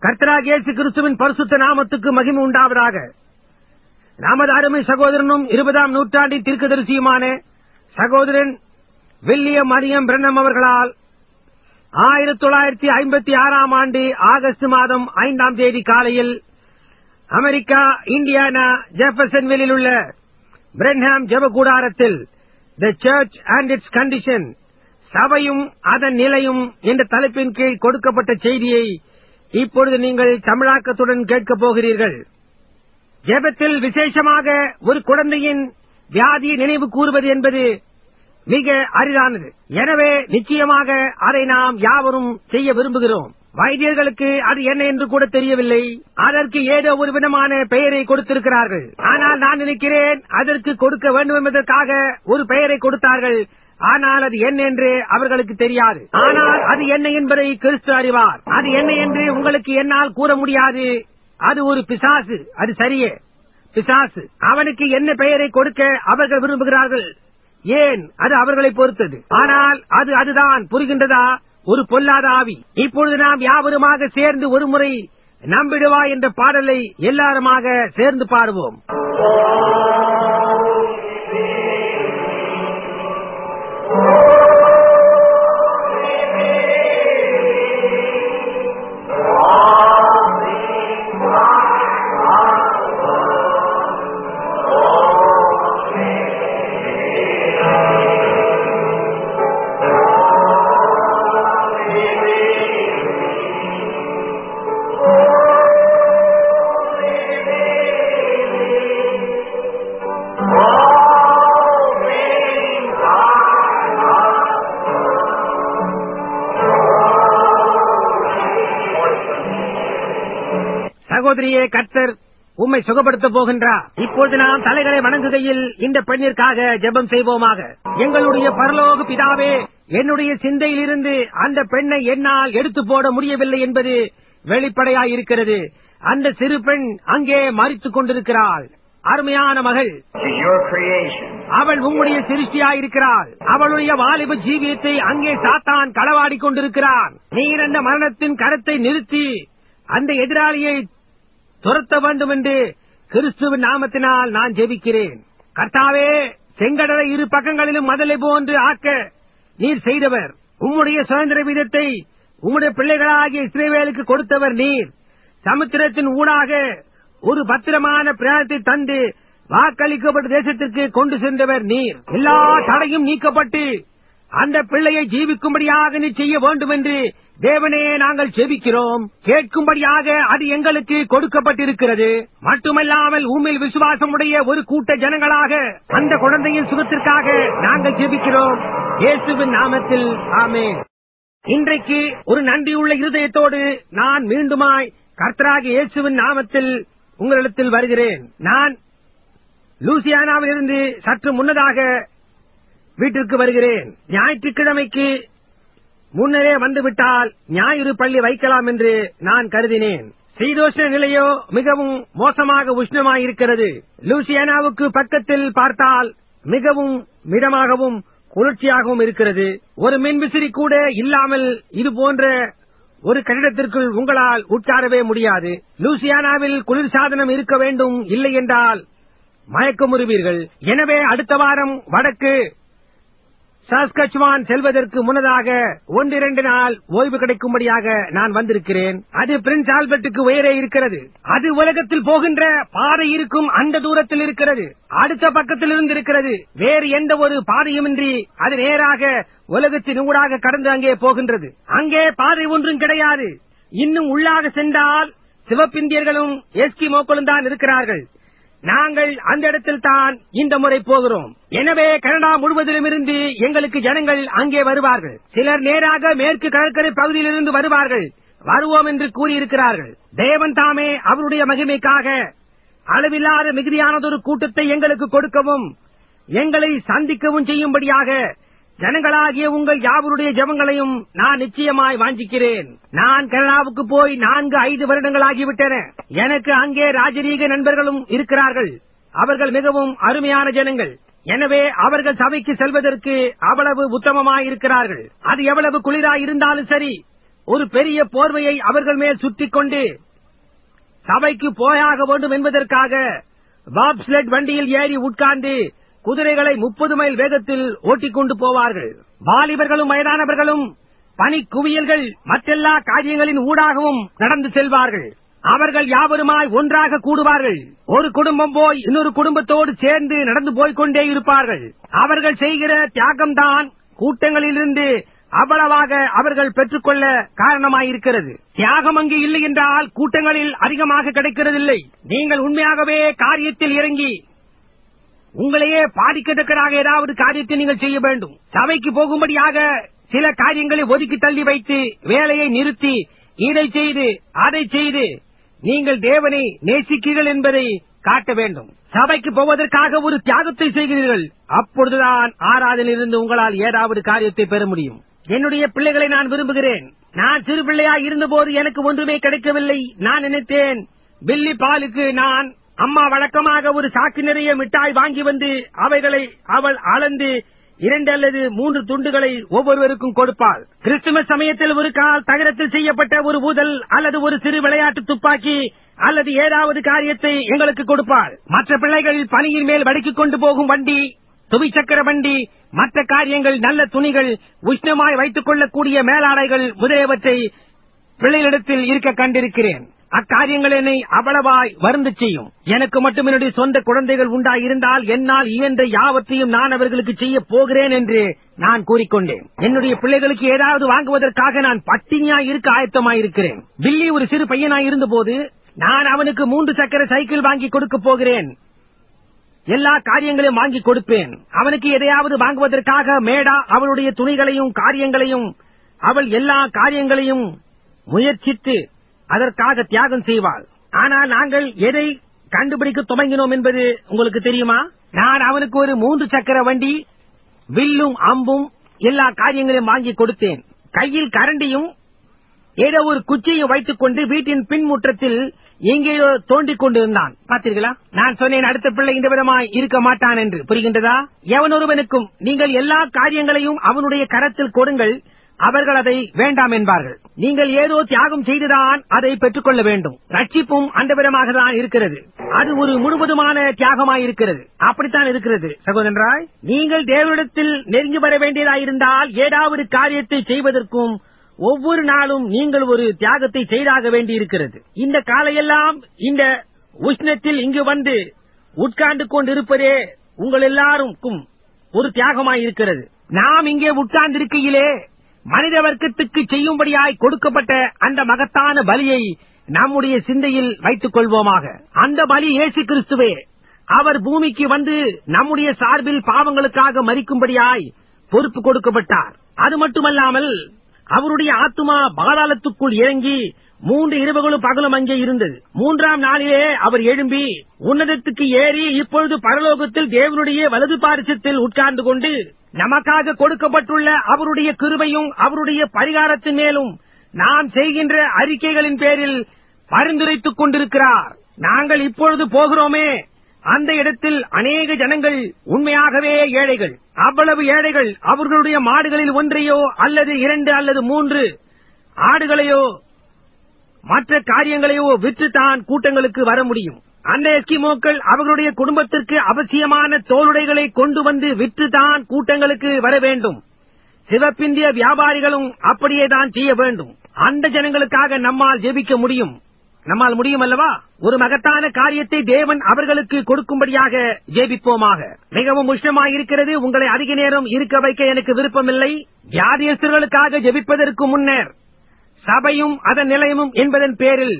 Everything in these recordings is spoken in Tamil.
கர்த்தராக இயேசு கிறிஸ்துவின் பரிசுத்த நாமத்துக்கு மகிமை உண்டாவதாக நமது அருமை சகோதரனும் இருபதாம் நூற்றாண்டின் தீர்க்கதரிசியுமான சகோதரன் வில்லியம் மரியம் பிரண்ணம் அவர்களால் ஆயிரத்தி தொள்ளாயிரத்தி ஐம்பத்தி ஆறாம் ஆண்டு ஆகஸ்ட் மாதம் ஐந்தாம் தேதி காலையில் அமெரிக்கா இந்தியானா ஜெஃபர்சன்வில்லில் உள்ள பிரென்ஹாம் ஜெப கூடாரத்தில் the church and its condition சபையும் அதன் நிலையும் என்ற தலைப்பின் கீழ் கொடுக்கப்பட்ட செய்தியை இப்பொழுது நீங்கள் தமிழாக்கத்துடன் கேட்கப் போகிறீர்கள் ஜெபத்தில் விசேஷமாக ஒரு குழந்தையின் வியாதியை நினைவு கூறுவது என்பது மிக அரிதானது எனவே நிச்சயமாக அதை நாம் யாவரும் செய்ய விரும்புகிறோம் வைத்தியர்களுக்கு அது என்ன என்று கூட தெரியவில்லை அதற்கு ஏதோ ஒரு விதமான பெயரை கொடுத்திருக்கிறார்கள் ஆனால் நான் நினைக்கிறேன் அதற்கு கொடுக்க வேண்டும் என்பதற்காக ஒரு பெயரை கொடுத்தார்கள் ஆனால் அது என்ன என்று அவர்களுக்கு தெரியாது ஆனால் அது என்ன என்பதை கிறிஸ்து அறிவார் அது என்ன என்று உங்களுக்கு என்னால் கூற முடியாது அது ஒரு பிசாசு அது சரியே பிசாசு அவனுக்கு என்ன பெயரை கொடுக்க அவர்கள் விரும்புகிறார்கள் ஏன் அது அவர்களை பொறுத்தது ஆனால் அது அதுதான் புரிகின்றதா ஒரு பொல்லாத ஆவி இப்பொழுது நாம் யாவருமாக சேர்ந்து ஒரு முறை நம்பிடுவா என்ற பாடலை எல்லாருமாக சேர்ந்து பாடுவோம் சகோதரியே கர்த்தர் உம்மை சுகப்படுத்த போகின்றார் இப்பொழுது நாம் தலைகளை வணங்குகையில் இந்த பெண்ணிற்காக ஜெபம் செய்வோமாக எங்களுடைய பரலோக பிதாவே என்னுடைய சிந்தையிலிருந்து அந்த பெண்ணை என்னால் எடுத்து போட முடியவில்லை என்பது வெளிப்படையாய் இருக்கிறது அந்த சிறு பெண் அங்கே மறித்துக் கொண்டிருக்கிறாள் அருமையான மகள் She's your creation. அவள் உம்முடைய சிருஷ்டியாயிருக்கிறாள் அவளுடைய வாலிப ஜீவியத்தை அங்கே சாத்தான் களவாடி கொண்டிருக்கிறான் நீர் அந்த மரணத்தின் கரத்தை நிறுத்தி அந்த எதிராளியை துரத்த வேண்டும் என்று கிறிஸ்துவின் நாமத்தினால் நான் ஜெபிக்கிறேன் கர்த்தாவே செங்கடலை இரு பக்கங்களிலும் மதலை போன்று ஆக்க நீர் செய்தவர் உம்முடைய சுதந்திர வீதத்தை உம்முடைய பிள்ளைகளாகிய இஸ்ரேவேலுக்கு கொடுத்தவர் நீர் சமுத்திரத்தின் ஊடாக ஒரு பத்திரமான பிரயாணத்தை தந்து வாக்களிக்கப்பட்ட தேசத்திற்கு கொண்டு சென்றவர் நீர் எல்லா தடையும் நீக்கப்பட்டு அந்த பிள்ளையை ஜீவிக்கும்படியாக நீ செய்ய வேண்டும் என்று தேவனே நாங்கள் செபிக்கிறோம் கேட்கும்படியாக அது எங்களுக்கு கொடுக்கப்பட்டிருக்கிறது மட்டுமல்லாமல் உண்மையில் விசுவாசமுடைய ஒரு கூட்ட ஜனங்களாக அந்த குழந்தையின் சுகத்திற்காக நாங்கள் ஜெபிக்கிறோம் இயேசுவின் நாமத்தில் ஆமென் இன்றைக்கு ஒரு நன்றியுள்ள இருதயத்தோடு நான் மீண்டுமாய் கர்த்தராக இயேசுவின் நாமத்தில் உங்களிடத்தில் வருகிறேன் நான் லூசியானாவில் இருந்து சற்று முன்னதாக வீட்டிற்கு வருகிறேன் ஞாயிற்றுக்கிழமைக்கு முன்னரே வந்துவிட்டால் ஞாயிறு பள்ளி வைக்கலாம் என்று நான் கருதினேன் சீதோஷ்ண நிலையோ மிகவும் மோசமாக உஷ்ணமாயிருக்கிறது லூசியானாவுக்கு பக்கத்தில் பார்த்தால் மிகவும் மிதமாகவும் குளிர்ச்சியாகவும் இருக்கிறது ஒரு மின்விசிறி கூட இல்லாமல் இது போன்ற ஒரு கட்டிடத்திற்குள் உங்களால் உட்காரவே முடியாது லூசியானாவில் குளிர்சாதனம் இருக்க வேண்டும் இல்லை என்றால் மயக்கமுறுவீர்கள் எனவே அடுத்த வாரம் வடக்கு சாஸ்கச்சுவான் செல்வதற்கு முன்னதாக ஒன்றிரண்டு நாள் ஓய்வு கிடைக்கும்படியாக நான் வந்திருக்கிறேன் அது பிரின்ஸ் ஆல்பர்ட்டுக்கு உயரே இருக்கிறது அது உலகத்தில் போகின்ற பாதை இருக்கும் அந்த தூரத்தில் இருக்கிறது அடுத்த பக்கத்தில் இருந்து இருக்கிறது வேறு எந்த ஒரு பாதையுமின்றி அது நேராக உலகத்தின் ஊடாக கடந்து அங்கே போகின்றது அங்கே பாதை ஒன்றும் கிடையாது இன்னும் உள்ளாக சென்றால் சிவப்பிந்தியர்களும் எஸ்கிமோக்களும் தான் இருக்கிறார்கள் நாங்கள் அந்த இடத்தில் தான் இந்த முறை போகிறோம் எனவே கனடா முழுவதிலும் இருந்து எங்களுக்கு ஜனங்கள் அங்கே வருவார்கள் சிலர் நேராக மேற்கு கடற்கரை பகுதியிலிருந்து வருவார்கள் வருவோம் என்று கூறியிருக்கிறார்கள் தேவன் தாமே அவருடைய மகிமைக்காக அளவில்லாத மிகுதியானதொரு கூட்டத்தை எங்களுக்கு கொடுக்கவும் எங்களை சந்திக்கவும் செய்யும்படியாக ஜனங்களாகிய உங்கள் யாவருடைய ஜெபங்களையும் நான் நிச்சயமாய் வாஞ்சிக்கிறேன் நான் கனடாவுக்கு போய் நான்கு ஐந்து வருடங்களாகிவிட்டன எனக்கு அங்கே ராஜரீக நண்பர்களும் இருக்கிறார்கள் அவர்கள் மிகவும் அருமையான ஜனங்கள் எனவே அவர்கள் சபைக்கு செல்வதற்கு அவ்வளவு உத்தமமாயிருக்கிறார்கள் அது எவ்வளவு குளிராய் இருந்தாலும் சரி ஒரு பெரிய போர்வையை அவர்கள் மேல் சுற்றிக் கொண்டு சபைக்கு போயாக வேண்டும் என்பதற்காக பாப்ஸ்லெட் வண்டியில் ஏறி உட்கார்ந்து குதிரைகளை முப்பது மைல் வேகத்தில் ஓட்டிக் கொண்டு போவார்கள் வாலிபர்களும் வயதானவர்களும் பனி குவியல்கள் மற்றெல்லா காரியங்களின் ஊடாகவும் நடந்து செல்வார்கள் அவர்கள் யாவருமாய் ஒன்றாக கூடுவார்கள் ஒரு குடும்பம் போய் இன்னொரு குடும்பத்தோடு சேர்ந்து நடந்து போய்க் கொண்டே இருப்பார்கள் அவர்கள் செய்கிற தியாகம்தான் கூட்டங்களிலிருந்து அவ்வளவாக அவர்கள் பெற்றுக்கொள்ள காரணமாயிருக்கிறது தியாகம் அங்கு இல்லை என்றால் கூட்டங்களில் அதிகமாக கிடைக்கிறதில்லை நீங்கள் உண்மையாகவே காரியத்தில் இறங்கி உங்களையே பாதிக்கத்தக்கதாக ஏதாவது காரியத்தை நீங்கள் செய்ய வேண்டும் சபைக்கு போகும்படியாக சில காரியங்களை ஒதுக்கி தள்ளி வைத்து வேலையை நிறுத்தி இதை செய்து அதை செய்து நீங்கள் தேவனை நேசிக்கிறீர்கள் என்பதை காட்ட வேண்டும் சபைக்கு போவதற்காக ஒரு தியாகத்தை செய்கிறீர்கள் அப்பொழுதுதான் ஆராதனையிலிருந்து உங்களால் ஏதாவது காரியத்தை பெற முடியும் என்னுடைய பிள்ளைகளை நான் விரும்புகிறேன் நான் சிறு பிள்ளையா இருந்தபோது எனக்கு ஒன்றுமே கிடைக்கவில்லை நான் நினைத்தேன் பில்லி பாலுக்கு நான் அம்மா வழக்கமாக ஒரு சாக்கு நிறைய மிட்டாய் வாங்கி வந்து அவைகளை அவள் அளந்து இரண்டு அல்லது மூன்று துண்டுகளை ஒவ்வொருவருக்கும் கொடுப்பாள் கிறிஸ்துமஸ் சமயத்தில் ஒரு கால் தகரத்தில் செய்யப்பட்ட ஒரு ஊதல் அல்லது ஒரு சிறு விளையாட்டு துப்பாக்கி அல்லது ஏதாவது காரியத்தை எங்களுக்கு கொடுப்பாள் மற்ற பிள்ளைகள் பனியின் மேல் வடுக்கிக் கொண்டு போகும் வண்டி துவிச்சக்கர வண்டி மற்ற காரியங்கள் நல்ல துணிகள் உஷ்ணமாய் வைத்துக் கொள்ளக்கூடிய மேலாடைகள் முதலியவற்றை பிள்ளைகளிடத்தில் இருக்க கண்டிருக்கிறேன் அக்காரியங்கள் என்னை அவ்வளவாய் வருந்து செய்யும் எனக்கு மட்டும் என்னுடைய சொந்த குழந்தைகள் உண்டாயிருந்தால் என்னால் இயன்ற யாவற்றையும் நான் அவர்களுக்கு செய்ய போகிறேன் என்று நான் கூறிக்கொண்டேன் என்னுடைய பிள்ளைகளுக்கு ஏதாவது வாங்குவதற்காக நான் பட்டினியாய் இருக்க ஆயத்தமாயிருக்கிறேன் பில்லி ஒரு சிறு பையனாய் இருந்தபோது நான் அவனுக்கு மூன்று சக்கர சைக்கிள் வாங்கி கொடுக்க போகிறேன் எல்லா காரியங்களையும் வாங்கி கொடுப்பேன் அவனுக்கு எதையாவது வாங்குவதற்காக மேடா அவளுடைய துணிகளையும் காரியங்களையும் அவள் எல்லா காரியங்களையும் முயற்சித்து அதற்காக தியாகம் செய்வாள் ஆனால் நாங்கள் எதை கண்டுபிடிக்க துவங்கினோம் என்பது உங்களுக்கு தெரியுமா நான் அவனுக்கு ஒரு மூன்று சக்கர வண்டி வில்லும் அம்பும் எல்லா காரியங்களையும் வாங்கி கொடுத்தேன் கையில் கரண்டியும் ஏதோ ஒரு குச்சியை வைத்துக் கொண்டு வீட்டின் பின்முற்றத்தில் எங்கேயோ தோண்டிக் கொண்டிருந்தான் பார்த்தீர்களா நான் சொன்னேன் அடுத்த பிள்ளை இந்த விதமாய் இருக்க மாட்டான் என்று புரிகின்றதா எவனொருவனுக்கும் நீங்கள் எல்லா காரியங்களையும் அவனுடைய கரத்தில் கொடுங்கள் அவர்கள் அதை வேண்டாம் என்பார்கள் நீங்கள் ஏதோ தியாகம் செய்துதான் அதை பெற்றுக்கொள்ள வேண்டும் ரட்சிப்பும் அந்த விதமாக தான் இருக்கிறது அது ஒரு முழுவதுமான தியாகமாய் இருக்கிறது அப்படித்தான் இருக்கிறது சகோதரராய் நீங்கள் தேவனிடத்தில் நெருங்கி வர வேண்டியதாயிருந்தால் ஏதாவது காரியத்தை செய்வதற்கும் ஒவ்வொரு நாளும் நீங்கள் ஒரு தியாகத்தை செய்தாக வேண்டியிருக்கிறது இந்த காலையெல்லாம் இந்த உஷ்ணத்தில் இங்கு வந்து உட்கார்ந்து கொண்டிருப்பதே உங்கள் எல்லாருக்கும் ஒரு தியாகமாய் இருக்கிறது நாம் இங்கே உட்கார்ந்திருக்கையிலே மனித வர்க்கத்துக்கு செய்யும்படியாய் கொடுக்கப்பட்ட அந்த மகத்தான பலியை நம்முடைய சிந்தையில் வைத்துக் கொள்வோமாக அந்த பலி இயேசு கிறிஸ்துவே அவர் பூமிக்கு வந்து நம்முடைய சார்பில் பாவங்களுக்காக மறிக்கும்படியாய் பொறுப்பு கொடுக்கப்பட்டார் அது மட்டுமல்லாமல் அவருடைய ஆத்துமா பாதாளத்துக்குள் இறங்கி மூன்று இரவுகளும் பகலும் அங்கே இருந்தது மூன்றாம் நாளிலே அவர் எழும்பி உன்னதத்துக்கு ஏறி இப்பொழுது பரலோகத்தில் தேவனுடைய வலது பாரிசத்தில் உட்கார்ந்து கொண்டு நமக்காக கொடுக்கப்பட்டுள்ள அவருடைய கிருபையும் அவருடைய பரிகாரத்தின் மேலும் நாம் செய்கின்ற அறிக்கைகளின் பேரில் பரிந்துரைத்துக் கொண்டிருக்கிறார் நாங்கள் இப்பொழுது போகிறோமே அந்த இடத்தில் அநேக ஜனங்கள் உண்மையாகவே ஏழைகள் அவ்வளவு ஏழைகள் அவர்களுடைய மாடுகளில் ஒன்றையோ அல்லது இரண்டு அல்லது மூன்று ஆடுகளையோ மற்ற காரியங்களையோ விற்றுத்தான் கூட்டங்களுக்கு வர முடியும் அந்த எஸ்கிமோக்கள் அவர்களுடைய குடும்பத்திற்கு அவசியமான தோளுடைகளை கொண்டு வந்து விற்றுத்தான் கூட்டங்களுக்கு வர வேண்டும் சிவப்பிந்திய வியாபாரிகளும் அப்படியே தான் செய்ய வேண்டும் அந்த ஜனங்களுக்காக நம்மால் ஜெபிக்க முடியும் நம்மால் முடியும் அல்லவா ஒரு மகத்தான காரியத்தை தேவன் அவர்களுக்கு கொடுக்கும்படியாக ஜெபிப்போமாக மிகவும் உஷ்ணமாக இருக்கிறது உங்களை அதிக நேரம் இருக்க வைக்க எனக்கு விருப்பமில்லை வியாதியஸ்தர்களுக்காக ஜெபிப்பதற்கு முன்னர் சபையும் அதன் நிலையமும் என்பதன் பேரில்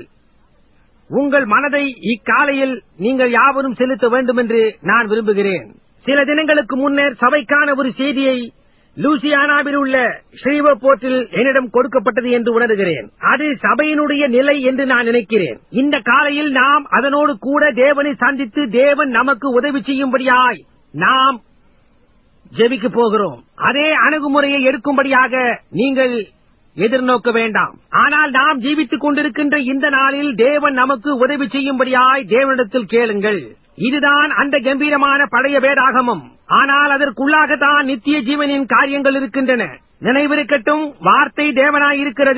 உங்கள் மனதை இக்காலையில் நீங்கள் யாவரும் செலுத்த வேண்டும் என்று நான் விரும்புகிறேன் சில தினங்களுக்கு முன்னர் சபைக்கான ஒரு செய்தியை லூசியானாவில் உள்ள ஸ்ரீவபோர்ட்டில் என்னிடம் கொடுக்கப்பட்டது என்று உணர்கிறேன் அது சபையினுடைய நிலை என்று நான் நினைக்கிறேன் இந்த காலையில் நாம் அதனோடு கூட தேவனை சந்தித்து தேவன் நமக்கு உதவி செய்யும்படியாய் நாம் ஜெபிக்க போகிறோம் அதே அணுகுமுறையை எடுக்கும்படியாக நீங்கள் எதிர்நோக்க வேண்டாம் ஆனால் நாம் ஜீவித்துக் கொண்டிருக்கின்ற இந்த நாளில் தேவன் நமக்கு உதவி செய்யும்படியாய் தேவனிடத்தில் கேளுங்கள் இதுதான் அந்த கம்பீரமான பழைய வேதாகமம் ஆனால் அதற்குள்ளாகத்தான் நித்திய ஜீவனின் காரியங்கள் இருக்கின்றன நினைவிருக்கட்டும் வார்த்தை தேவனாய் இருக்கிறது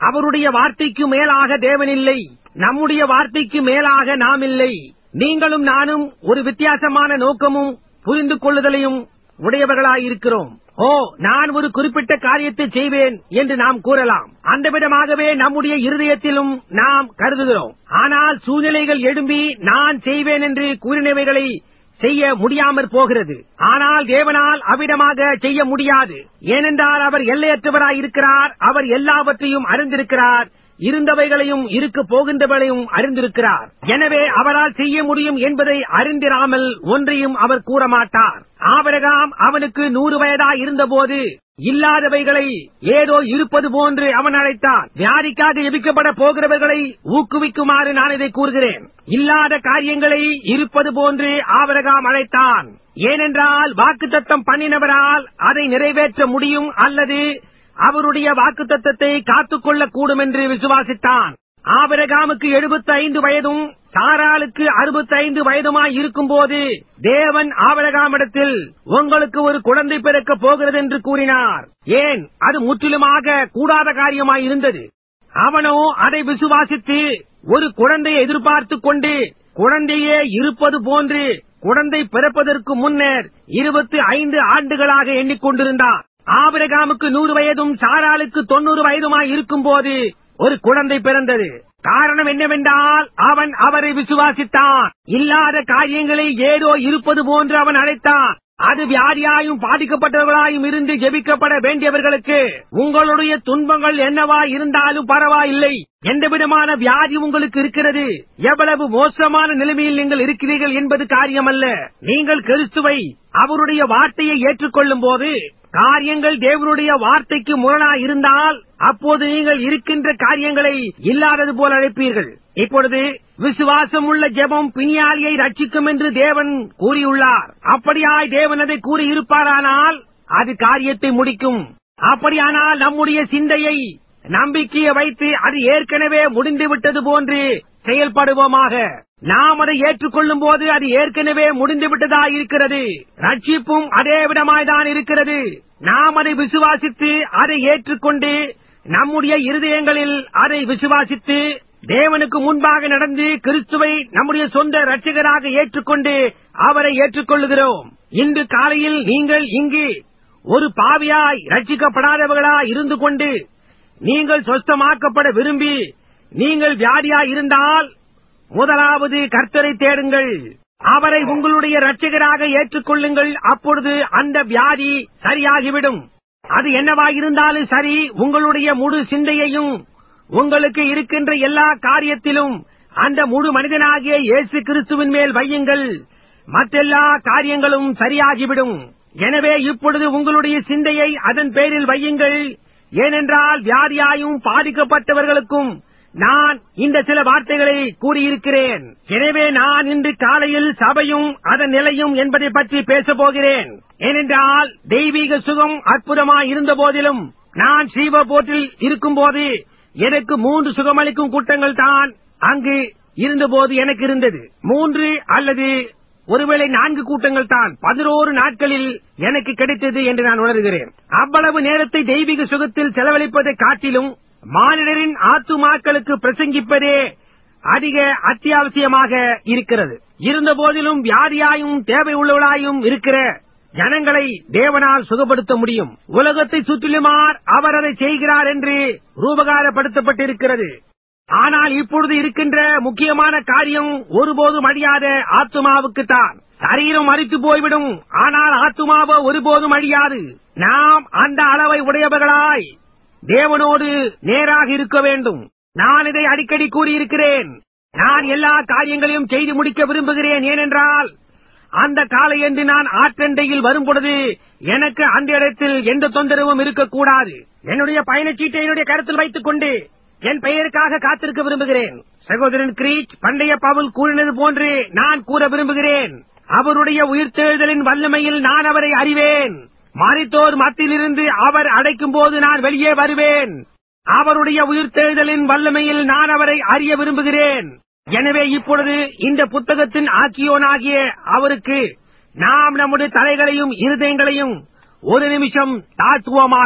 அவருடைய வார்த்தைக்கு மேலாக தேவன் இல்லை நம்முடைய வார்த்தைக்கு மேலாக நாம் இல்லை நீங்களும் நானும் ஒரு வித்தியாசமான நோக்கமும் புரிந்து கொள்ளுதலையும் உடையவர்களாயிருக்கிறோம் ஓ நான் ஒரு குறிப்பிட்ட காரியத்தை செய்வேன் என்று நாம் கூறலாம் அந்த விதமாகவே நம்முடைய இருதயத்திலும் நாம் கருதுகிறோம் ஆனால் சூழ்நிலைகள் எழும்பி நான் செய்வேன் என்று கூறினவைகளை செய்ய முடியாமற் போகிறது ஆனால் தேவனால் அவ்விதமாக செய்ய முடியாது ஏனென்றால் அவர் எல்லையற்றவராய் இருக்கிறார் அவர் எல்லாவற்றையும் அறிந்திருக்கிறார் இருந்தவைகளையும் இருக்க போகின்றவளையும் அறிந்திருக்கிறார் எனவே அவரால் செய்ய முடியும் என்பதை அறிந்திராமல் ஒன்றையும் அவர் கூற மாட்டார் ஆபரகாம் அவனுக்கு நூறு வயதாய் இருந்தபோது இல்லாதவைகளை ஏதோ இருப்பது போன்று அவன் அழைத்தான் வியாதிக்காக எபிக்கப்பட போகிறவர்களை ஊக்குவிக்குமாறு நான் இதை கூறுகிறேன் இல்லாத காரியங்களை இருப்பது போன்று ஆபரகாம் அழைத்தான் ஏனென்றால் வாக்குத்தத்தம் பண்ணினவரால் அதை நிறைவேற்ற முடியும் அல்லது அவருடைய வாக்குத்தத்தத்தை காத்துக்கொள்ளக் கூடும் என்று விசுவாசித்தான் ஆபரகாமுக்கு 75 வயதும் சாராளுக்கு 65 வயதுமாய் இருக்கும்போது தேவன் ஆபரகாமிடத்தில் உங்களுக்கு ஒரு குழந்தை பிறக்கப் போகிறது என்று கூறினார் ஏன் அது முற்றிலுமாக கூடாத காரியமாய் இருந்தது அவனோ அதை விசுவாசித்து ஒரு குழந்தையை எதிர்பார்த்துக் கொண்டு குழந்தையே இருப்பது போன்று குழந்தை பிறப்பதற்கு முன்னர் இருபத்தி ஐந்து ஆண்டுகளாக எண்ணிக்கொண்டிருந்தான் ஆபிரகாமுக்கு நூறு வயதும் சாராளுக்கு தொண்ணூறு வயதுமாய் இருக்கும்போது ஒரு குழந்தை பிறந்தது காரணம் என்னவென்றால் அவன் அவரை விசுவாசித்தான் இல்லாத காரியங்களை ஏதோ இருப்பது போன்று அவன் அழைத்தான் அது வியாதியாயும் பாதிக்கப்பட்டவர்களாயும் இருந்து ஜெபிக்கப்பட வேண்டியவர்களுக்கு உங்களுடைய துன்பங்கள் என்னவா இருந்தாலும் பரவாயில்லை எந்த விதமான வியாதி உங்களுக்கு இருக்கிறது எவ்வளவு மோசமான நிலைமையில் நீங்கள் இருக்கிறீர்கள் என்பது காரியமல்ல நீங்கள் கிறிஸ்துவை அவருடைய வார்த்தையை ஏற்றுக்கொள்ளும் போது காரியங்கள் தேவனுடைய வார்த்தைக்கு முரணா இருந்தால் அப்போது நீங்கள் இருக்கின்ற காரியங்களை இல்லாதது போல அழைப்பீர்கள் இப்பொழுது விசுவாசம் உள்ள ஜெபம் பிணியாளியை ரட்சிக்கும் என்று தேவன் கூறியுள்ளார் அப்படியாய் தேவன் அதை கூறியிருப்பாரானால் அது காரியத்தை முடிக்கும் அப்படியானால் நம்முடைய சிந்தையை நம்பிக்கையை வைத்து அது ஏற்கனவே முடிந்துவிட்டது போன்று செயல்படுவோமாக நாம் அதை ஏற்றுக்கொள்ளும் போது அது ஏற்கனவே முடிந்துவிட்டதா இருக்கிறது ரட்சிப்பும் அதே விதமாய்தான் இருக்கிறது நாம் அதை விசுவாசித்து அதை ஏற்றுக்கொண்டு நம்முடைய இருதயங்களில் அதை விசுவாசித்து தேவனுக்கு முன்பாக நடந்து கிறிஸ்துவை நம்முடைய சொந்த ரட்சகராக ஏற்றுக்கொண்டு அவரை ஏற்றுக்கொள்ளுகிறோம் இன்று காலையில் நீங்கள் இங்கு ஒரு பாவியாய் ரட்சிக்கப்படாதவர்களாய் இருந்து கொண்டு நீங்கள் சொஸ்தமாக்கப்பட விரும்பி நீங்கள் வியாதியாய் இருந்தால் முதலாவது கர்த்தரை தேடுங்கள் அவரை உங்களுடைய இரட்சகராக ஏற்றுக்கொள்ளுங்கள் அப்பொழுது அந்த வியாதி சரியாகிவிடும் அது என்னவாயிருந்தாலும் சரி உங்களுடைய முழு சிந்தையையும் உங்களுக்கு இருக்கின்ற எல்லா காரியத்திலும் அந்த முழு மனிதனாகிய இயேசு கிறிஸ்துவின் மேல் வையுங்கள் மற்றெல்லா காரியங்களும் சரியாகிவிடும் எனவே இப்பொழுது உங்களுடைய சிந்தையை அதன் பேரில் வையுங்கள் ஏனென்றால் வியாதியாயும் பாதிக்கப்பட்டவர்களுக்கும் நான் இந்த சில வார்த்தைகளை கூறியிருக்கிறேன் எனவே நான் இன்று காலையில் சபையும் அதன் நிலையும் என்பதை பற்றி பேசப் போகிறேன் ஏனென்றால் தெய்வீக சுகம் அற்புதமாய் இருந்த போதிலும் நான் சீவபோட்டில் இருக்கும்போது எனக்கு மூன்று சுகமளிக்கும் கூட்டங்கள் தான் அங்கு இருந்தபோது எனக்கு இருந்தது மூன்று அல்லது ஒருவேளை நான்கு கூட்டங்கள் தான் பதினோரு நாட்களில் எனக்கு கிடைத்தது என்று நான் உணர்கிறேன் அவ்வளவு நேரத்தை தெய்வீக சுகத்தில் செலவழிப்பதை காட்டிலும் மானிடரின் ஆத்துமாக்களுக்கு பிரசங்கிப்பதே அதிக அத்தியாவசியமாக இருக்கிறது இருந்த போதிலும் வியாதியாயும் தேவை உள்ளவளாயும் இருக்கிற ஜனங்களை தேவனால் சுகப்படுத்த முடியும் உலகத்தை சுற்றிலுமார் அவர் அதை செய்கிறார் என்று ரூபகாரப்படுத்தப்பட்டிருக்கிறது ஆனால் இப்பொழுது இருக்கின்ற முக்கியமான காரியம் ஒருபோதும் அழியாத ஆத்துமாவுக்குத்தான் சரீரம் மறித்து போய்விடும் ஆனால் ஆத்துமாவோ ஒருபோதும் அழியாது நாம் அந்த அளவை உடையவர்களாய் தேவனோடு நேராக இருக்க வேண்டும் நான் இதை அடிக்கடி கூறியிருக்கிறேன் நான் எல்லா காரியங்களையும் செய்து முடிக்க விரும்புகிறேன் ஏனென்றால் அந்த காலையன்று நான் ஆற்றண்டையில் வரும்பொழுது எனக்கு அந்த இடத்தில் எந்த தொந்தரவும் இருக்கக்கூடாது என்னுடைய பயணச்சீட்டை என்னுடைய கருத்தில் வைத்துக் கொண்டு என் பெயருக்காக காத்திருக்க விரும்புகிறேன் சகோதரன் கிரீச் பண்டைய பவுல் கூறினது போன்று நான் கூற விரும்புகிறேன் அவருடைய உயிர்த்தெழுதலின் வல்லமையில் நான் அவரை அறிவேன் மறித்தோர் மத்தியிலிருந்து அவர் அடைக்கும் போது நான் வெளியே வருவேன் அவருடைய உயிர்த்தெழுதலின் வல்லமையில் நான் அவரை அறிய விரும்புகிறேன் எனவே இப்பொழுது இந்த புத்தகத்தின் ஆக்கியோனாகிய அவருக்கு நாம் நம்முடைய தலைகளையும் இருதயங்களையும் ஒரு நிமிஷம் தாழ்த்துவோமாக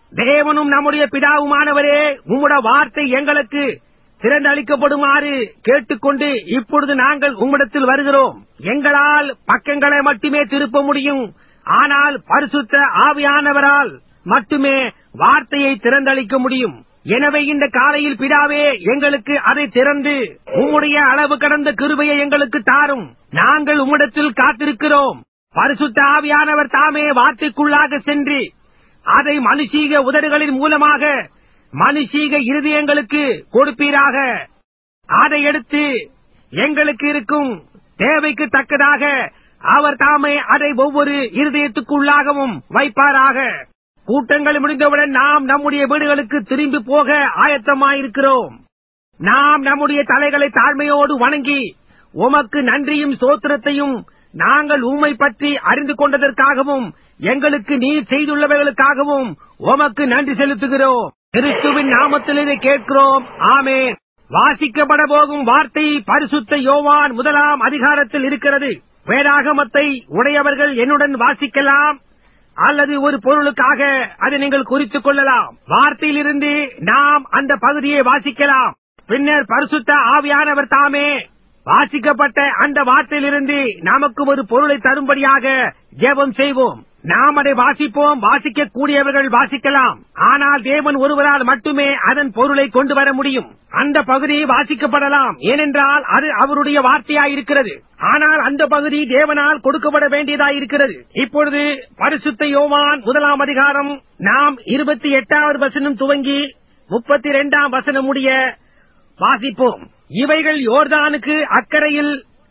தேவனும் நம்முடைய பிதாவுமானவரே உம்முடைய வார்த்தை எங்களுக்கு திறந்தளிக்கப்படுமாறு கேட்டுக்கொண்டு இப்பொழுது நாங்கள் உம்மிடத்தில் வருகிறோம் எங்களால் பக்கங்களை மட்டுமே திருப்ப முடியும் ஆனால் பரிசுத்த ஆவியானவரால் மட்டுமே வார்த்தையை திறந்தளிக்க முடியும் எனவே இந்த காலையில் பிதாவே எங்களுக்கு அதை திறந்து உம்முடைய அளவு கடந்த கிருபையை எங்களுக்கு தாரும் நாங்கள் உம்மிடத்தில் காத்திருக்கிறோம் பரிசுத்த ஆவியானவர் தாமே வார்த்தைக்குள்ளாக சென்று அதை மனுஷீக உதடுகளின் மூலமாக மனுஷீக இருதயங்களுக்கு கொடுப்பீராக அதை எடுத்து எங்களுக்கு இருக்கும் தேவைக்கு தக்கதாக அவர் தாமே அதை ஒவ்வொரு இருதயத்துக்குள்ளாகவும் வைப்பாராக கூட்டங்கள் முடிந்தவுடன் நாம் நம்முடைய வீடுகளுக்கு திரும்பி போக ஆயத்தமாயிருக்கிறோம் நாம் நம்முடைய தலைகளை தாழ்மையோடு வணங்கி உமக்கு நன்றியும் சோத்திரத்தையும் நாங்கள் உம்மை பற்றி அறிந்து கொண்டதற்காகவும் எங்களுக்கு நீர் செய்துள்ளவைகளுக்காகவும் உமக்கு நன்றி செலுத்துகிறோம் கிறிஸ்துவின் நாமத்தில் இதை கேட்கிறோம் ஆமே வாசிக்கப்பட போகும் வார்த்தை பரிசுத்த யோவான் முதலாம் அதிகாரத்தில் இருக்கிறது வேதாகமத்தை உடையவர்கள் என்னுடன் வாசிக்கலாம் அல்லது ஒரு பொருளுக்காக அதை நீங்கள் குறித்துக் கொள்ளலாம் வார்த்தையிலிருந்து நாம் அந்த பகுதியை வாசிக்கலாம் பின்னர் பரிசுத்த ஆவியானவர் தாமே வாசிக்கப்பட்ட அந்த வார்த்தையிலிருந்து நமக்கு ஒரு பொருளை தரும்படியாக ஜெபம் செய்வோம் நாம் அதை வாசிப்போம் வாசிக்க கூடியவர்கள் வாசிக்கலாம் ஆனால் தேவன் ஒருவரால் மட்டுமே அதன் பொருளை கொண்டு வர முடியும் அந்த பகுதி வாசிக்கப்படலாம் ஏனென்றால் அது அவருடைய வார்த்தையாயிருக்கிறது ஆனால் அந்த பகுதி தேவனால் கொடுக்கப்பட வேண்டியதாயிருக்கிறது இப்பொழுது பரிசுத்த யோவான் முதலாம் அதிகாரம் நாம் இருபத்தி எட்டாவது வசனம் துவங்கி முப்பத்தி இரண்டாம் வசனம் முடிய வாசிப்போம் இவைகள் யோர்தானுக்கு அக்கறையில்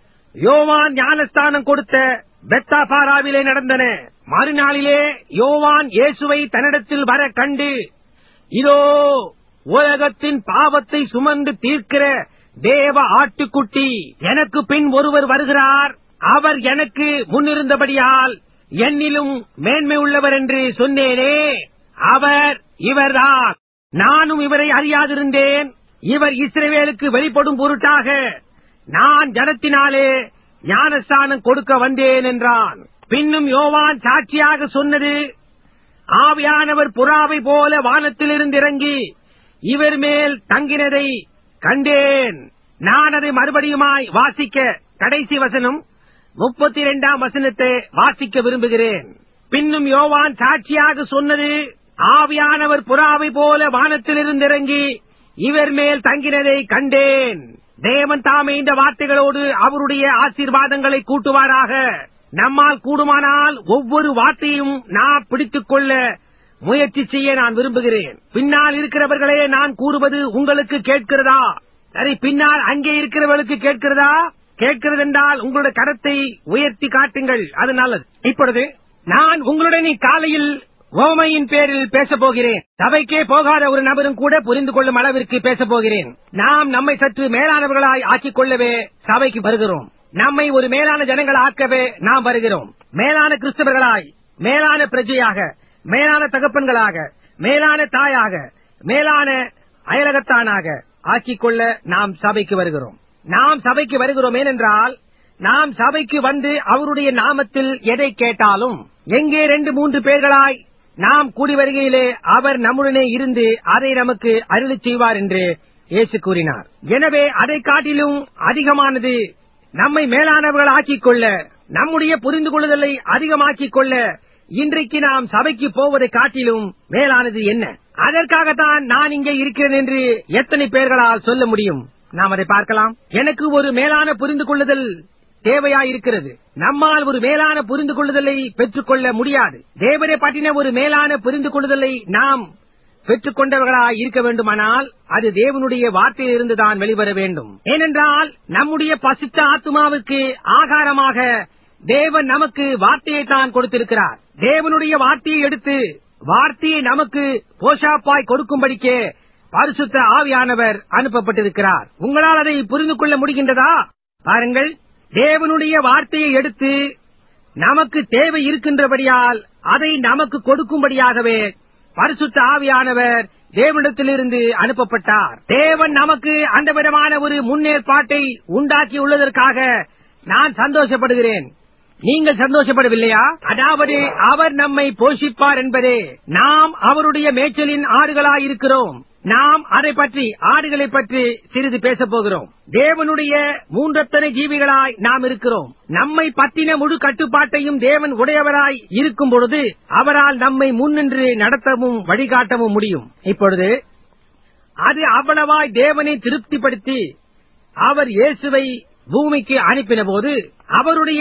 யோவான் ஞானஸ்தானம் கொடுத்த பெத்தாபாராவிலே நடந்தன மறுநாளிலே யோவான் இயேசுவை தன்னிடத்தில் வர கண்டு இதோ உலகத்தின் பாவத்தை சுமந்து தீர்க்கிற தேவ ஆட்டுக்குட்டி எனக்கு பின் ஒருவர் வருகிறார் அவர் எனக்கு முன்னிருந்தபடியால் என்னிலும் மேன்மை உள்ளவர் என்று சொன்னேனே அவர் இவர்தான் நானும் இவரை அறியாதிருந்தேன் இவர் இஸ்ரவேலுக்கு வெளிப்படும் பொருட்டாக நான் ஜனத்தினாலே ஞானஸ்தானம் கொடுக்க வந்தேன் என்றான் பின்னும் யோவான் சாட்சியாக சொன்னது ஆவியானவர் புறாவை போல வானத்திலிருந்து இறங்கி இவர் மேல் தங்கினதை கண்டேன் நான் அதை மறுபடியுமாய் வாசிக்க கடைசி வசனம் முப்பத்தி இரண்டாம் வசனத்தை வாசிக்க விரும்புகிறேன் பின்னும் யோவான் சாட்சியாக சொன்னது ஆவியானவர் புறாவை போல வானத்திலிருந்து இறங்கி இவர் மேல் தங்கினதை கண்டேன் தேவன் தாமே இந்த வார்த்தைகளோடு அவருடைய ஆசீர்வாதங்களை கூட்டுவாராக நம்மால் கூடுமானால் ஒவ்வொரு வார்த்தையும் நான் பிடித்துக் கொள்ள முயற்சி செய்ய நான் விரும்புகிறேன் பின்னால் இருக்கிறவர்களே நான் கூறுவது உங்களுக்கு கேட்கிறதா சரி பின்னால் அங்கே இருக்கிறவர்களுக்கு கேட்கிறதா கேட்கிறது என்றால் உங்களுடைய கரத்தை உயர்த்தி காட்டுங்கள் அது நல்லது இப்பொழுது நான் உங்களுடன் காலையில் ஓமையின் பேரில் பேசப் போகிறேன் சபைக்கே போகாத ஒரு நபரும் கூட புரிந்து கொள்ளும் அளவிற்கு பேசப் போகிறேன் நாம் நம்மை சற்று மேலானவர்களாய் ஆக்கிக் கொள்ளவே சபைக்கு வருகிறோம் நம்மை ஒரு மேலான ஜனங்கள் ஆக்கவே நாம் வருகிறோம் மேலான கிறிஸ்தவர்களாய் மேலான பிரஜையாக மேலான தகப்பன்களாக மேலான தாயாக மேலான அயலகத்தானாக ஆக்கிக் கொள்ள நாம் சபைக்கு வருகிறோம் நாம் சபைக்கு வருகிறோம் ஏனென்றால் நாம் சபைக்கு வந்து அவருடைய நாமத்தில் எதை கேட்டாலும் எங்கே ரெண்டு மூன்று பேர்களாய் நாம் கூடி வருகையிலே அவர் நம்முடனே இருந்து அதை நமக்கு அருளிச் செய்வார் என்று இயேசு கூறினார் எனவே அதை காட்டிலும் அதிகமானது நம்மை மேலானவர்கள் ஆக்கிக் கொள்ள நம்முடைய புரிந்து கொள்ளுதலை அதிகமாக்கிக் கொள்ள இன்றைக்கு நாம் சபைக்கு போவதை காட்டிலும் மேலானது என்ன அதற்காகத்தான் நான் இங்கே இருக்கிறேன் என்று எத்தனை பேர்களால் சொல்ல முடியும் நாம் அதை பார்க்கலாம் எனக்கு ஒரு மேலான புரிந்து கொள்ளுதல் தேவையாயிருக்கிறது நம்மால் ஒரு மேலான புரிந்து கொள்ளுதலை பெற்றுக்கொள்ள முடியாது தேவனை பற்றின ஒரு மேலான புரிந்து கொள்ளுதலை நாம் பெற்றுக் கொண்டவர்களாய் இருக்க வேண்டுமானால் அது தேவனுடைய வார்த்தையிலிருந்து தான் வெளிவர வேண்டும் ஏனென்றால் நம்முடைய பசித்த ஆத்மாவுக்கு ஆகாரமாக தேவன் நமக்கு வார்த்தையை தான் கொடுத்திருக்கிறார் தேவனுடைய வார்த்தையை எடுத்து வார்த்தையை நமக்கு போஷாப்பாய் கொடுக்கும்படிக்கே பரிசுத்த ஆவியானவர் அனுப்பப்பட்டிருக்கிறார் உங்களால் அதை புரிந்து கொள்ள முடிகின்றதா பாருங்கள் தேவனுடைய வார்த்தையை எடுத்து நமக்கு தேவை இருக்கின்றபடியால் அதை நமக்கு கொடுக்கும்படியாகவே பரிசுத்த ஆவியானவர் தேவனிடத்திலிருந்து அனுப்பப்பட்டார் தேவன் நமக்கு அந்த விதமான ஒரு முன்னேற்பாட்டை உண்டாக்கி உள்ளதற்காக நான் சந்தோஷப்படுகிறேன் நீங்கள் சந்தோஷப்படவில்லையா அதாவது அவர் நம்மை போஷிப்பார் என்பதே நாம் அவருடைய மேய்ச்சலின் ஆடுகளாயிருக்கிறோம் நாம் அதை பற்றி ஆடுகளை பற்றி சிறிது பேசப் போகிறோம் தேவனுடைய மூன்றத்தனை ஜீவிகளாய் நாம் இருக்கிறோம் நம்மை பற்றின முழு கட்டுப்பாட்டையும் தேவன் உடையவராய் இருக்கும் பொழுது அவரால் நம்மை முன்னின்று நடத்தவும் வழிகாட்டவும் முடியும் இப்பொழுது அது அவ்வளவாய் தேவனை திருப்திப்படுத்தி அவர் இயேசுவை பூமிக்கு அனுப்பின போது அவருடைய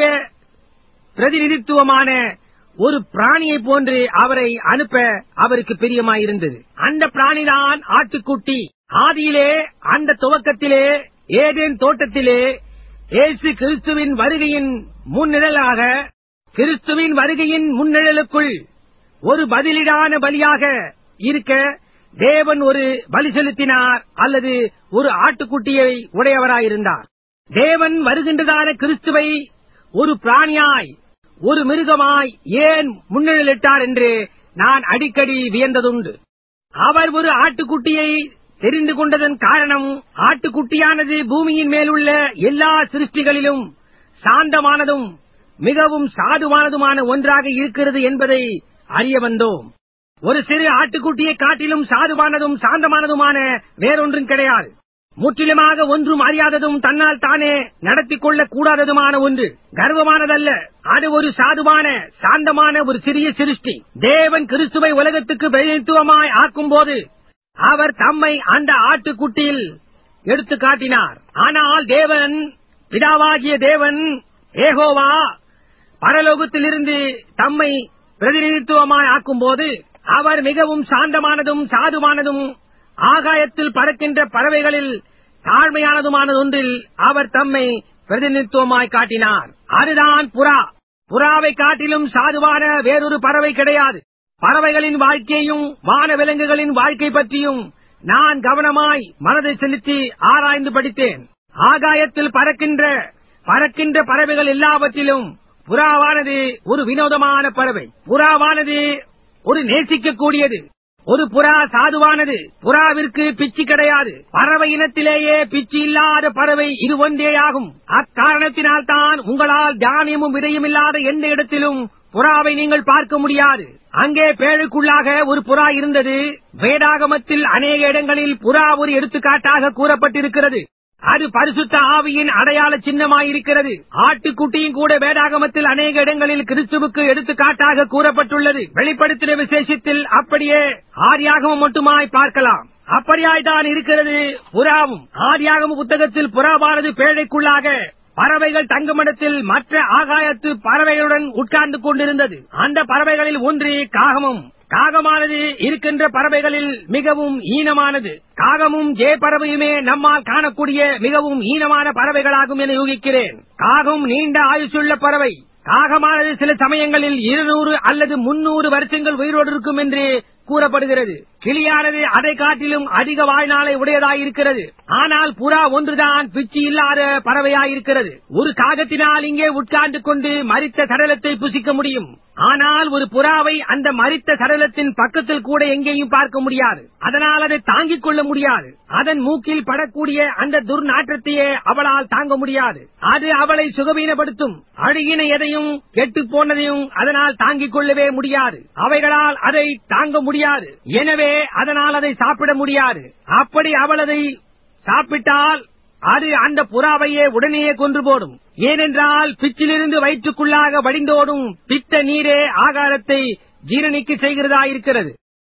பிரதிநிதித்துவமான ஒரு பிராணியை போன்று அவரை அனுப்ப அவருக்கு பிரியமாயிருந்தது அந்த பிராணிதான் ஆட்டுக்குட்டி ஆதியிலே அந்த துவக்கத்திலே ஏதேன் தோட்டத்திலே இயேசு கிறிஸ்துவின் வருகையின் முன்னிழலாக கிறிஸ்துவின் வருகையின் முன்னிழலுக்குள் ஒரு பதிலீடான பலியாக இருக்க தேவன் ஒரு பலி செலுத்தினார் அல்லது ஒரு ஆட்டுக்குட்டியை உடையவராயிருந்தார் தேவன் வருகின்றதான கிறிஸ்துவை ஒரு பிராணியாய் ஒரு மிருகமாய் ஏன் முன்னிழலிட்டார் என்று நான் அடிக்கடி வியந்ததுண்டு அவர் ஒரு ஆட்டுக்குட்டியை தெரிந்து கொண்டதன் காரணம் ஆட்டுக்குட்டியானது பூமியின் மேலுள்ள எல்லா சிருஷ்டிகளிலும் சாந்தமானதும் மிகவும் சாதுவானதுமான ஒன்றாக இருக்கிறது என்பதை அறிய வந்தோம் ஒரு சிறு ஆட்டுக்குட்டியை காட்டிலும் சாதுவானதும் சாந்தமானதுமான வேறொன்றும் கிடையாது முற்றிலுமாக ஒன்றும் அறியாததும் தன்னால் தானே நடத்திக் கொள்ளக் கூடாததுமான ஒன்று கர்வமானதல்ல அது ஒரு சாதுவான சாந்தமான ஒரு சிறிய சிருஷ்டி தேவன் கிறிஸ்துவை உலகத்துக்கு பிரதிநிதித்துவமாய் ஆக்கும்போது அவர் தம்மை அந்த ஆட்டுக்குட்டியில் எடுத்து காட்டினார் ஆனால் தேவன் பிதாவாகிய தேவன் ஏகோவா பரலோகத்திலிருந்து தம்மை பிரதிநிதித்துவமாய் ஆக்கும்போது அவர் மிகவும் சாந்தமானதும் சாதுவானதும் ஆகாயத்தில் பறக்கின்ற பறவைகளில் தாழ்மையானதுமான ஒன்றில் அவர் தம்மை பிரதிநிதித்துவமாய் காட்டினார் அதுதான் புறா புறாவை காட்டிலும் சாதுவான வேறொரு பறவை கிடையாது பறவைகளின் வாழ்க்கையும் வான விலங்குகளின் வாழ்க்கை பற்றியும் நான் கவனமாய் மனதை செலுத்தி ஆராய்ந்து படித்தேன் ஆகாயத்தில் பறக்கின்ற பறக்கின்ற பறவைகள் எல்லாவற்றிலும் புறாவானது ஒரு வினோதமான பறவை புறாவானது ஒரு நேசிக்கக்கூடியது ஒரு புறா சாதுவானது புறாவிற்கு பிச்சு கிடையாது பறவை இனத்திலேயே பிச்சு இல்லாத பறவை இது ஒன்றேயாகும் அக்காரணத்தினால் தான் உங்களால் தானியமும் விதையும் இல்லாத எந்த இடத்திலும் புறாவை நீங்கள் பார்க்க முடியாது அங்கே பேழுக்குள்ளாக ஒரு புறா இருந்தது வேதாகமத்தில் அநேக இடங்களில் புறா ஒரு எடுத்துக்காட்டாக கூறப்பட்டிருக்கிறது அது பரிசுத்த ஆவியின் அடையாள சின்னமாயிருக்கிறது ஆட்டுக்குட்டியும் கூட வேதாகமத்தில் அநேக இடங்களில் கிறிஸ்துவுக்கு எடுத்துக்காட்டாக கூறப்பட்டுள்ளது வெளிப்படுத்தின விசேஷத்தில் அப்படியே ஆதியாகமம் மட்டுமாய் பார்க்கலாம் அப்படியாய்தான் இருக்கிறது புறாவும் ஆதியாகம புத்தகத்தில் புறாவானது பேழைக்குள்ளாக பறவைகள் தங்குமிடத்தில் மற்ற ஆகாயத்து பறவைகளுடன் உட்கார்ந்து கொண்டிருந்தது அந்த பறவைகளில் ஒன்று காகமும் காகமானது இருக்கின்ற பறவைகளில் மிகவும் ஈனமானது காகமும் ஜே பறவையுமே நம்மால் காணக்கூடிய மிகவும் ஈனமான பறவைகளாகும் என யூகிக்கிறேன் காகம் நீண்ட ஆயுசுள்ள பறவை காகமானது சில சமயங்களில் இருநூறு அல்லது முன்னூறு வருஷங்கள் உயிரோடு இருக்கும் என்று கூறப்படுகிறது கிளியானது அதை காட்டிலும் அதிக வாழ்நாளை உடையதாயிருக்கிறது ஆனால் புறா ஒன்றுதான் பிச்சு இல்லாத பறவையாயிருக்கிறது ஒரு காகத்தினால் இங்கே உட்கார்ந்து கொண்டு மரித்த சடலத்தை புசிக்க முடியும் ஆனால் ஒரு புறாவை அந்த மரித்த சடலத்தின் பக்கத்தில் கூட எங்கேயும் பார்க்க முடியாது அதனால் அதை தாங்கிக் கொள்ள முடியாது அதன் மூக்கில் படக்கூடிய அந்த துர்நாற்றத்தையே அவளால் தாங்க முடியாது அது அவளை சுகவீனப்படுத்தும் அழுகின எதையும் கெட்டுப் போனதையும் அதனால் தாங்கிக் கொள்ளவே முடியாது அவைகளால் அதை தாங்க முடியாது எனவே அதனால் அதை சாப்பிட முடியாது அப்படி அவள் அதை சாப்பிட்டால் அது அந்த புறாவையே உடனேயே கொன்று போடும் ஏனென்றால் பிச்சிலிருந்து வயிற்றுக்குள்ளாக வடிந்தோடும் பித்த நீரே ஆகாரத்தை ஜீரணிக்க செய்கிறதாயிருக்கிறது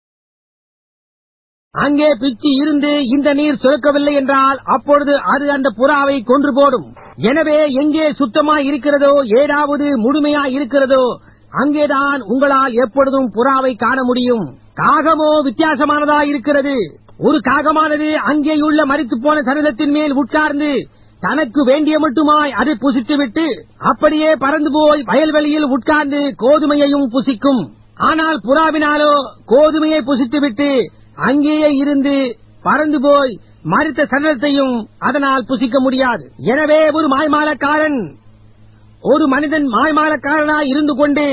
அங்கே பிச்சு இருந்து இந்த நீர் சுரக்கவில்லை என்றால் அப்பொழுது அது அந்த புறாவை கொன்று போடும் எனவே எங்கே சுத்தமாய் இருக்கிறதோ ஏதாவது முழுமையாய் இருக்கிறதோ அங்கேதான் உங்களால் எப்பொழுதும் புறாவை காண முடியும் காகமோ வித்தியாசமானதாய் இருக்கிறது ஒரு காகமானது அங்கேயுள்ள மறித்து போன சரீரத்தின் மேல் உட்கார்ந்து தனக்கு வேண்டிய மட்டுமாய் அதை புசித்துவிட்டு அப்படியே பறந்து போய் வயல்வெளியில் உட்கார்ந்து கோதுமையையும் புசிக்கும் ஆனால் புறாவினாலோ கோதுமையை புசித்துவிட்டு அங்கேயே இருந்து பறந்து போய் மறித்த சரீரத்தையும் அதனால் புசிக்க முடியாது எனவே ஒரு மாய்மாலக்காரன் ஒரு மனிதன் மாய்மாலக்காரனாய் இருந்து கொண்டு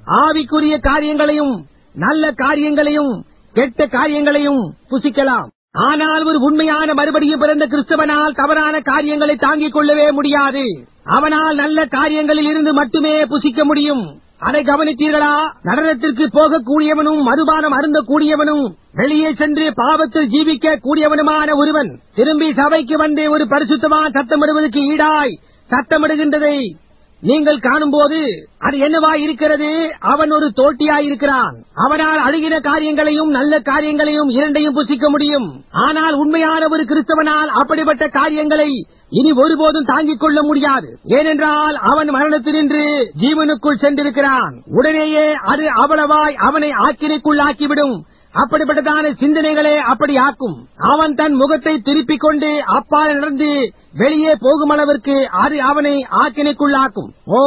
ஆவிக்குரிய காரியங்களையும் நல்ல காரியங்களையும் கெட்ட காரியங்களையும் புசிக்கலாம் ஆனால் ஒரு உண்மையான மறுபடியும் பிறந்த கிறிஸ்தவனால் தவறான காரியங்களை தாங்கிக் கொள்ளவே முடியாது அவனால் நல்ல காரியங்களில் இருந்து மட்டுமே புசிக்க முடியும் அதை கவனித்தீர்களா நடனத்திற்கு போகக்கூடியவனும் மதுபானம் அருந்த கூடியவனும் வெளியே சென்று பாவத்தில் ஜீவிக்க கூடியவனுமான ஒருவன் திரும்பி சபைக்கு வந்து ஒரு பரிசுத்தவான் சத்தமிடுவதற்கு ஈடாய் சத்தமிடுகின்றதை நீங்கள் காணும்போது அது என்னவா இருக்கிறது அவன் ஒரு தோட்டியாய் இருக்கிறான் அவனால் அழுகின காரியங்களையும் நல்ல காரியங்களையும் இரண்டையும் புசிக்க முடியும் ஆனால் உண்மையான ஒரு கிறிஸ்தவனால் அப்படிப்பட்ட காரியங்களை இனி ஒருபோதும் தாங்கிக் கொள்ள முடியாது ஏனென்றால் அவன் மரணத்தினின்று ஜீவனுக்குள் சென்றிருக்கிறான் உடனேயே அது அவ்வளவாய் அவனை ஆக்கினைக்குள்ளாக்கிவிடும் அப்படிப்பட்டதான சிந்தனைகளே அப்படி ஆக்கும் அவன் தன் முகத்தை திருப்பிக் கொண்டு அப்பால் நடந்து வெளியே போகும் அளவிற்கு அது அவனை ஆக்கினைக்குள்ளாக்கும் ஓ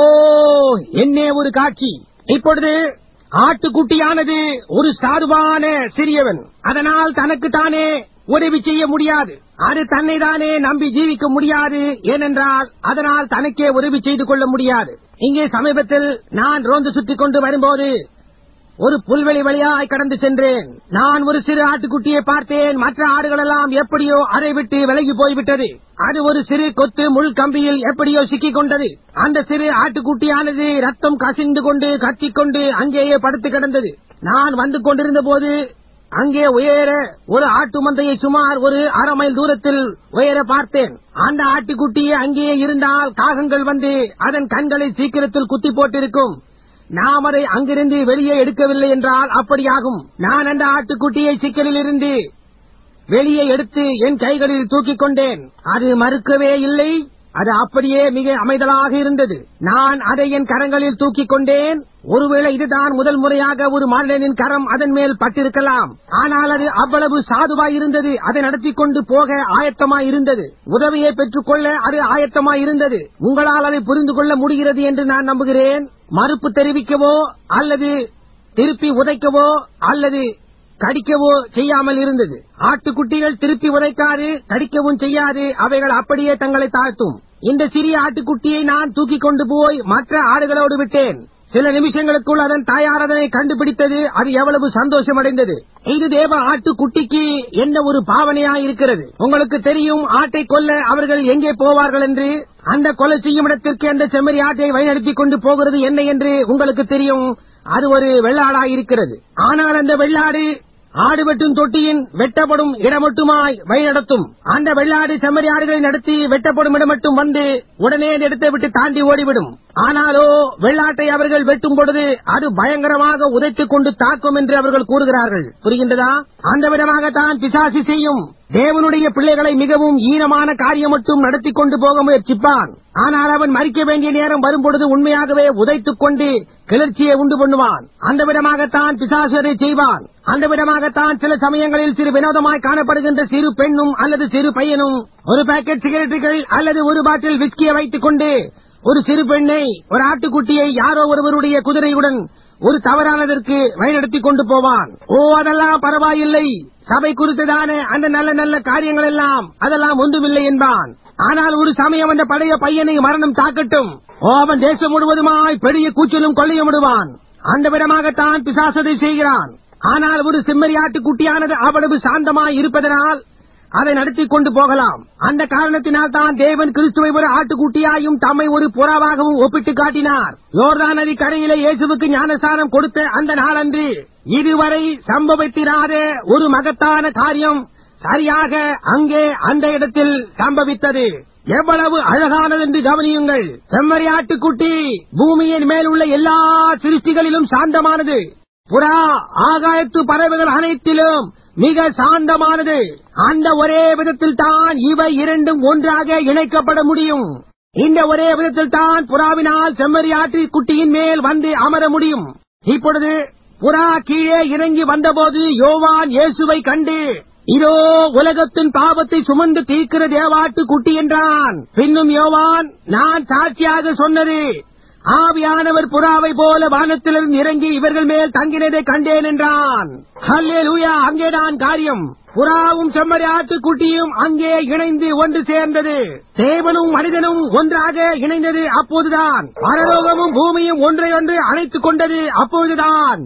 என்னே ஒரு காட்சி இப்பொழுது ஆட்டுக்குட்டியானது ஒரு சாதுவான சிறியவன் அதனால் தனக்கு தானே உதவி செய்ய முடியாது அது தன்னை தானே நம்பி ஜீவிக்க முடியாது ஏனென்றால் அதனால் தனக்கே உதவி செய்து கொள்ள முடியாது இங்கே சமீபத்தில் நான் ரோந்து சுற்றிக் கொண்டு வரும்போது ஒரு புல்வெளி வழியாய் கடந்து சென்றேன் நான் ஒரு சிறு ஆட்டுக்குட்டியை பார்த்தேன் மற்ற ஆடுகளெல்லாம் எப்படியோ அதை விட்டு விலகி போய்விட்டது அது ஒரு சிறு கொத்து முள் கம்பியில் எப்படியோ சிக்கிக் கொண்டது அந்த சிறு ஆட்டுக்குட்டியானது ரத்தம் கசிந்து கொண்டு கத்திக்கொண்டு அங்கேயே படுத்து கிடந்தது நான் வந்து கொண்டிருந்த போது அங்கே உயர ஒரு ஆட்டு மந்தையை சுமார் ஒரு அரை மைல் தூரத்தில் உயர பார்த்தேன் அந்த ஆட்டுக்குட்டியே அங்கேயே இருந்தால் காகங்கள் வந்து அதன் கண்களை சீக்கிரத்தில் குத்தி போட்டிருக்கும் நாம் அதை அங்கிருந்து வெளியே எடுக்கவில்லை என்றால் அப்படியாகும் நான் அந்த ஆட்டுக்குட்டியை சிக்கலில் இருந்து வெளியே எடுத்து என் கைகளில் தூக்கிக் கொண்டேன் அது மறுக்கவே இல்லை அது அப்படியே மிக அமைதலாக இருந்தது நான் அதை என் கரங்களில் தூக்கிக் கொண்டேன் ஒருவேளை இதுதான் முதல் முறையாக ஒரு மாநிலனின் கரம் அதன் மேல் பட்டிருக்கலாம் ஆனால் அது அவ்வளவு சாதுவாய் இருந்தது அதை நடத்தி கொண்டு போக ஆயத்தமாய் இருந்தது உதவியை பெற்றுக்கொள்ள அது ஆயத்தமாய் இருந்தது உங்களால் அதை புரிந்து கொள்ள முடிகிறது என்று நான் நம்புகிறேன் மறுப்பு தெரிவிக்கவோ அல்லது திருப்பி உதைக்கவோ அல்லது கடிக்கவோ செய்யாமல் இருந்தது ஆட்டுக்குட்டிகள் திருப்பி உதைக்காது கடிக்கவும் செய்யாது அவைகள் அப்படியே தங்களை தாழ்த்தும் இந்த சிறிய ஆட்டுக்குட்டியை நான் தூக்கிக் கொண்டு போய் மற்ற ஆடுகளோடு விட்டேன் சில நிமிஷங்களுக்குள் அதன் தாயார் அதனை கண்டுபிடித்தது அது எவ்வளவு சந்தோஷமடைந்தது இது தேவ ஆட்டுக்குட்டிக்கு என்ன ஒரு பாவனையா இருக்கிறது உங்களுக்கு தெரியும் ஆட்டை கொல்ல அவர்கள் எங்கே போவார்கள் என்று அந்த கொலை செய்யும் இடத்திற்கு அந்த செம்மறி ஆட்டை வழிநடத்திக் கொண்டு போகிறது என்ன என்று உங்களுக்கு தெரியும் அது ஒரு வெள்ளாடாய் இருக்கிறது ஆனால் அந்த வெள்ளாடு ஆடு வெட்டும் தொட்டியின் வெட்டப்படும் இடமட்டுமாய் வழிநடத்தும் அந்த வெள்ளாடு செம்மறியாடுகளை நடத்தி வெட்டப்படும் இடமட்டும் வந்து உடனே அந்த இடத்தை விட்டு தாண்டி ஓடிவிடும் ஆனாலோ வெள்ளாட்டை அவர்கள் வெட்டும் பொழுது அது பயங்கரமாக உதைத்துக் கொண்டு தாக்கும் என்று அவர்கள் கூறுகிறார்கள் புரிகின்றதா அந்த விதமாகத்தான் பிசாசி செய்யும் தேவனுடைய பிள்ளைகளை மிகவும் ஈனமான காரியம் மட்டும் நடத்தி கொண்டு போக முயற்சிப்பான் ஆனால் அவன் மறிக்க வேண்டிய நேரம் வரும்பொழுது உண்மையாகவே உதைத்துக் கொண்டு கிளர்ச்சியை உண்டு பண்ணுவான் அந்த விதமாகத்தான் பிசாசு அதை செய்வான் அந்த விதமாகத்தான் சில சமயங்களில் சிறு வினோதமாய் காணப்படுகின்ற சிறு பெண்ணும் அல்லது சிறு பையனும் ஒரு பாக்கெட் சிகரெட்டுகள் அல்லது ஒரு பாட்டில் விஸ்கியை வைத்துக் கொண்டு ஒரு சிறு பெண்ணை ஒரு ஆட்டுக்குட்டியை யாரோ ஒருவருடைய குதிரையுடன் ஒரு தவறானதற்கு வழிநடத்திக் கொண்டு போவான் ஓ அதெல்லாம் பரவாயில்லை சபை குறித்ததான அந்த நல்ல நல்ல காரியங்கள் எல்லாம் அதெல்லாம் ஒன்றுமில்லை என்பான் ஆனால் ஒரு சமயம் அந்த பழைய பையனை மரணம் தாக்கட்டும் ஓ அவன் தேசம் முழுவதுமாய் பெரிய கூச்சலும் கொள்ளையும் விடுவான் அந்த விதமாகத்தான் பிசாசதை செய்கிறான் ஆனால் ஒரு செம்மறியாட்டு குட்டியானது அவ்வளவு சாந்தமாய் இருப்பதனால் அதை நடத்திக் கொண்டு போகலாம் அந்த காரணத்தினால் தான் தேவன் கிறிஸ்துவை ஒரு ஆட்டுக்குட்டியாயும் தம்மை ஒரு புறாவாகவும் ஒப்பிட்டு காட்டினார் யோர்தான் நதி கரையிலே இயேசுவுக்கு ஞானசாரம் கொடுத்த அந்த நாளன்று இதுவரை சம்பவித்திராத ஒரு மகத்தான காரியம் சரியாக அங்கே அந்த இடத்தில் சம்பவித்தது எவ்வளவு அழகானது என்று கவனியுங்கள் செம்மறியாட்டுக்குட்டி பூமியின் மேல் உள்ள எல்லா சிருஷ்டிகளிலும் சாந்தமானது புறா ஆகாயத்து பறவைகள் அனைத்திலும் மிக சாந்தமானது அந்த ஒரே விதத்தில் தான் இவை இரண்டும் ஒன்றாக இணைக்கப்பட முடியும் இந்த ஒரே விதத்தில் தான் புறாவினால் செம்மறியாட்டு குட்டியின் மேல் வந்து அமர முடியும் இப்பொழுது புறா கீழே இறங்கி வந்தபோது யோவான் இயேசுவை கண்டு இதோ உலகத்தின் பாவத்தை சுமந்து தீர்க்கிற தேவாட்டு குட்டி என்றான் பின்னும் யோவான் நான் சாட்சியாக சொன்னது ஆவியானவர் புறாவை போல வானத்திலிருந்து இறங்கி இவர்கள் மேல் தங்கினதை கண்டேன் என்றான் ஹல்லேலூயா அங்கேதான் காரியம் புறாவும் செம்மறி ஆட்டுக்குட்டியும் அங்கே இணைந்து ஒன்று சேர்ந்தது தேவனும் மனிதனும் ஒன்றாக இணைந்தது அப்போதுதான் பரலோகமும் பூமியும் ஒன்றை ஒன்று அணைத்துக் கொண்டது அப்போதுதான்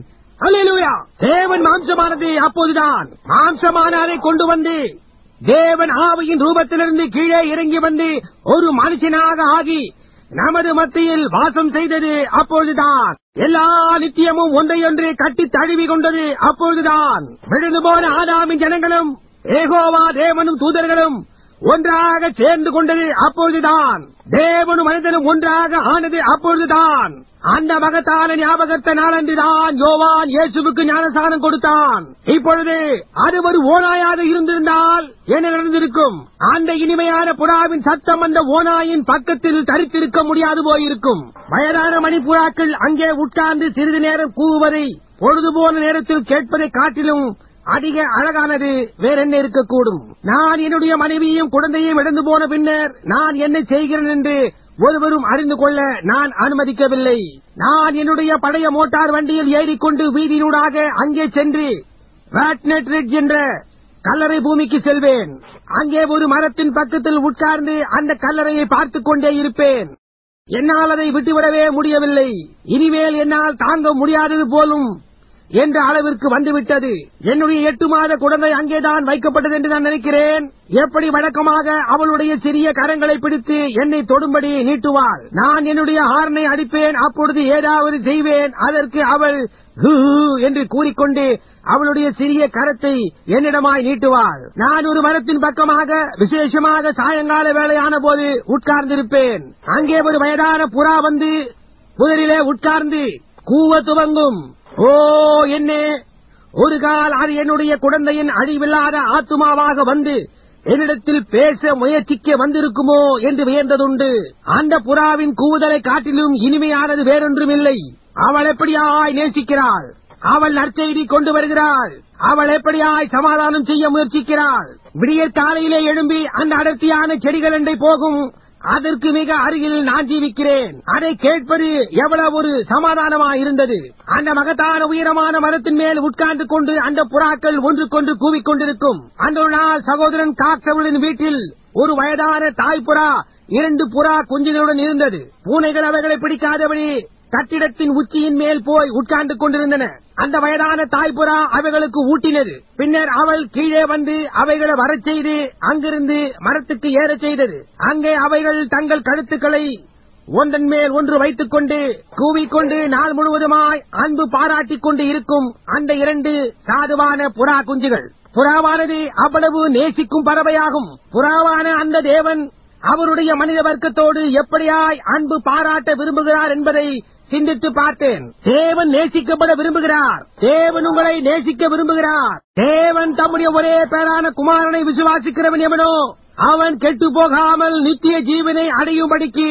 அல்லேலூயா தேவன் மாம்சமானது அப்போதுதான் மாம்சமான அதை கொண்டு வந்து தேவன் ஆவியின் ரூபத்திலிருந்து கீழே இறங்கி வந்து ஒரு மனுஷனாக ஆகி நமது மத்தியில் வாசம் செய்தது அப்பொழுதுதான் எல்லா நித்தியமும் ஒன்றையொன்று கட்டி தழுவி கொண்டது அப்பொழுதுதான் விழுந்து போன ஆதாமின் ஜனங்களும் ஏகோவா தேவனும் தூதர்களும் ஒன்றாக சேர்ந்து கொண்டது அப்பொழுதுதான் தேவனும் மனிதனும் ஒன்றாக ஆனது அப்பொழுதுதான் அந்த மகத்தான ஞாபகத்த நாளன்றுதான் யோவான் இயேசுவுக்கு ஞானசானம் கொடுத்தான் இப்பொழுது அது ஒரு ஓனாயாக இருந்திருந்தால் என்ன நடந்திருக்கும் அந்த இனிமையான புறாவின் சத்தம் அந்த ஓனாயின் பக்கத்தில் தரித்திருக்க முடியாது போயிருக்கும் வயதான மணிப்புறாக்கள் அங்கே உட்கார்ந்து சிறிது நேரம் கூவுவதை பொழுதுபோன நேரத்தில் கேட்பதை காட்டிலும் அதிக அழகானது வேற என்ன இருக்கக்கூடும் நான் என்னுடைய மனைவியையும் குழந்தையும் இழந்து போன பின்னர் நான் என்ன செய்கிறேன் என்று ஒருவரும் அறிந்து கொள்ள நான் அனுமதிக்கவில்லை நான் என்னுடைய பழைய மோட்டார் வண்டியில் ஏறிக்கொண்டு வீதியினூடாக அங்கே சென்று ராட்னெட் ரிட்ஜ் என்ற கல்லறை பூமிக்கு செல்வேன் அங்கே ஒரு மரத்தின் பக்கத்தில் உட்கார்ந்து அந்த கல்லறையை பார்த்துக் கொண்டே இருப்பேன் என்னால் அதை விட்டுவிடவே முடியவில்லை இனிமேல் என்னால் தாங்க முடியாதது போலும் என்ற அளவிற்கு வந்துவிட்டது என்னுடைய எட்டு மாத குழந்தை அங்கேதான் வைக்கப்பட்டது என்று நான் நினைக்கிறேன் எப்படி வழக்கமாக அவளுடைய சிறிய கரங்களை பிடித்து என்னை தொடும்படி நீட்டுவாள் நான் என்னுடைய ஹார்னை அடிப்பேன் அப்பொழுது ஏதாவது செய்வேன் அதற்கு அவள் ஹூ ஹூ என்று கூறிக்கொண்டு அவளுடைய சிறிய கரத்தை என்னிடமாய் நீட்டுவாள் நான் ஒரு மரத்தின் பக்கமாக விசேஷமாக சாயங்கால வேளையான போது உட்கார்ந்திருப்பேன் அங்கே ஒரு வயதான புறா வந்து புதரிலே உட்கார்ந்து கூவ துவங்கும் ஓ என்னே ஒரு கால் அது என்னுடைய குழந்தையின் அழிவில்லாத ஆத்துமாவாக வந்து என்னிடத்தில் பேச முயற்சிக்க வந்திருக்குமோ என்று வியந்ததுண்டு அந்த புறாவின் கூவுதலை காட்டிலும் இனிமையானது வேறொன்றுமில்லை அவள் எப்படியாய் நேசிக்கிறாள் அவள் நற்செய்தி கொண்டு வருகிறாள் அவள் எப்படியாய் சமாதானம் செய்ய முயற்சிக்கிறாள் விடியற் காலையிலே எழும்பி அந்த அடர்த்தியான செடிகள் அண்டை போகும் அதற்கு மிக அருகில் நான் ஜீவிக்கிறேன் அதை கேட்பது எவ்வளவு ஒரு சமாதானமாய் இருந்தது அந்த மகத்தான உயரமான மரத்தின் மேல் உட்கார்ந்து கொண்டு அந்த புறாக்கள் ஒன்றுக்கொன்று கூவிக்கொண்டிருக்கும் அந்த ஒரு நாள் சகோதரன் காக்சவளின் வீட்டில் ஒரு வயதான தாய் புறா இரண்டு புறா குஞ்சுகளுடன் இருந்தது பூனைகள் அவைகளை பிடிக்காதபடி கட்டிடத்தின் உச்சியின் மேல் போய் உட்கார்ந்து கொண்டிருந்தன அந்த வயதான தாய்ப்புறா அவைகளுக்கு ஊட்டினது பின்னர் அவள் கீழே வந்து அவைகளை வரச் செய்து அங்கிருந்து மரத்துக்கு ஏறச் செய்தது அங்கே அவைகள் தங்கள் கழுத்துக்களை ஒன்றன் மேல் ஒன்று வைத்துக் கொண்டு கூவிக்கொண்டு நாள் முழுவதுமாய் அன்பு பாராட்டிக் கொண்டு இருக்கும் அந்த இரண்டு சாதுவான புறா குஞ்சுகள் புறாவானது அவ்வளவு நேசிக்கும் பறவையாகும் புறாவான அந்த தேவன் அவருடைய மனித வர்க்கத்தோடு எப்படியாய் அன்பு பாராட்ட விரும்புகிறார் என்பதை சிந்தித்து பார்த்தேன் தேவன் நேசிக்கப்பட விரும்புகிறார் தேவன் உங்களை நேசிக்க விரும்புகிறார் தேவன் தம்முடைய ஒரே பேரான குமாரனை விசுவாசிக்கிறவன் எவனோ அவன் கெட்டு போகாமல் நித்திய ஜீவனை அடையும்படிக்கு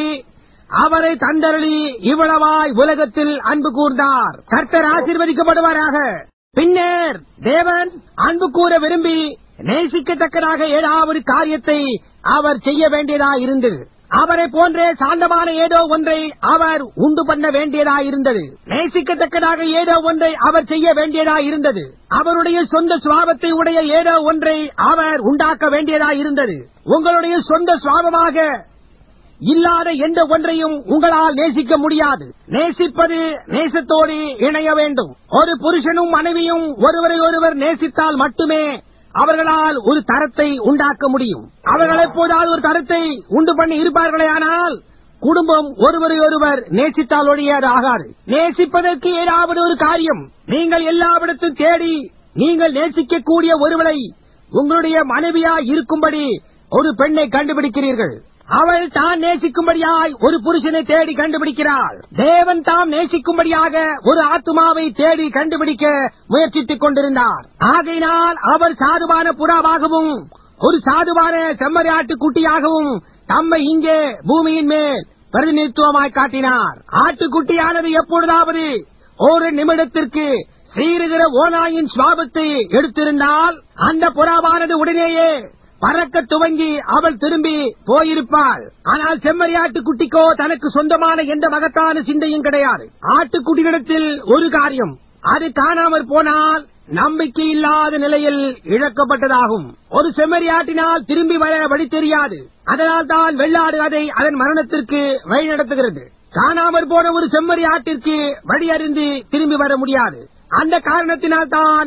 அவரை தந்தருளி இவ்வளவாய் உலகத்தில் அன்பு கூர்ந்தார் கர்த்தர் ஆசீர்வதிக்கப்படுவாராக பின்னர் தேவன் அன்பு கூற விரும்பி நேசிக்கத்தக்கதாக ஏதாவது காரியத்தை அவர் செய்ய வேண்டியதாய் இருந்தது அவரை போன்றே சாந்தமான ஏதோ ஒன்றை அவர் உண்டு பண்ண வேண்டியதாய் இருந்தது நேசிக்கத்தக்கதாக ஏதோ ஒன்றை அவர் செய்ய வேண்டியதாய் இருந்தது அவருடைய சொந்த சுவாபத்தை உடைய ஏதோ ஒன்றை அவர் உண்டாக்க வேண்டியதாய் இருந்தது உங்களுடைய சொந்த சுவாபமாக இல்லாத எந்த ஒன்றையும் உங்களால் நேசிக்க முடியாது நேசிப்பது நேசத்தோடு இணைய வேண்டும் ஒரு புருஷனும் மனைவியும் ஒருவரை ஒருவர் நேசித்தால் மட்டுமே அவர்களால் ஒரு தரத்தை உண்டாக்க முடியும் அவர்கள் எப்போதாவது ஒரு தரத்தை உண்டு பண்ணி இருப்பார்களே ஆனால் குடும்பம் ஒருவரை ஒருவர் நேசித்தால் ஒழியாது ஆகாது நேசிப்பதற்கு ஏதாவது ஒரு காரியம் நீங்கள் எல்லாவிடத்தும் தேடி நீங்கள் நேசிக்கக்கூடிய ஒருவரை உங்களுடைய மனைவியா இருக்கும்படி ஒரு பெண்ணை கண்டுபிடிக்கிறீர்கள் அவள் தான் நேசிக்கும்படியாய் ஒரு புருஷனை தேடி கண்டுபிடிக்கிறாள் தேவன் தாம் நேசிக்கும்படியாக ஒரு ஆத்மாவை தேடி கண்டுபிடிக்க முயற்சித்துக் கொண்டிருந்தார் ஆகையினால் அவர் சாதுவான புறாவாகவும் ஒரு சாதுவான செம்மறியாட்டு குட்டியாகவும் தம்மை இங்கே பூமியின் மேல் பிரதிநிதித்துவமாய் காட்டினார் ஆட்டுக்குட்டியானது எப்பொழுதாவது ஒரு நிமிடத்திற்கு சீருகிற ஓனாயின் சுவாபத்தை எடுத்திருந்தால் அந்த புறாவானது உடனேயே பறக்க துவங்கி அவள் திரும்பி போயிருப்பாள் ஆனால் செம்மறியாட்டு குட்டிக்கோ தனக்கு சொந்தமான எந்த மகத்தான சிந்தையும் கிடையாது ஆட்டுக்குட்டியிடத்தில் ஒரு காரியம் அது காணாமற் போனால் நம்பிக்கை இல்லாத நிலையில் இழக்கப்பட்டதாகும் ஒரு செம்மறியாட்டினால் திரும்பி வர வழி தெரியாது அதனால் தான் வெள்ளாடு அதை அதன் மரணத்திற்கு வழிநடத்துகிறது காணாமற் போன ஒரு செம்மறி ஆட்டிற்கு வழி அறிந்து திரும்பி வர முடியாது அந்த காரணத்தினால் தான்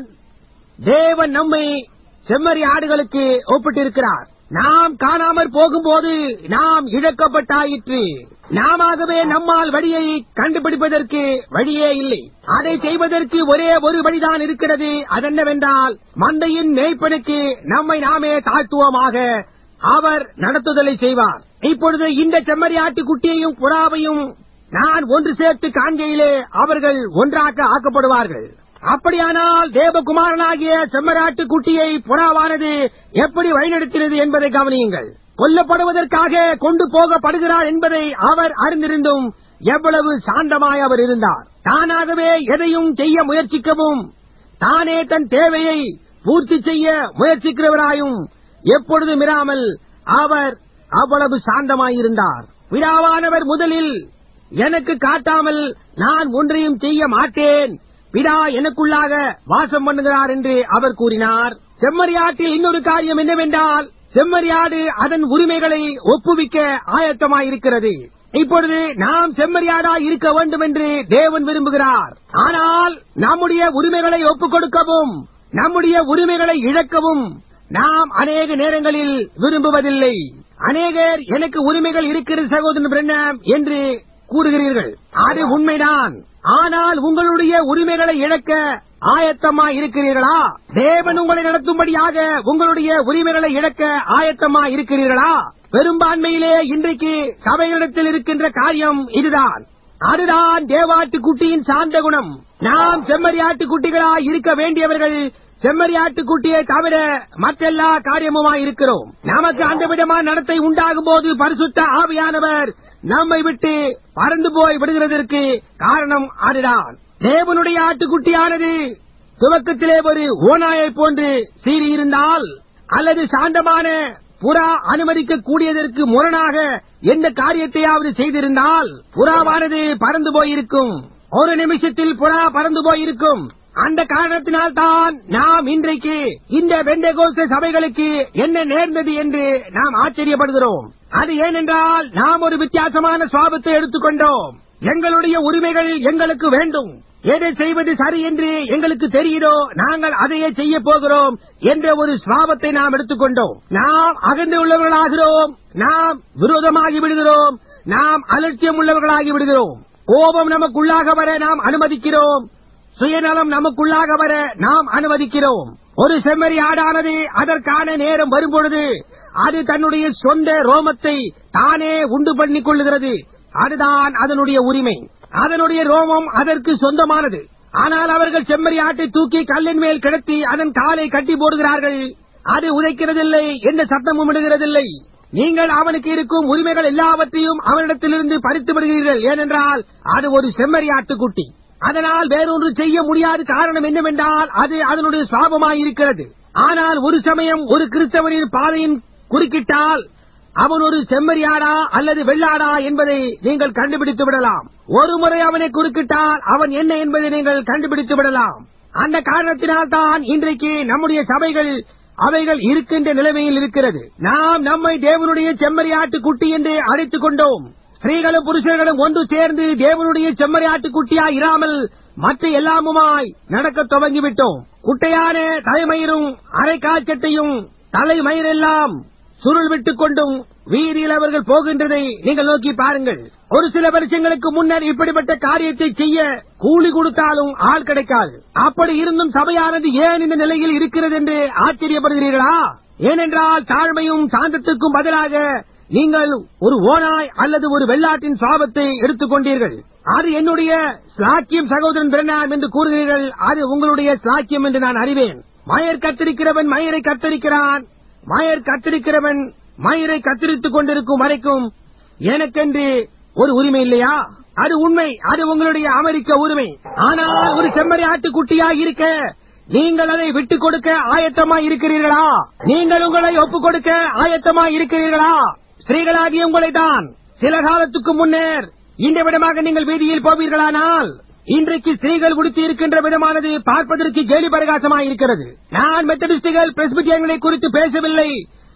தேவன் நம்மை செம்மறி ஆடுகளுக்கு ஒப்பிட்டிருக்கிறார் நாம் காணாமற் போகும்போது நாம் இழக்கப்பட்டாயிற்று நாமவே நம்மால் வழியை கண்டுபிடிப்பதற்கு வழியே இல்லை அதை செய்வதற்கு ஒரே ஒரு வழிதான் இருக்கிறது அதென்னவென்றால் மந்தையின் மேய்ப்பனுக்கு நம்மை நாமே தாழ்த்துவமாக அவர் நடத்துதலை செய்வார் இப்பொழுது இந்த செம்மறி ஆட்டுக்குட்டியையும் புறாவையும் நான் ஒன்று சேர்த்து காண்கையிலே அவர்கள் ஒன்றாக ஆக்கப்படுவார்கள் அப்படியானால் தேவகுமாரனாகிய செம்மராட்டு குட்டியை புறாவானது எப்படி வழிநடத்தினது என்பதை கவனியுங்கள் கொல்லப்படுவதற்காக கொண்டு போகப்படுகிறார் என்பதை அவர் அறிந்திருந்தும் எவ்வளவு சாந்தமாய் அவர் இருந்தார் தானாகவே எதையும் செய்ய முயற்சிக்கவும் தானே தன் தேவையை பூர்த்தி செய்ய முயற்சிக்கிறவராயும் எப்பொழுதும் இராமல் அவர் அவ்வளவு சாந்தமாயிருந்தார் பிதாவானவர் முதலில் எனக்கு காட்டாமல் நான் ஒன்றையும் செய்ய மாட்டேன் பிதா எனக்குள்ளாக வாசம் பண்ணுகிறார் என்று அவர் கூறினார் செம்மறியாட்டில் இன்னொரு காரியம் என்னவென்றால் செம்மறியாடு அதன் உரிமைகளை ஒப்புவிக்க ஆயத்தமாயிருக்கிறது இப்பொழுது நாம் செம்மறியாடா இருக்க வேண்டும் என்று தேவன் விரும்புகிறார் ஆனால் நம்முடைய உரிமைகளை ஒப்புக் கொடுக்கவும் நம்முடைய உரிமைகளை இழக்கவும் நாம் அநேக நேரங்களில் விரும்புவதில்லை அநேகர் எனக்கு உரிமைகள் இருக்கிறது சகோதரன் பிரண்ணம் என்று கூறுகிறீர்கள் அது உண்மைதான் ஆனால் உங்களுடைய உரிமைகளை இழக்க ஆயத்தமா இருக்கிறீர்களா தேவன் உங்களை நடத்தும்படியாக உங்களுடைய உரிமைகளை இழக்க ஆயத்தமா இருக்கிறீர்களா பெரும்பான்மையிலே இன்றைக்கு சபைகளிடத்தில் இருக்கின்ற காரியம் இதுதான் அதுதான் தேவாட்டு குட்டியின் சார்ந்த குணம் நாம் செம்மறியாட்டு குட்டிகளாய் இருக்க வேண்டியவர்கள் செம்மறியாட்டு குட்டியை தவிர மற்றெல்லா காரியமுமாய் இருக்கிறோம் நமக்கு அந்த விதமான நடத்தை உண்டாகும் போது பரிசுத்த ஆவியானவர் நம்மை விட்டு பறந்து போய் விடுகிறதற்கு காரணம் அதுதான் தேவனுடைய ஆட்டுக்குட்டியானது துவக்கத்திலே ஒரு ஓநாயை போன்று சீறியிருந்தால் அல்லது சாந்தமான புறா அனுமதிக்க கூடியதற்கு முரணாக எந்த காரியத்தையாவது செய்திருந்தால் புறாவானது பறந்து போயிருக்கும் ஒரு நிமிஷத்தில் புறா பறந்து போயிருக்கும் அந்த காரணத்தினால் தான் நாம் இன்றைக்கு இந்த வெண்டகோச சபைகளுக்கு என்ன நேர்ந்தது என்று நாம் ஆச்சரியப்படுகிறோம் அது ஏனென்றால் நாம் ஒரு வித்தியாசமான சுவாபத்தை எடுத்துக்கொண்டோம் எங்களுடைய உரிமைகள் எங்களுக்கு வேண்டும் எதை செய்வது சரி என்று எங்களுக்கு தெரியுதோ நாங்கள் அதையே செய்ய போகிறோம் என்ற ஒரு சுவாபத்தை நாம் எடுத்துக்கொண்டோம் நாம் அகந்து உள்ளவர்களாகிறோம் நாம் விரோதமாகி விடுகிறோம் நாம் அலட்சியம் உள்ளவர்களாகி விடுகிறோம் கோபம் நமக்குள்ளாக வர நாம் அனுமதிக்கிறோம் சுயநலம் நமக்குள்ளாக வர நாம் அனுமதிக்கிறோம் ஒரு செம்மறி ஆடானது அதற்கான நேரம் வரும்பொழுது அது தன்னுடைய சொந்த ரோமத்தை தானே உண்டு பண்ணிக் கொள்ளுகிறது அதுதான் அதனுடைய உரிமை அதனுடைய ரோமம் அதற்கு சொந்தமானது ஆனால் அவர்கள் செம்மறி ஆட்டை தூக்கி கல்லின் மேல் கிடத்தி அதன் காலை கட்டி போடுகிறார்கள் அது உதைக்கிறதில்லை எந்த சத்தமும் இடுகிறதில்லை நீங்கள் அவனுக்கு இருக்கும் உரிமைகள் எல்லாவற்றையும் அவனிடத்திலிருந்து பறித்து விடுகிறீர்கள் ஏனென்றால் அது ஒரு செம்மறி ஆட்டுக்குட்டி அதனால் வேறொன்று செய்ய முடியாத காரணம் என்னவென்றால் அது அதனுடைய சாபமாயிருக்கிறது ஆனால் ஒரு சமயம் ஒரு கிறிஸ்தவனின் பாதையின் குறுக்கிட்டால் அவன் ஒரு செம்மறியாடா அல்லது வெள்ளாடா என்பதை நீங்கள் கண்டுபிடித்து விடலாம் ஒரு முறை அவனை குறுக்கிட்டால் அவன் என்ன என்பதை நீங்கள் கண்டுபிடித்து விடலாம் அந்த காரணத்தினால் தான் இன்றைக்கு நம்முடைய சபைகள் அவைகள் இருக்கின்ற நிலைமையில் இருக்கிறது நாம் நம்மை தேவனுடைய செம்மறியாட்டு குட்டி என்று அழைத்துக் கொண்டோம் ஸ்திரீகளும் புருஷர்களும் ஒன்று சேர்ந்து தேவனுடைய செம்மறியாட்டு குட்டியா இராமல் மற்ற எல்லாமுமாய் நடக்க துவங்கிவிட்டோம் குட்டையான தலைமயிரும் அரைக்காய்ச்சட்டையும் தலைமயிரெல்லாம் சுருள் விட்டுக் கொண்டும் வீதியில் அவர்கள் போகின்றதை நீங்கள் நோக்கி பாருங்கள் ஒரு சில வருஷங்களுக்கு முன்னர் இப்படிப்பட்ட காரியத்தை செய்ய கூலி கொடுத்தாலும் ஆள் கிடைக்காது அப்படி இருந்தும் சபையானது ஏன் இந்த நிலையில் இருக்கிறது என்று ஆச்சரியப்படுகிறீர்களா ஏனென்றால் தாழ்மையும் சாந்தத்துக்கும் பதிலாக நீங்கள் ஒரு ஓனாய் அல்லது ஒரு வெள்ளாட்டின் சாபத்தை எடுத்துக் கொண்டீர்கள் அது என்னுடைய ஸ்லாக்கியம் சகோதரன் பிறனாம் என்று கூறுகிறீர்கள் அது உங்களுடைய ஸ்லாக்கியம் என்று நான் அறிவேன் மயர் கத்திரிக்கிறவன் மயரை கத்தரிக்கிறான் மயர் கத்திரிக்கிறவன் மயிரை கத்தரித்துக் கொண்டிருக்கும் வரைக்கும் எனக்கென்று ஒரு உரிமை இல்லையா அது உண்மை அது உங்களுடைய அமெரிக்க உரிமை ஆனால் ஒரு செம்மறி ஆட்டுக்குட்டியா இருக்க நீங்கள் அதை விட்டுக் கொடுக்க ஆயத்தமா இருக்கிறீர்களா நீங்கள் உங்களை ஒப்புக் கொடுக்க ஆயத்தமா இருக்கிறீர்களா ஸ்திரீகளாகிய உங்களை தான் சில காலத்துக்கு முன்னர் இந்த விடமாக நீங்கள் வீதியில் போவீர்களானால் இன்றைக்கு ஸ்திரீகள் உடுத்தி இருக்கின்ற விதமானது பார்ப்பதற்கு ஜெலி பிரகாசமாய் இருக்கிறது நான் மெத்தடிஸ்டுகள் பிரஸ்பிட்டியங்களை குறித்து பேசவில்லை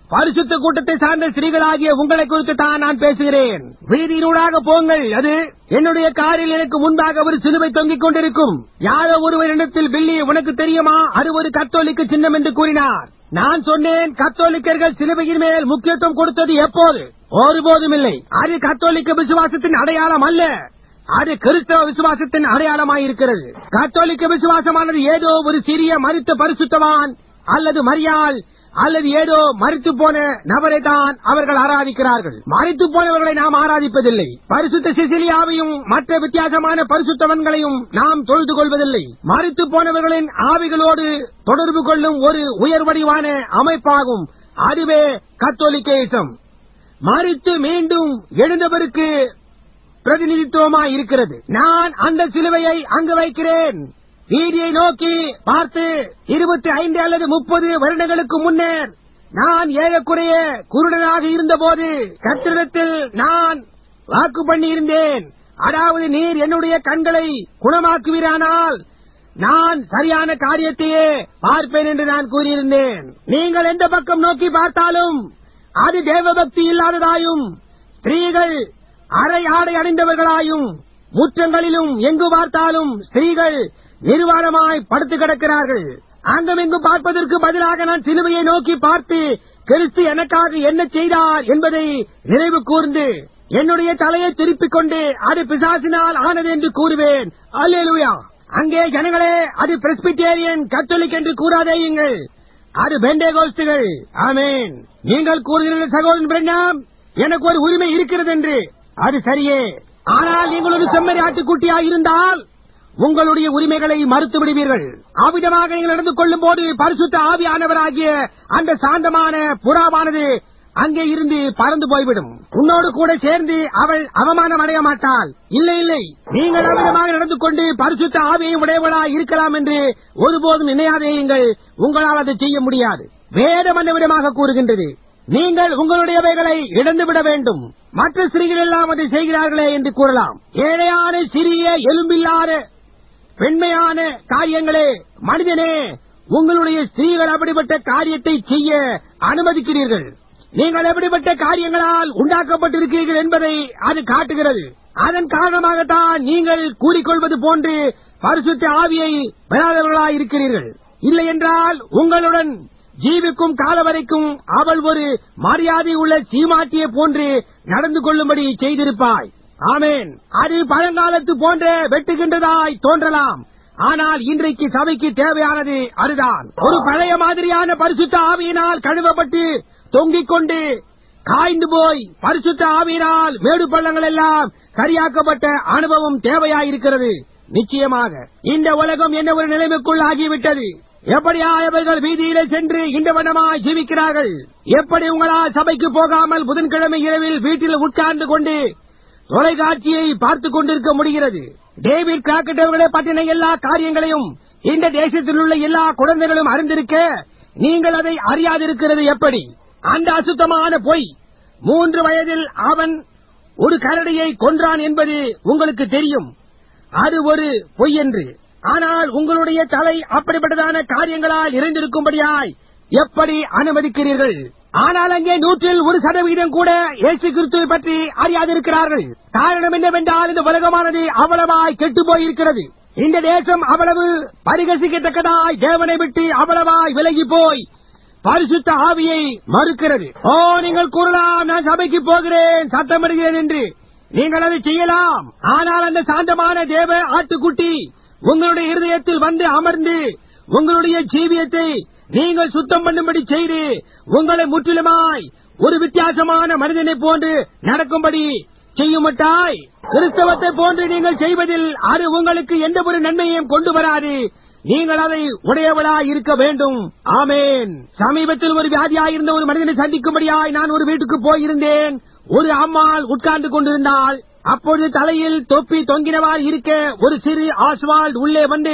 பரிசுத்த கூட்டத்தை சார்ந்த ஸ்திரீகளாகிய உங்களை குறித்து தான் நான் பேசுகிறேன் வீதியினூடாக போங்கள் அது என்னுடைய காரில் எனக்கு முன்பாக ஒரு சிலுவை தொங்கிக் கொண்டிருக்கும் யாரோ ஒருவரிடத்தில் பில்லி உனக்கு தெரியுமா அது ஒரு கத்தோலிக்க சின்னம் என்று கூறினார் நான் சொன்னேன் கத்தோலிக்கர்கள் சிலுவையின் மேல் முக்கியத்துவம் கொடுத்தது எப்போது ஒருபோதும் இல்லை அது கத்தோலிக்க விசுவாசத்தின் அடையாளம் அல்ல அது கிறிஸ்தவ விசுவாசத்தின் அடையாளமாயிருக்கிறது கத்தோலிக்க விசுவாசமானது ஏதோ ஒரு சிறிய மருத்துவ பரிசுத்தவான் அல்லது மரியாள் அல்லது ஏதோ மறித்து போன நபரை தான் அவர்கள் ஆராதிக்கிறார்கள் மறித்து போனவர்களை நாம் ஆராதிப்பதில்லை பரிசுத்த சிசிலியாவையும் மற்ற வித்தியாசமான பரிசுத்தவன்களையும் நாம் தொழுது கொள்வதில்லை மறித்து போனவர்களின் ஆவிகளோடு தொடர்பு கொள்ளும் ஒரு உயர்வடிவான அமைப்பாகும் அதுவே கத்தோலிக்கேசம் மறித்து மீண்டும் எழுந்தவருக்கு பிரதிநிதித்துவமாய் இருக்கிறது நான் அந்த சிலுவையை அங்கு வைக்கிறேன் வீதியை நோக்கி பார்த்து இருபத்தி ஐந்து அல்லது முப்பது வருடங்களுக்கு முன்னர் நான் ஏறக்குறைய குருடனாக இருந்தபோது கட்டிடத்தில் நான் வாக்கு பண்ணி இருந்தேன் அதாவது நீர் என்னுடைய கண்களை குணமாக்குவீரானால் நான் சரியான காரியத்தையே பார்ப்பேன் என்று நான் கூறியிருந்தேன் நீங்கள் எந்த பக்கம் நோக்கி பார்த்தாலும் அது தேவபக்தி இல்லாததாயும் ஸ்திரீகள் அரை ஆடை அணிந்தவர்களாயும் முற்றங்களிலும் எங்கு பார்த்தாலும் ஸ்திரீகள் நிர்வாணமாய் படுத்து கிடக்கிறார்கள் அங்குமிங்கும் பார்ப்பதற்கு பதிலாக நான் சிலுவையை நோக்கி பார்த்து கிறிஸ்து எனக்காக என்ன செய்தார் என்பதை நினைவு கூர்ந்து என்னுடைய தலையை திருப்பிக் கொண்டு அது பிசாசினால் ஆனது என்று கூறுவேன் அல்லேலூயா அங்கே ஜனங்களே அது பிரஸ்பிட்டேரியன் கத்தோலிக் என்று கூறாதேயுங்கள் அது பெண்டேகோஸ்துகள் ஆமேன் நீங்கள் கூறுகிறீர்கள் சகோதரன் பிரண்ணாம் எனக்கு ஒரு உரிமை இருக்கிறது என்று அது சரியே ஆனால் நீங்கள் ஒரு செம்மறி ஆட்டுக்குட்டியாக இருந்தால் உங்களுடைய உரிமைகளை மறுத்து விடுவீர்கள் அவ்விதமாக நீங்கள் நடந்து கொள்ளும் போது பரிசுத்த ஆவியானவராகிய அந்த சாந்தமான புறாவானது அங்கே இருந்து பறந்து போய்விடும் உன்னோடு கூட சேர்ந்து அவள் அவமானம் அடைய மாட்டாள் இல்லை இல்லை நீங்கள் அவ்விதமாக நடந்து கொண்டு பரிசுத்த ஆவியை உடையவளாய் இருக்கலாம் என்று ஒருபோதும் நினையாதேயுங்கள் உங்களால் அதை செய்ய முடியாது வேதம் அந்த விதமாக கூறுகின்றது நீங்கள் உங்களுடையவைகளை இழந்துவிட வேண்டும் மற்ற ஸ்திரீகள் எல்லாம் அதை செய்கிறார்களே என்று கூறலாம் ஏழையான சிறிய எலும்பில்லாத பெண்மையான காரியங்களே மனிதனே உங்களுடைய ஸ்திரீகள் அப்படிப்பட்ட காரியத்தை செய்ய அனுமதிக்கிறீர்கள் நீங்கள் எப்படிப்பட்ட காரியங்களால் உண்டாக்கப்பட்டிருக்கிறீர்கள் என்பதை அது காட்டுகிறது அதன் காரணமாகத்தான் நீங்கள் கூறிக்கொள்வது போன்று பரிசுத்த ஆவியை பெறாதவர்களாய் இருக்கிறீர்கள் இல்லை என்றால் உங்களுடன் ஜீவிக்கும் கால வரைக்கும் அவள் ஒரு மரியாதை உள்ள சீமாட்டியை போன்று நடந்து கொள்ளும்படி செய்திருப்பாய் ஆமேன் அது பழங்காலத்து போன்ற வெட்டுகின்றதாய் தோன்றலாம் ஆனால் இன்றைக்கு சபைக்கு தேவையானது அதுதான் ஒரு பழைய மாதிரியான பரிசுத்த ஆவியினால் கழுவப்பட்டு தொங்கிக் கொண்டு காய்ந்து போய் பரிசுத்த ஆவியினால் மேடு பள்ளங்கள் எல்லாம் சரியாக்கப்பட்ட அனுபவம் தேவையாயிருக்கிறது நிச்சயமாக இந்த உலகம் என்ன ஒரு நிலைமைக்குள் ஆகிவிட்டது எப்படியா அவர்கள் வீதியிலே சென்று இந்த வண்ணமாய் ஜீவிக்கிறார்கள் எப்படி உங்களால் சபைக்கு போகாமல் புதன்கிழமை இரவில் வீட்டில் உட்கார்ந்து கொண்டு தொலைக்காட்சியை பார்த்துக் கொண்டிருக்க முடிகிறது டேவிட் கிராக்கெட் அவர்களை பற்றின எல்லா காரியங்களையும் இந்த தேசத்தில் உள்ள எல்லா குழந்தைகளும் அறிந்திருக்க நீங்கள் அதை அறியாதிருக்கிறது எப்படி அந்த அசுத்தமான பொய் மூன்று வயதில் அவன் ஒரு கரடியை கொன்றான் என்பது உங்களுக்கு தெரியும் அது ஒரு பொய் என்று ஆனால் உங்களுடைய தலை அப்படிப்பட்டதான காரியங்களால் இருந்திருக்கும்படியாய் எப்படி அனுமதிக்கிறீர்கள் ஆனால் அங்கே நூற்றில் ஒரு சதவீதம் கூட இயேசு கிறிஸ்துவை பற்றி அறியாதிருக்கிறார்கள் காரணம் என்னவென்றால் இந்த உலகமானது அவ்வளவாய் கெட்டு போயிருக்கிறது இந்த தேசம் அவ்வளவு பரிகசிக்கத்தக்கதாய் தேவனை விட்டு அவ்வளவாய் விலகி போய் பரிசுத்த ஆவியை மறுக்கிறது ஓ நீங்கள் கூறலாம் நான் சபைக்கு போகிறேன் சத்தமிடுகிறேன் என்று நீங்கள் அதை செய்யலாம் ஆனால் அந்த சாந்தமான தேவ ஆட்டுக்குட்டி உங்களுடைய இருதயத்தில் வந்து அமர்ந்து உங்களுடைய ஜீவியத்தை நீங்கள் சுத்தம் பண்ணும்படி செய்து உங்களை முற்றிலுமாய் ஒரு வித்தியாசமான மனிதனை போன்று நடக்கும்படி செய்யுமட்டாய் கிறிஸ்தவத்தை போன்று நீங்கள் செய்வதில் அது உங்களுக்கு எந்த ஒரு நன்மையையும் கொண்டு வராது நீங்கள் அதை உடையவளாய் இருக்க வேண்டும் ஆமேன் சமீபத்தில் ஒரு வியாதியாயிருந்த ஒரு மனிதனை சந்திக்கும்படியாய் நான் ஒரு வீட்டுக்கு போயிருந்தேன் ஒரு அம்மாள் உட்கார்ந்து கொண்டிருந்தாள் அப்பொழுது தலையில் தொப்பி தொங்கினவாறு இருக்க ஒரு சிறு ஆஸ்வால்ட் உள்ளே வந்து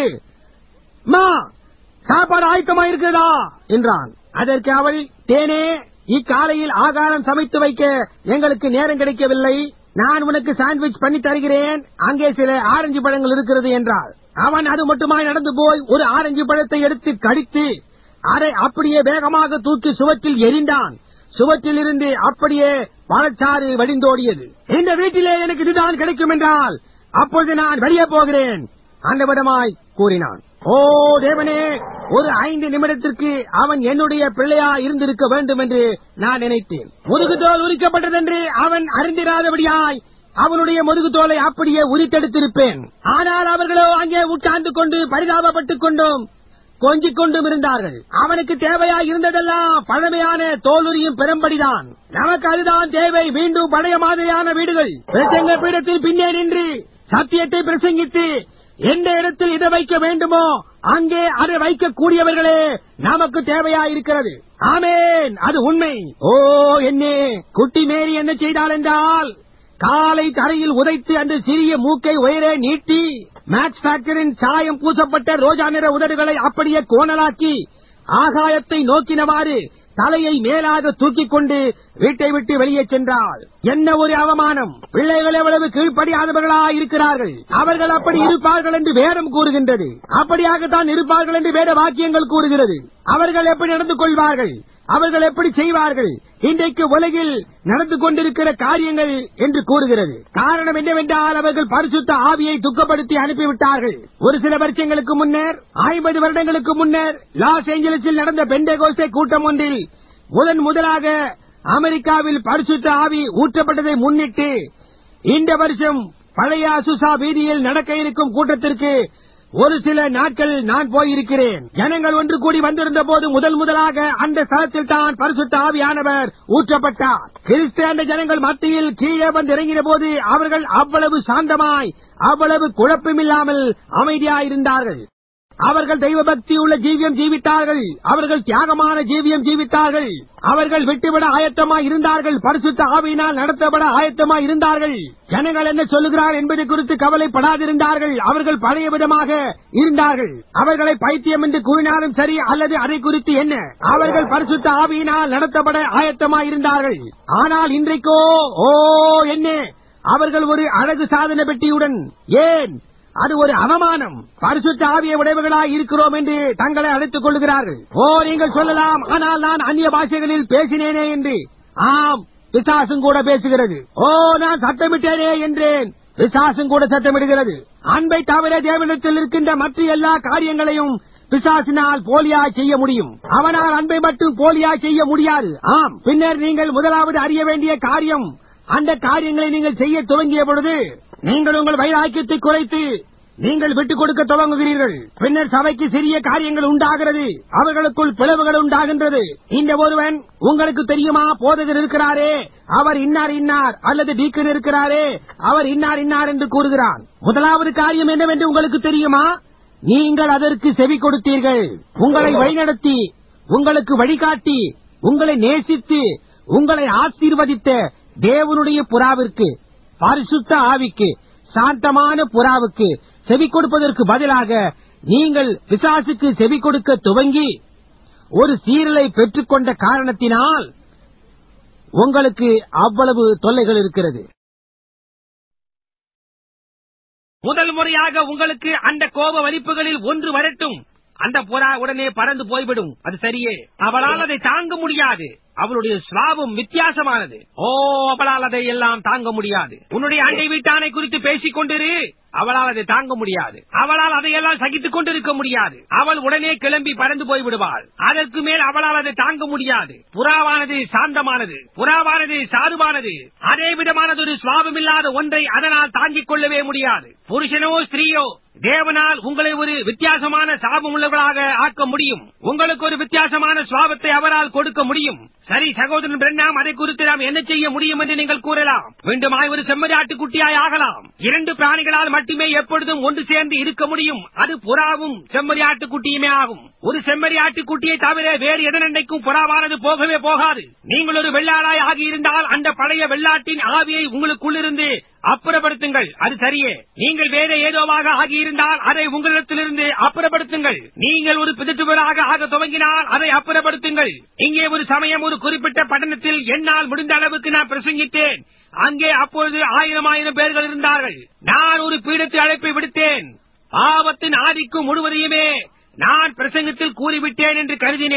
மா சாப்பாடு ஆயத்தமா இருக்கிறதா என்றான் அதற்கு அவள் தேனே இக்காலையில் ஆகாரம் சமைத்து வைக்க எங்களுக்கு நேரம் கிடைக்கவில்லை நான் உனக்கு சாண்ட்விச் பண்ணி தருகிறேன் அங்கே சில ஆரஞ்சு பழங்கள் இருக்கிறது என்றாள் அவன் அது மட்டுமாய் நடந்து போய் ஒரு ஆரஞ்சு பழத்தை எடுத்து கடித்து அதை அப்படியே வேகமாக தூக்கி சுவற்றில் எரிந்தான் சுவற்றில் இருந்து அப்படியே பழச்சாறு வடிந்தோடியது இந்த வீட்டிலே எனக்கு இதுதான் கிடைக்கும் என்றால் அப்பொழுது நான் வெளியே போகிறேன் அந்த விடமாய் கூறினான் ஓ தேவனே ஒரு ஐந்து நிமிடத்திற்கு அவன் என்னுடைய பிள்ளையா இருந்திருக்க வேண்டும் என்று நான் நினைத்தேன் முதுகுதோல் உரிக்கப்பட்டதென்று அவன் அறிந்திராதபடியாய் அவனுடைய முதுகுதோலை அப்படியே உரித்தெடுத்திருப்பேன் ஆனால் அவர்களோ அங்கே உட்கார்ந்து கொண்டு பரிதாபப்பட்டுக் கொண்டும் கொஞ்சிக் கொண்டும் இருந்தார்கள் அவனுக்கு தேவையா இருந்ததெல்லாம் பழமையான தோலுரியும் பெரும்படிதான் நமக்கு அதுதான் தேவை மீண்டும் பழைய மாதிரியான வீடுகள் பிரசங்க பீடத்தில் பின்னே நின்று சத்தியத்தை பிரசங்கித்து எந்த இடத்தில் இதை வைக்க வேண்டுமோ அங்கே அதை வைக்கக்கூடியவர்களே நமக்கு தேவையா இருக்கிறது ஆமேன் அது உண்மை ஓ என்னே குட்டி மேரி என்ன செய்தாள் என்றால் காலை தரையில் உதைத்து அந்த சிறிய மூக்கை உயரே நீட்டி மேக்ஸ் ஃபேக்டரின் சாயம் பூசப்பட்ட ரோஜா நிற உதடுகளை அப்படியே கோணலாக்கி ஆகாயத்தை நோக்கினவாறு தலையை மேலாக தூக்கிக் கொண்டு வீட்டை விட்டு வெளியே சென்றாள் என்ன ஒரு அவமானம் பிள்ளைகள் எவ்வளவு கீழ்ப்படியாதவர்களா இருக்கிறார்கள் அவர்கள் அப்படி இருப்பார்கள் என்று வேதம் கூறுகின்றது அப்படியாகத்தான் இருப்பார்கள் என்று வேத வாக்கியங்கள் கூறுகிறது அவர்கள் எப்படி நடந்து கொள்வார்கள் அவர்கள் எப்படி செய்வார்கள் இன்றைக்கு உலகில் நடந்து கொண்டிருக்கிற காரியங்கள் என்று கூறுகிறது காரணம் என்னவென்றால் அவர்கள் பரிசுத்த ஆவியை துக்கப்படுத்தி அனுப்பிவிட்டார்கள் ஒரு சில வருஷங்களுக்கு முன்னர் ஐம்பது வருடங்களுக்கு முன்னர் லாஸ் ஏஞ்சலிஸில் நடந்த பெண்டகோசை கூட்டம் ஒன்றில் முதன் முதலாக அமெரிக்காவில் பரிசுத்த ஆவி ஊற்றப்பட்டதை முன்னிட்டு இந்த வருஷம் பழைய அசுசா வீதியில் நடக்க இருக்கும் கூட்டத்திற்கு ஒரு சில நாட்கள் நான் போயிருக்கிறேன் ஜனங்கள் ஒன்று கூடி வந்திருந்த போது முதல் முதலாக அந்த ஸ்தலத்தில் தான் பரிசுத்த ஆவியானவர் ஊற்றப்பட்டார் கிறிஸ்து அந்த ஜனங்கள் மத்தியில் கீழே வந்து இறங்கின போது அவர்கள் அவ்வளவு சாந்தமாய் அவ்வளவு குழப்பமில்லாமல் அமைதியாயிருந்தார்கள் அவர்கள் தெய்வ பக்தியுள்ள ஜீவியம் ஜீவித்தார்கள் அவர்கள் தியாகமான ஜீவியம் ஜீவித்தார்கள் அவர்கள் விட்டுவிட ஆயத்தமாய் இருந்தார்கள் பரிசுத்த ஆவியினால் நடத்தப்பட ஆயத்தமாய் இருந்தார்கள் ஜனங்கள் என்ன சொல்லுகிறார் என்பது குறித்து கவலைப்படாதிருந்தார்கள் அவர்கள் பழைய விதமாக இருந்தார்கள் அவர்களை பைத்தியம் என்று கூறினாலும் சரி அல்லது அதை குறித்து என்ன அவர்கள் பரிசுத்த ஆவியினால் நடத்தப்பட ஆயத்தமாய் இருந்தார்கள் ஆனால் இன்றைக்கோ ஓ என்ன அவர்கள் ஒரு அழகு சாதன பெட்டியுடன் ஏன் அது ஒரு அவமானம் பரிசுத்த ஆவிய உடைவுகளாய் இருக்கிறோம் என்று தங்களை அழைத்துக் கொள்கிறார்கள் ஓ நீங்கள் சொல்லலாம் ஆனால் நான் அந்நிய பாஷைகளில் பேசினேனே என்று ஆம் பிசாசும் கூட பேசுகிறது ஓ நான் சத்தமிட்டேனே என்றேன் பிசாசும் கூட சத்தமிடுகிறது அன்பை தவிர தேவனத்தில் இருக்கின்ற மற்ற எல்லா காரியங்களையும் பிசாசினால் போலியாய் செய்ய முடியும் அவனால் அன்பை மட்டும் போலியாய் செய்ய முடியாது ஆம் பின்னர் நீங்கள் முதலாவது அறிய வேண்டிய காரியம் அந்த காரியங்களை நீங்கள் செய்ய துவங்கிய பொழுது நீங்கள் உங்கள் வைராக்கியத்தை குறைத்து நீங்கள் விட்டுக் கொடுக்க துவங்குகிறீர்கள் பின்னர் சபைக்கு சிறிய காரியங்கள் உண்டாகிறது அவர்களுக்குள் பிளவுகள் உண்டாகின்றது இந்த ஒருவன் உங்களுக்கு தெரியுமா போதகர் இருக்கிறாரே அவர் இன்னார் இன்னார் அல்லது டீக்கன் இருக்கிறாரே அவர் இன்னார் இன்னார் என்று கூறுகிறான் முதலாவது காரியம் என்னவென்று உங்களுக்கு தெரியுமா நீங்கள் அதற்கு செவி கொடுத்தீர்கள் உங்களை வழிநடத்தி உங்களுக்கு வழிகாட்டி உங்களை நேசித்து உங்களை ஆசீர்வதித்த தேவனுடைய புறாவிற்கு பரிசுத்த ஆவிக்கு சாந்தமான புறாவுக்கு செவி கொடுப்பதற்கு பதிலாக நீங்கள் பிசாசுக்கு செவி கொடுக்க துவங்கி ஒரு சீரலை பெற்றுக்கொண்ட காரணத்தினால் உங்களுக்கு அவ்வளவு தொல்லைகள் இருக்கிறது முதல் முறையாக உங்களுக்கு அந்த கோப வலிப்புகளில் ஒன்று வரட்டும் அந்த புறா உடனே பறந்து போய்விடும் அது சரியே அவளால் அதை தாங்க முடியாது அவளுடைய சுவாபம் வித்தியாசமானது ஓ அவளால் அதை எல்லாம் தாங்க முடியாது உன்னுடைய அண்டை வீட்டானை குறித்து பேசிக் கொண்டிரு அவளால் அதை தாங்க முடியாது அவளால் அதையெல்லாம் சகித்துக் கொண்டிருக்க முடியாது அவள் உடனே கிளம்பி பறந்து போய்விடுவாள் அதற்கு மேல் அவளால் அதை தாங்க முடியாது புறாவானது சாந்தமானது புறாவானது சாதுவானது அதே விதமானது ஒரு சுவாபமில்லாத ஒன்றை அதனால் தாங்கிக் கொள்ளவே முடியாது புருஷனோ ஸ்திரீயோ தேவனால் உங்களை ஒரு வித்தியாசமான சாபம் உள்ளவர்களாக ஆக்க முடியும் உங்களுக்கு ஒரு வித்தியாசமான சுவாபத்தை அவரால் கொடுக்க முடியும் சரி சகோதரன் பிரண்ணாம் அதை குறித்து நாம் என்ன செய்ய முடியும் என்று நீங்கள் கூறலாம் மீண்டுமாய் ஒரு செம்மறியாட்டுக்குட்டியாய் ஆகலாம் இரண்டு பிராணிகளால் மட்டுமே எப்பொழுதும் ஒன்று சேர்ந்து இருக்க முடியும் அது புறாவும் செம்மறியாட்டுக்குட்டியுமே ஆகும் ஒரு செம்மறியாட்டுக்குட்டியை தவிர வேறு எதனண்டைக்கும் புறாவானது போகவே போகாது நீங்கள் ஒரு வெள்ளாளாய் ஆகியிருந்தால் அந்த பழைய வெள்ளாட்டின் ஆவியை உங்களுக்குள்ளிருந்து அப்புறப்படுத்துங்கள் அது சரியே நீங்கள் வேற ஏதோவாக ஆகியிருந்தால் அதை உங்களிடத்திலிருந்து அப்புறப்படுத்துங்கள் நீங்கள் ஒரு பிதற்றுவராக ஆக துவங்கினால் அதை அப்புறப்படுத்துங்கள் இங்கே ஒரு சமயம் ஒரு குறிப்பிட்ட பட்டணத்தில் என்னால் முடிந்த அளவுக்கு நான் பிரசங்கித்தேன் அங்கே அப்பொழுது ஆயிரம் ஆயிரம் பேர்கள் இருந்தார்கள் நான் ஒரு பீடத்து அழைப்பை விடுத்தேன் பாவத்தின் ஆதிக்கும் முழுவதையுமே நான் பிரசங்கத்தில் கூறிவிட்டேன் என்று கருதினேன்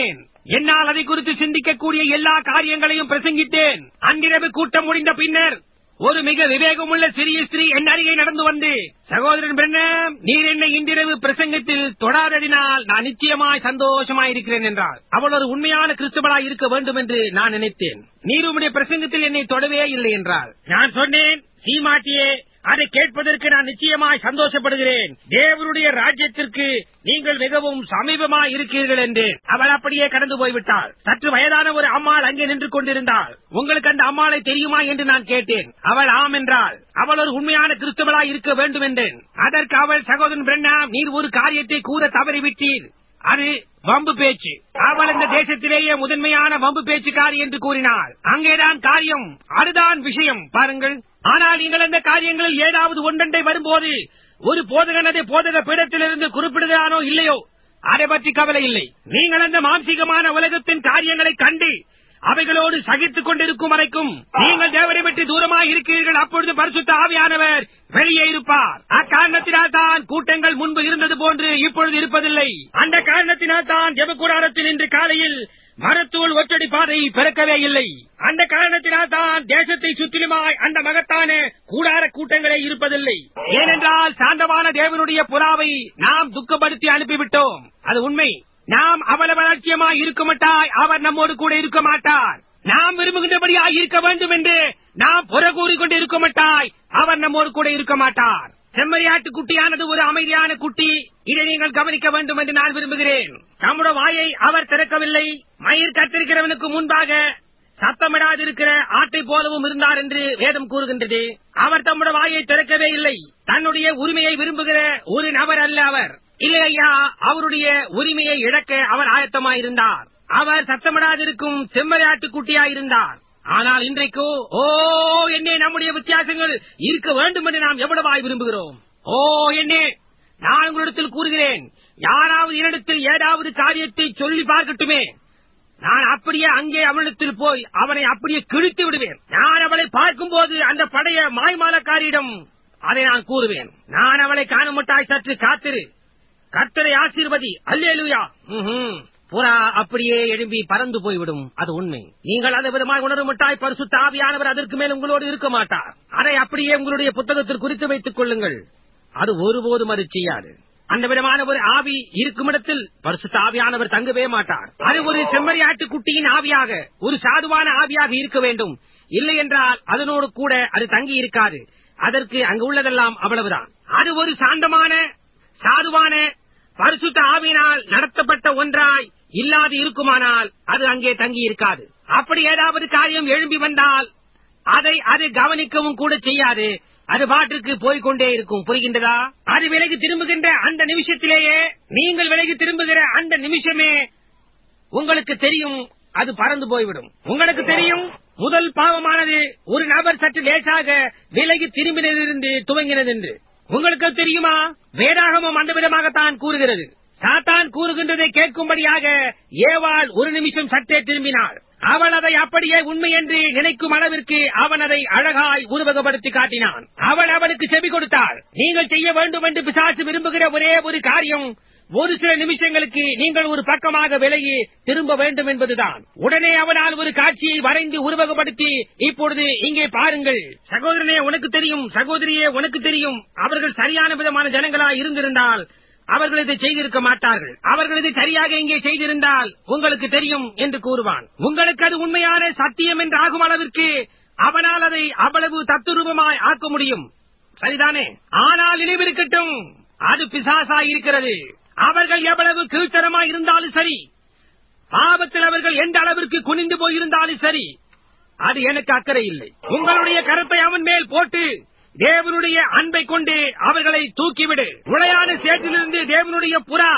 என்னால் அதை குறித்து சிந்திக்கக்கூடிய எல்லா காரியங்களையும் பிரசங்கித்தேன் அன்றிரவு கூட்டம் முடிந்த பின்னர் ஒரு மிக விவேகமுள்ள சிறிய ஸ்திரீ என் அருகே நடந்து வந்து சகோதரன் பிரண்ணம் நீர் என்னை இன்றிரவு பிரசங்கத்தில் தொடாததினால் நான் நிச்சயமாய் சந்தோஷமாயிருக்கிறேன் என்றாள் அவள் ஒரு உண்மையான கிறிஸ்தவளாய் இருக்க வேண்டும் என்று நான் நினைத்தேன் நீர் உம்முடைய பிரசங்கத்தில் என்னை தொடவே இல்லை என்றாள் நான் சொன்னேன் சீமாட்டியே அதை கேட்பதற்கு நான் நிச்சயமாய் சந்தோஷப்படுகிறேன் தேவனுடைய ராஜ்யத்திற்கு நீங்கள் மிகவும் சமீபமாய் இருக்கிறீர்கள் என்று அவள் அப்படியே கடந்து போய்விட்டாள் சற்று வயதான ஒரு அம்மாள் அங்கே நின்று கொண்டிருந்தாள் உங்களுக்கு அந்த அம்மாளை தெரியுமா என்று நான் கேட்டேன் அவள் ஆம் என்றாள் அவள் ஒரு உண்மையான கிறிஸ்தவளாய் இருக்க வேண்டும் என்றேன் அதற்கு அவள் சகோதரன் பிரண்ணா நீர் ஒரு காரியத்தை கூற தவறிவிட்டீர் அது வம்பு பேச்சு அவள் இந்த தேசத்திலேயே முதன்மையான வம்பு பேச்சுக்காரி என்று கூறினாள் அங்கேதான் காரியம் அதுதான் விஷயம் பாருங்கள் ஆனால் நீங்கள் அந்த காரியங்களில் ஏதாவது ஒன்றண்டை வரும்போது ஒரு போதகன் அதை போதக பீடத்திலிருந்து குறிப்பிடுகிறானோ இல்லையோ அதை பற்றி கவலை இல்லை நீங்கள் அந்த மாம்சீகமான உலகத்தின் காரியங்களை கண்டு அவைகளோடு சகித்துக் கொண்டிருக்கும் வரைக்கும் நீங்கள் தேவரை விட்டு தூரமாக இருக்கிறீர்கள் அப்பொழுது பரிசுத்த ஆவியானவர் வெளியே இருப்பார் அக்காரணத்தினால் தான் கூட்டங்கள் முன்பு இருந்தது போன்று இப்பொழுது இருப்பதில்லை அந்த காரணத்தினால் தான் ஜெபக்கூடாரத்தில் இன்று காலையில் மரத்தூள் ஒற்றடி பாதை பிறக்கவே இல்லை அந்த காரணத்தினால் தான் தேசத்தை சுற்றிலுமாய் அந்த மகத்தான கூடார கூட்டங்களே இருப்பதில்லை ஏனென்றால் சாந்தமான தேவனுடைய புறாவை நாம் துக்கப்படுத்தி அனுப்பிவிட்டோம் அது உண்மை நாம் அவ்வளவு அலட்சியமாய் இருக்க மாட்டாய் அவர் நம்மோடு கூட இருக்க மாட்டார் நாம் விரும்புகின்றபடியாய் இருக்க வேண்டும் என்று நாம் புறகூறிக் கொண்டு இருக்க மாட்டாய் அவர் நம்மோடு கூட இருக்க மாட்டார் செம்மறியாட்டு குட்டியானது ஒரு அமைதியான குட்டி இதை நீங்கள் கவனிக்க வேண்டும் என்று நான் விரும்புகிறேன் தம்முடைய வாயை அவர் திறக்கவில்லை மயிர் கத்திருக்கிறவனுக்கு முன்பாக சத்தமிடாதிருக்கிற ஆட்டை போலவும் இருந்தார் என்று வேதம் கூறுகின்றது அவர் தம்முடைய வாயை திறக்கவே இல்லை தன்னுடைய உரிமையை விரும்புகிற ஒரு நபர் அல்ல அவர் இல்லை ஐயா அவருடைய உரிமையை இழக்க அவர் ஆயத்தமாயிருந்தார் அவர் சத்தமிடாதிருக்கும் செம்மறியாட்டு குட்டியாயிருந்தார் ஆனால் இன்றைக்கோ ஓ என்னே நம்முடைய வித்தியாசங்கள் இருக்க வேண்டும் என்று நாம் எவ்வளவாய் விரும்புகிறோம் ஓ என்னே நான் உங்களிடத்தில் கூறுகிறேன் யாராவது என்னிடத்தில் ஏதாவது காரியத்தை சொல்லி பார்க்கட்டுமே நான் அப்படியே அங்கே அவனிடத்தில் போய் அவனை அப்படியே கிழித்து விடுவேன் நான் அவளை பார்க்கும்போது அந்த படைய மாய்மாலக்காரியிடம் அதை நான் கூறுவேன் நான் அவளை காணமுட்டாய் சற்று காத்திரு கர்த்தரை ஆசீர்வதி அல்லேலுயா ம்ஹும். புறா அப்படியே எழும்பி பறந்து போய்விடும் அது உண்மை நீங்கள் அந்த விதமாக உணருமட்டாய் பரிசுத்த ஆவியானவர் அதற்கு மேல் உங்களோடு இருக்க மாட்டார் அதை அப்படியே உங்களுடைய புத்தகத்தில் குறித்து வைத்துக் கொள்ளுங்கள் அது ஒருபோதும் அது செய்யாது அந்த விதமான ஒரு ஆவி இருக்கும் இடத்தில் பரிசுத்த ஆவியானவர் தங்கவே மாட்டார் அது ஒரு செம்மறியாட்டு குட்டியின் ஆவியாக ஒரு சாதுவான ஆவியாக இருக்க வேண்டும் இல்லை என்றால் அதனோடு கூட அது தங்கி இருக்காது அதற்கு அங்கு உள்ளதெல்லாம் அவ்வளவுதான் அது ஒரு சாந்தமான சாதுவான பரிசுத்த ஆவியினால் நடத்தப்பட்ட ஒன்றாய் இல்லாது இருக்குமானால் அது அங்கே தங்கி இருக்காது அப்படி ஏதாவது காரியம் எழும்பி வந்தால் அதை அது கவனிக்கவும் கூட செய்யாது அது பாட்டுக்கு போய்க்கொண்டே இருக்கும் புரிகின்றதா அது விலகி திரும்புகின்ற அந்த நிமிஷத்திலேயே நீங்கள் விலகி திரும்புகிற அந்த நிமிஷமே உங்களுக்கு தெரியும் அது பறந்து போய்விடும் உங்களுக்கு தெரியும் முதல் பாவமானது ஒரு நபர் சற்று லேசாக விலகி திரும்பினதிலிருந்து துவங்கினது என்று உங்களுக்கு தெரியுமா வேதாகமம் அந்த விதமாகத்தான் கூறுகிறது சாத்தான் கூறுகின்றதை கேட்கும்படியாக ஏவாள் ஒரு நிமிஷம் சற்றே திரும்பினாள் அவன் அதை அப்படியே உண்மை என்று நினைக்கும் அளவிற்கு அவன் அதை அழகாய் உருவகப்படுத்தி காட்டினான் அவள் அவனுக்கு செவி கொடுத்தாள் நீங்கள் செய்ய வேண்டும் என்று பிசாசு விரும்புகிற ஒரே ஒரு காரியம் ஒரு சில நிமிஷங்களுக்கு நீங்கள் ஒரு பக்கமாக விலகி திரும்ப வேண்டும் என்பதுதான் உடனே அவனால் ஒரு காட்சியை வரைந்து உருவகப்படுத்தி இப்பொழுது இங்கே பாருங்கள் சகோதரனே உனக்கு தெரியும் சகோதரியே உனக்கு தெரியும் அவர்கள் சரியான விதமான ஜனங்களா இருந்திருந்தால் அவர்கள் இதை செய்திருக்க மாட்டார்கள் அவர்கள் இதை சரியாக இங்கே செய்திருந்தால் உங்களுக்கு தெரியும் என்று கூறுவான் உங்களுக்கு அது உண்மையான சத்தியம் என்று ஆகும் அளவிற்கு அவனால் அதை அவ்வளவு தத்துரூபமாய் ஆக்க முடியும் சரிதானே ஆனால் நினைவிருக்கட்டும் அது பிசாசாய் இருக்கிறது அவர்கள் எவ்வளவு கீழ்த்தரமாய் இருந்தாலும் சரி பாவத்தில் அவர்கள் எந்த அளவிற்கு குனிந்து போயிருந்தாலும் சரி அது எனக்கு அக்கறை இல்லை உங்களுடைய கருத்தை அவன் மேல் போட்டு தேவனுடைய அன்பை கொண்டு அவர்களை தூக்கிவிடு உளையான சேற்றிலிருந்து தேவனுடைய புறா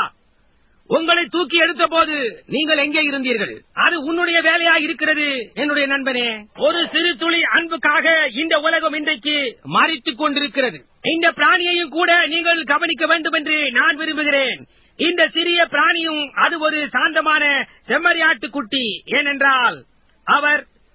உங்களை தூக்கி எடுத்த போது நீங்கள் எங்கே இருந்தீர்கள் அது உன்னுடைய வேலையா இருக்கிறது என்னுடைய நண்பனே ஒரு சிறு துளி அன்புக்காக இந்த உலகம் இன்றைக்கு மறித்துக் கொண்டிருக்கிறது இந்த பிராணியையும் கூட நீங்கள் கவனிக்க வேண்டும் என்று நான் விரும்புகிறேன் இந்த சிறிய பிராணியும் அது ஒரு சாந்தமான செம்மறியாட்டு குட்டி ஏனென்றால் அவர்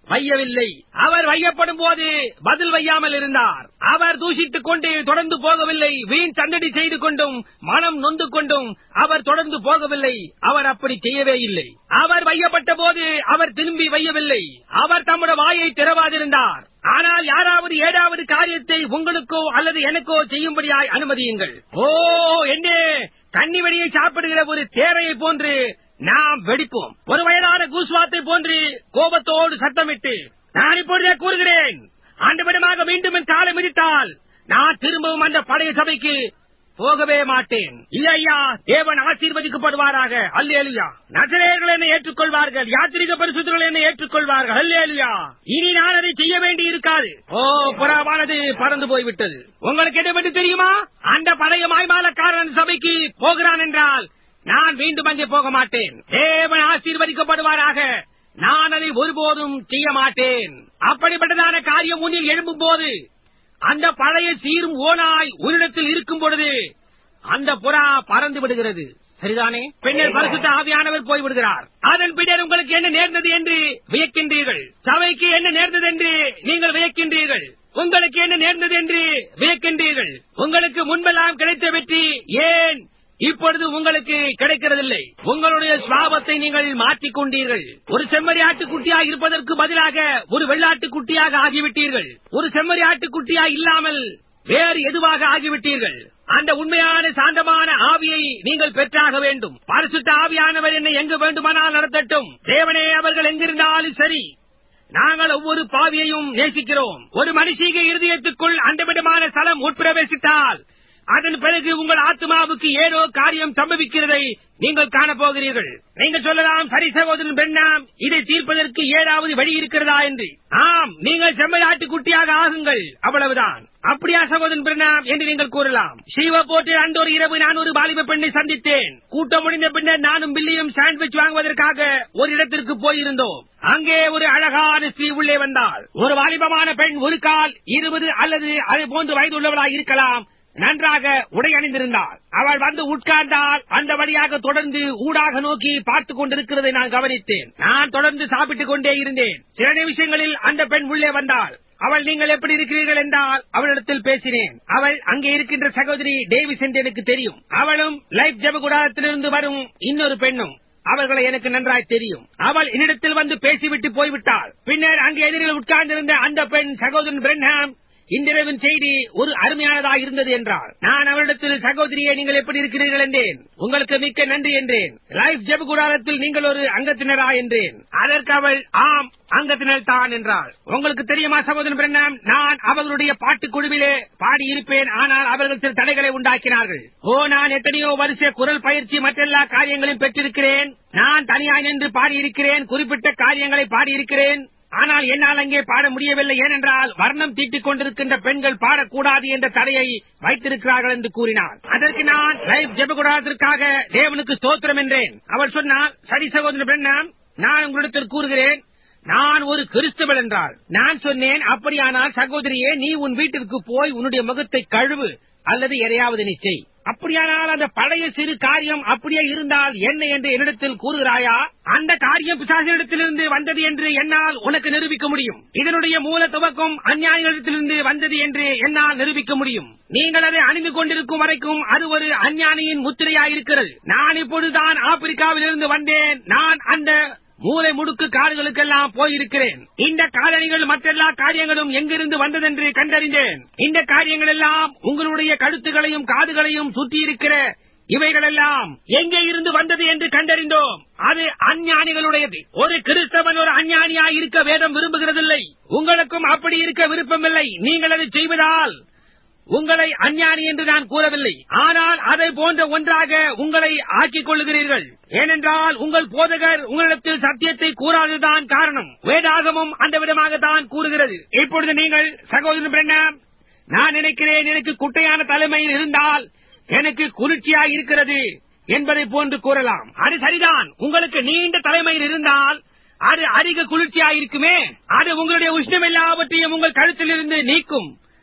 வையவில்லை அவர் வையப்படும் போது பதில் வையாமல் இருந்தார் அவர் தூஷித்துக் கொண்டு தொடர்ந்து போகவில்லை வீண் சந்தடி செய்து கொண்டும் மனம் நொந்து கொண்டும் அவர் தொடர்ந்து போகவில்லை அவர் அப்படி செய்யவே இல்லை அவர் வையப்பட்ட போது அவர் திரும்பி வையவில்லை அவர் தம்முடைய வாயை திறவாதிருந்தார் ஆனால் யாராவது ஏதாவது காரியத்தை உங்களுக்கோ அல்லது எனக்கோ செய்யும்படியாய் அனுமதியுங்கள் ஓ என்ன கன்னி வெடியை சாப்பிடுகிற ஒரு தேரையை போன்று நாம் வெடிப்போம் ஒரு வயதான கூஸ்வாத்தை போன்று கோபத்தோடு சத்தமிட்டு நான் இப்பொழுதே கூறுகிறேன் ஆண்டுவிடமாக மீண்டும் என் காலை மிதித்தால் நான் திரும்பவும் அந்த பழைய சபைக்கு போகவே மாட்டேன் இல்லையா தேவன் ஆசீர்வதிக்கப்படுவாராக அல்லேலுயா நசரேயர்கள் என்னை ஏற்றுக்கொள்வார்கள் யாத்திரிக பரிசுத்தர்கள் என்னை ஏற்றுக்கொள்வார்கள் அல்லேலுயா இனி நான் அதை செய்ய வேண்டி இருக்காது ஓ புறாவானது பறந்து போய்விட்டது உங்களுக்கு என்ன பற்றி தெரியுமா அந்த பழைய மாய்மாலக்காரன் சபைக்கு போகிறான் என்றால் நான் மீண்டும் அங்கே போக மாட்டேன் தேவன் ஆசீர்வதிக்கப்படுவாராக நான் அதை ஒருபோதும் செய்ய மாட்டேன் அப்படிப்பட்டதான காரியம் முன்னில் எழும்பும் போது அந்த பழைய சீரும் ஓனாய் உன்னிடத்தில் இருக்கும் பொழுது அந்த புறா பறந்து விடுகிறது சரிதானே பின்னர் பரிசுத்த ஆவியானவர் போய்விடுகிறார் அதன் பின்னர் உங்களுக்கு என்ன நேர்ந்தது என்று வியக்கின்றீர்கள் சபைக்கு என்ன நேர்ந்தது என்று நீங்கள் வியக்கின்றீர்கள் உங்களுக்கு என்ன நேர்ந்தது என்று வியக்கின்றீர்கள் உங்களுக்கு முன்பெல்லாம் கிடைத்த வெற்றி ஏன் இப்பொழுது உங்களுக்கு கிடைக்கிறதில்லை உங்களுடைய சுவாபத்தை நீங்கள் மாற்றிக் கொண்டீர்கள் ஒரு செம்மறி ஆட்டுக்குட்டியாக இருப்பதற்கு பதிலாக ஒரு வெள்ளாட்டு குட்டியாக ஆகிவிட்டீர்கள் ஒரு செம்மறி ஆட்டுக்குட்டியாக இல்லாமல் வேறு எதுவாக ஆகிவிட்டீர்கள் அந்த உண்மையான சாந்தமான ஆவியை நீங்கள் பெற்றாக வேண்டும் பரிசுத்த ஆவியானவர் என்னை எங்கு வேண்டுமானால் நடத்தட்டும் தேவனே அவர்கள் எங்கிருந்தாலும் சரி நாங்கள் ஒவ்வொரு பாவியையும் நேசிக்கிறோம் ஒரு மனுஷிக இருதயத்துக்குள் அந்த விதமான ஸ்தலம் உட்பிரவேசித்தால் அதன் பிறகு உங்கள் ஆத்மாவுக்கு ஏதோ காரியம் சம்பவிக்கிறதை நீங்கள் காணப்போகிறீர்கள் நீங்கள் சொல்லலாம் சரி சகோதரன் பெண்ணாம் இதை தீர்ப்பதற்கு ஏதாவது வழி இருக்கிறதா என்று ஆம் நீங்கள் செம்மலாட்டு குட்டியாக ஆகுங்கள் அவ்வளவுதான் அப்படியா சகோதரன் பிரணாம் என்று நீங்கள் கூறலாம் சிவ போட்டு அந்த ஒரு இரவு நான் ஒரு வாலிப பெண்ணை சந்தித்தேன் கூட்டம் முடிந்த பின்னர் நானும் பில்லியும் சாண்ட்விச் வாங்குவதற்காக ஒரு இடத்திற்கு போயிருந்தோம் அங்கே ஒரு அழகான ஸ்ரீ உள்ளே வந்தாள் ஒரு வாலிபமான பெண் ஒரு கால் இருபது அல்லது அதை போன்று வயது உள்ளவளாய் இருக்கலாம் நன்றாக உடை அணிந்திருந்தாள் அவள் வந்து உட்கார்ந்தால் அந்த வழியாக தொடர்ந்து ஊடாக நோக்கி பார்த்துக் கொண்டிருக்கிறதை நான் கவனித்தேன் நான் தொடர்ந்து சாப்பிட்டுக் கொண்டே இருந்தேன் சில நிமிஷங்களில் அந்த பெண் உள்ளே வந்தாள் அவள் நீங்கள் எப்படி இருக்கிறீர்கள் என்றால் அவளிடத்தில் பேசினேன் அவள் அங்கே இருக்கின்ற சகோதரி டேவிஸ் என்று எனக்கு தெரியும் அவளும் லைஃப் ஜபகுடாரத்திலிருந்து வரும் இன்னொரு பெண்ணும் அவர்களை எனக்கு நன்றாய் தெரியும் அவள் என்னிடத்தில் வந்து பேசிவிட்டு போய்விட்டாள் பின்னர் அங்கே எதிரில் உட்கார்ந்திருந்த அந்த பெண் சகோதரன் பிரன்ஹாம் இன்றிரவின் செய்தி ஒரு அருமையானதாக இருந்தது என்றார் நான் அவரிடத்தில் சகோதரியே நீங்கள் எப்படி இருக்கிறீர்கள் என்றேன் உங்களுக்கு மிக்க நன்றி என்றேன் லைஃப் ஜெப கூடாரத்தில் நீங்கள் ஒரு அங்கத்தினரா என்றேன் அதற்கு அவள் ஆம் அங்கத்தினர் தான் என்றாள் உங்களுக்கு தெரியுமா சகோதரன் பிரண்ணாம் நான் அவர்களுடைய பாட்டுக் குழுவிலே பாடியிருப்பேன் ஆனால் அவர்கள் சில தடைகளை உண்டாக்கினார்கள் ஓ நான் எத்தனையோ வருஷ குரல் பயிற்சி மற்றெல்லா காரியங்களையும் பெற்றிருக்கிறேன் நான் தனியாய் நின்று பாடியிருக்கிறேன் குறிப்பிட்ட காரியங்களை பாடியிருக்கிறேன் ஆனால் என்னால் அங்கே பாட முடியவில்லை ஏனென்றால் வர்ணம் தீட்டிக் கொண்டிருக்கின்ற பெண்கள் பாடக்கூடாது என்ற தடையை வைத்திருக்கிறார்கள் என்று கூறினார் அதற்கு நான் லைஃப் ஜெபகுடாதற்காக தேவனுக்கு ஸ்தோத்திரம் என்றேன் அவள் சொன்னால் சரி சகோதரன் பெண்ணாம் நான் உங்களிடத்தில் கூறுகிறேன் நான் ஒரு கிறிஸ்தவள் என்றாள் நான் சொன்னேன் அப்படியானால் சகோதரியே நீ உன் வீட்டிற்கு போய் உன்னுடைய முகத்தை கழுவு அல்லது எதையாவது நீ செய் அப்படியானால் அந்த பழைய சிறு காரியம் அப்படியே இருந்தால் என்ன என்று என்னிடத்தில் கூறுகிறாயா அந்த காரியம் பிசாசிடத்திலிருந்து வந்தது என்று என்னால் உனக்கு நிரூபிக்க முடியும் இதனுடைய மூல துவக்கம் அஞ்ஞானிகளிடத்திலிருந்து வந்தது என்று என்னால் நிரூபிக்க முடியும் நீங்கள் அதை அணிந்து கொண்டிருக்கும் வரைக்கும் அது ஒரு அஞ்ஞானியின் முத்திரையாயிருக்கிறது நான் இப்பொழுதுதான் ஆப்பிரிக்காவிலிருந்து வந்தேன் நான் அந்த மூளை முடுக்கு காடுகளுக்கெல்லாம் போயிருக்கிறேன் இந்த காலணிகள் மற்றெல்லா காரியங்களும் எங்கிருந்து வந்ததென்று கண்டறிந்தேன் இந்த காரியங்கள் எல்லாம் உங்களுடைய கழுத்துகளையும் காதுகளையும் சுற்றியிருக்கிற இவைகளெல்லாம் எங்கே இருந்து வந்தது என்று கண்டறிந்தோம் அது அஞ்ஞானிகளுடையது ஒரு கிறிஸ்தவன் ஒரு அஞ்ஞானியா இருக்க வேதம் விரும்புகிறதில்லை உங்களுக்கும் அப்படி இருக்க விருப்பமில்லை நீங்கள் அதை செய்வதால் உங்களை அஞ்ஞானி என்று நான் கூறவில்லை ஆனால் அதை போன்ற ஒன்றாக உங்களை ஆக்கிக் கொள்ளுகிறீர்கள் ஏனென்றால் உங்கள் போதகர் உங்களிடத்தில் சத்தியத்தை கூறாததுதான் காரணம் வேதாகமும் அந்த விதமாகத்தான் கூறுகிறது இப்பொழுது நீங்கள் சகோதரன் பிரண்ணாம் நான் நினைக்கிறேன் எனக்கு குட்டையான தலைமையில் இருந்தால் எனக்கு குளிர்ச்சியாய் இருக்கிறது என்பதை போன்று கூறலாம் அது சரிதான் உங்களுக்கு நீண்ட தலைமையில் இருந்தால் அது அதிக குளிர்ச்சியாயிருக்குமே அது உங்களுடைய உஷ்ணம் எல்லாவற்றையும் உங்கள் கழுத்திலிருந்து நீக்கும்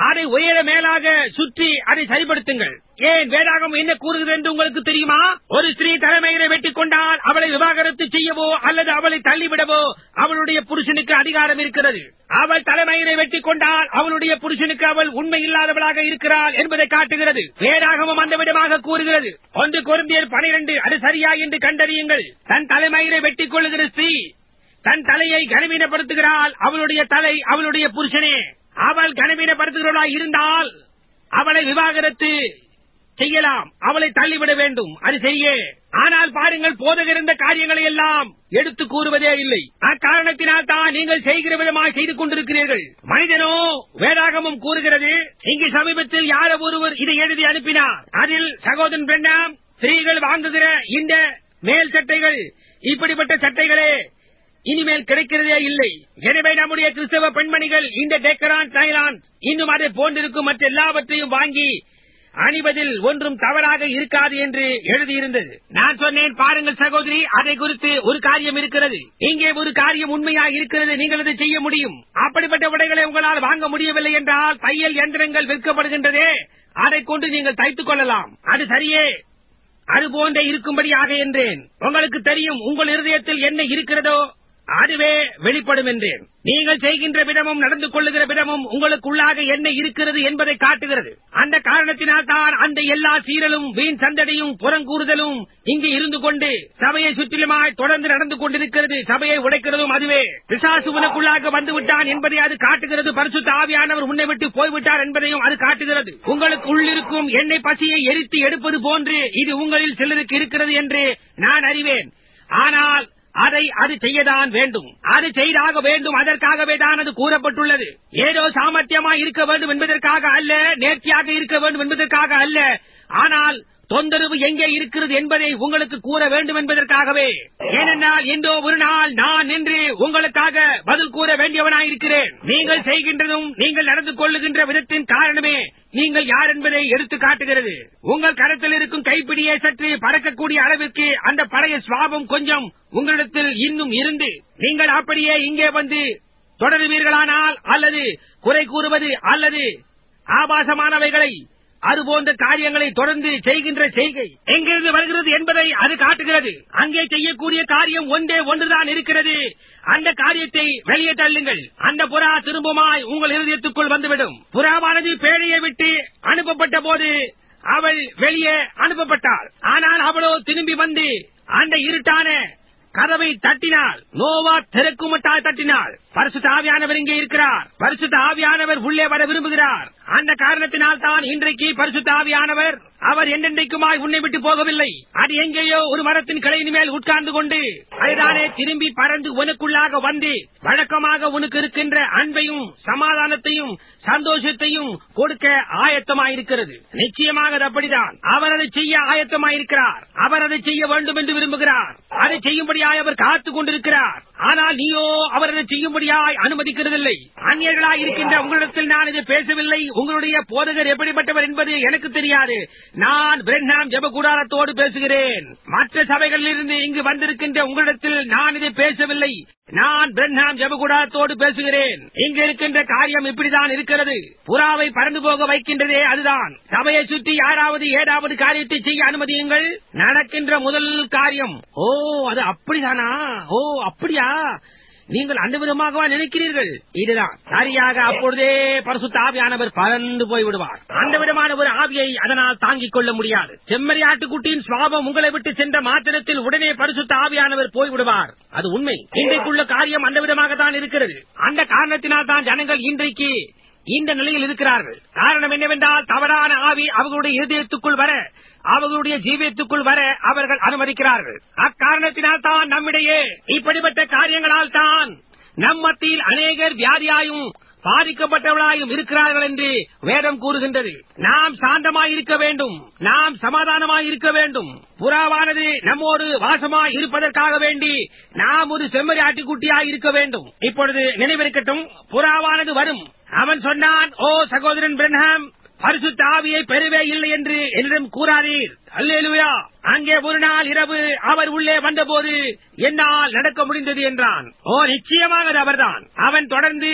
அதை உயர மேலாக சுற்றி அதை சரிப்படுத்துங்கள் ஏன் வேதாகம் என்ன கூறுகிறது என்று உங்களுக்கு தெரியுமா ஒரு ஸ்திரீ தலைமையை வெட்டிக் கொண்டால் அவளை விவாகரத்து செய்யவோ அல்லது அவளை தள்ளிவிடவோ அவளுடைய புருஷனுக்கு அதிகாரம் இருக்கிறது அவள் தலைமையினை வெட்டிக் கொண்டால் அவளுடைய புருஷனுக்கு அவள் உண்மை இல்லாதவளாக இருக்கிறாள் என்பதை காட்டுகிறது வேதாகமும் அந்த விதமாக கூறுகிறது ஒன்று குருந்தியர் பனிரெண்டு அது சரியா என்று கண்டறியுங்கள் தன் தலைமையினை வெட்டிக் கொள்ளுகிற ஸ்திரீ தன் தலையை கனவீனப்படுத்துகிறாள் அவளுடைய தலை அவளுடைய புருஷனே அவள் கனவீனப்படுத்துகிறவளா இருந்தால் அவளை விவாகரத்து செய்யலாம் அவளை தள்ளிவிட வேண்டும் அது செய்ய ஆனால் பாருங்கள் போதகர் இந்த காரியங்களை எல்லாம் எடுத்து கூறுவதே இல்லை அக்காரணத்தினால் தான் நீங்கள் செய்கிற விதமாக செய்து கொண்டிருக்கிறீர்கள் மனிதனோ வேதாகமும் கூறுகிறது இங்கு சமீபத்தில் யாரோ ஒருவர் இதை எழுதி அனுப்பினார் அதில் சகோதரன் பெண்ணாம் ஸ்திரீகள் வாங்குகிற இந்த மேல் சட்டைகள் இப்படிப்பட்ட சட்டைகளே இனிமேல் கிடைக்கிறதே இல்லை எனவே நம்முடைய கிறிஸ்தவ பெண்மணிகள் இந்த டெக்கரான் தைலான் இன்னும் அதை போன்றிருக்கும் மற்ற எல்லாவற்றையும் வாங்கி அணிவதில் ஒன்றும் தவறாக இருக்காது என்று எழுதியிருந்தது நான் சொன்னேன் பாருங்கள் சகோதரி அதை குறித்து ஒரு காரியம் இருக்கிறது இங்கே ஒரு காரியம் உண்மையா இருக்கிறது நீங்கள் அதை செய்ய முடியும் அப்படிப்பட்ட உடைகளை உங்களால் வாங்க முடியவில்லை என்றால் தையல் எந்திரங்கள் விற்கப்படுகின்றதே அதை கொண்டு நீங்கள் தைத்துக் கொள்ளலாம் அது சரியே அது போன்றே இருக்கும்படியாக என்றேன் உங்களுக்கு தெரியும் உங்கள் இருதயத்தில் என்ன இருக்கிறதோ அதுவே வெளிப்படும் என்றேன் நீங்கள் செய்கின்ற விதமும் நடந்து கொள்ளுகிற விதமும் உங்களுக்குள்ளாக என்ன இருக்கிறது என்பதை காட்டுகிறது அந்த காரணத்தினால் தான் அந்த எல்லா சீரலும் வீண் சந்தடியும் புறங்கூறுதலும் இங்கு இருந்து கொண்டு சபையை சுற்றிலுமாய் தொடர்ந்து நடந்து கொண்டிருக்கிறது சபையை உடைக்கிறதும் அதுவே பிசாசு உனக்குள்ளாக வந்து விட்டான் என்பதை அது காட்டுகிறது பரிசுத்த ஆவியானவர் உன்னை விட்டு போய்விட்டார் என்பதையும் அது காட்டுகிறது உங்களுக்கு உள்ளிருக்கும் எண்ணெய் பசியை எரித்து எடுப்பது போன்று இது உங்களில் சிலருக்கு இருக்கிறது என்று நான் அறிவேன் ஆனால் அதை அது செய்யதான் வேண்டும் அது செய்தாக வேண்டும் அதற்காகவே தான் அது கூறப்பட்டுள்ளது ஏதோ சாமர்த்தியமா இருக்க வேண்டும் என்பதற்காக அல்ல நேர்த்தியாக இருக்க வேண்டும் என்பதற்காக அல்ல ஆனால் தொந்தரவு எங்கே இருக்கிறது என்பதை உங்களுக்கு கூற வேண்டும் என்பதற்காகவே ஏனென்றால் இன்றோ ஒரு நாள் நான் நின்று உங்களுக்காக பதில் கூற வேண்டியவனாயிருக்கிறேன் நீங்கள் செய்கின்றதும் நீங்கள் நடந்து கொள்ளுகின்ற விதத்தின் காரணமே நீங்கள் யார் என்பதை எடுத்து காட்டுகிறது உங்கள் கரத்தில் இருக்கும் கைப்பிடியை சற்று பறக்கக்கூடிய அளவிற்கு அந்த பழைய சுவாபம் கொஞ்சம் உங்களிடத்தில் இன்னும் இருந்து நீங்கள் அப்படியே இங்கே வந்து தொடருவீர்களானால் அல்லது குறை கூறுவது அல்லது ஆபாசமானவைகளை அது போன்ற காரியங்களை தொடர்ந்து செய்கின்ற செய்கை எங்கிருந்து வருகிறது என்பதை அது காட்டுகிறது அங்கே செய்யக்கூடிய காரியம் ஒன்றே ஒன்றுதான் இருக்கிறது அந்த காரியத்தை வெளியே தள்ளுங்கள் அந்த புறா திரும்பமாய் உங்கள் இருதயத்துக்குள் வந்துவிடும் புறாவானது பேழையை விட்டு அனுப்பப்பட்ட போது அவள் வெளியே அனுப்பப்பட்டாள் ஆனால் அவளோ திரும்பி வந்து அந்த இருட்டான கதவை தட்டினாள் நோவா திறக்குமட்டால் தட்டினாள் பரிசுத்த ஆவியானவர் இங்கே இருக்கிறார் பரிசுத்த ஆவியானவர் உள்ளே வர விரும்புகிறார் அந்த காரணத்தினால் தான் இன்றைக்கு பரிசுத்த ஆவியானவர் அவர் என்றென்றைக்குமாய் உன்னை விட்டு போகவில்லை அது எங்கேயோ ஒரு மரத்தின் கிளையின் மேல் உட்கார்ந்து கொண்டு அதுதானே திரும்பி பறந்து உனக்குள்ளாக வந்து வழக்கமாக உனக்கு இருக்கின்ற அன்பையும் சமாதானத்தையும் சந்தோஷத்தையும் கொடுக்க ஆயத்தமாயிருக்கிறது நிச்சயமாக அது அப்படிதான் அவர் அதை செய்ய ஆயத்தமாயிருக்கிறார் அவர் அதை செய்ய வேண்டும் என்று விரும்புகிறார் அதை செய்யும்படியாய் அவர் காத்துக் கொண்டிருக்கிறார் ஆனால் நீயோ அவர் அதை செய்யும்படியாய் அனுமதிக்கிறதில்லை அந்நியர்களாய் இருக்கின்ற உங்களிடத்தில் நான் இதை பேசவில்லை உங்களுடைய போதகர் எப்படிப்பட்டவர் என்பது எனக்கு தெரியாது நான் பிரண்ணாம் ஜெப கூடாரத்தோடு பேசுகிறேன் மற்ற சபைகளில் இருந்து இங்கு வந்திருக்கின்ற உங்களிடத்தில் நான் இதை பேசவில்லை நான் பிரண்ணாம் ஜெபகுடாரத்தோடு பேசுகிறேன் இங்கு இருக்கின்ற காரியம் இப்படிதான் இருக்கிறது புறாவை பறந்து போக வைக்கின்றதே அதுதான் சபையை சுற்றி யாராவது ஏதாவது காரியத்தை செய்ய அனுமதியுங்கள் நடக்கின்ற முதல் காரியம் ஓ அது அப்படிதானா ஓ அப்படியா நீங்கள் அந்த விதமாகவா நினைக்கிறீர்கள் இதுதான் சரியாக அப்பொழுதே பரிசுத்த ஆவியானவர் பறந்து போய் விடுவார் அந்த விதமான ஒரு ஆவியை அதனால் தாங்கிக் கொள்ள முடியாது செம்மறி ஆட்டுக்குட்டியின் சுவாபம் உங்களை விட்டு சென்ற மாத்திரத்தில் உடனே பரிசுத்த ஆவியானவர் போய் விடுவார் அது உண்மை இன்றைக்குள்ள காரியம் அந்த விதமாக தான் இருக்கிறது அந்த காரணத்தினால் தான் ஜனங்கள் இன்றைக்கு இந்த நிலையில் இருக்கிறார்கள் காரணம் என்னவென்றால் தவறான ஆவி அவர்களுடைய இதயத்துக்குள் வர அவர்களுடைய ஜீவியத்துக்குள் வர அவர்கள் அனுமதிக்கிறார்கள் அக்காரணத்தினால் தான் நம்மிடையே இப்படிப்பட்ட காரியங்களால் தான் நம் மத்தியில் அநேகர் வியாதியாயும் பாதிக்கப்பட்டவர்களாயும் இருக்கிறார்கள் என்று வேதம் கூறுகின்றது நாம் சாந்தமாய் இருக்க வேண்டும் நாம் சமாதானமாய் இருக்க வேண்டும் புறாவானது நம்மோடு வாசமாய் இருப்பதற்காக வேண்டி நாம் ஒரு செம்மறி ஆட்டுக்குட்டியாய் இருக்க வேண்டும் இப்பொழுது நினைவிருக்கட்டும் புறாவானது வரும் அவன் சொன்னான் ஓ சகோதரன் பிரன்ஹாம் பரிசுத்த ஆவியை பெறவே இல்லை என்று என்னிடம் கூறாதீர் அல்லேலுயா அங்கே ஒரு நாள் இரவு அவர் உள்ளே வந்தபோது என்னால் நடக்க முடிந்தது என்றான் ஓ நிச்சயமாக அது அவர்தான் அவன் தொடர்ந்து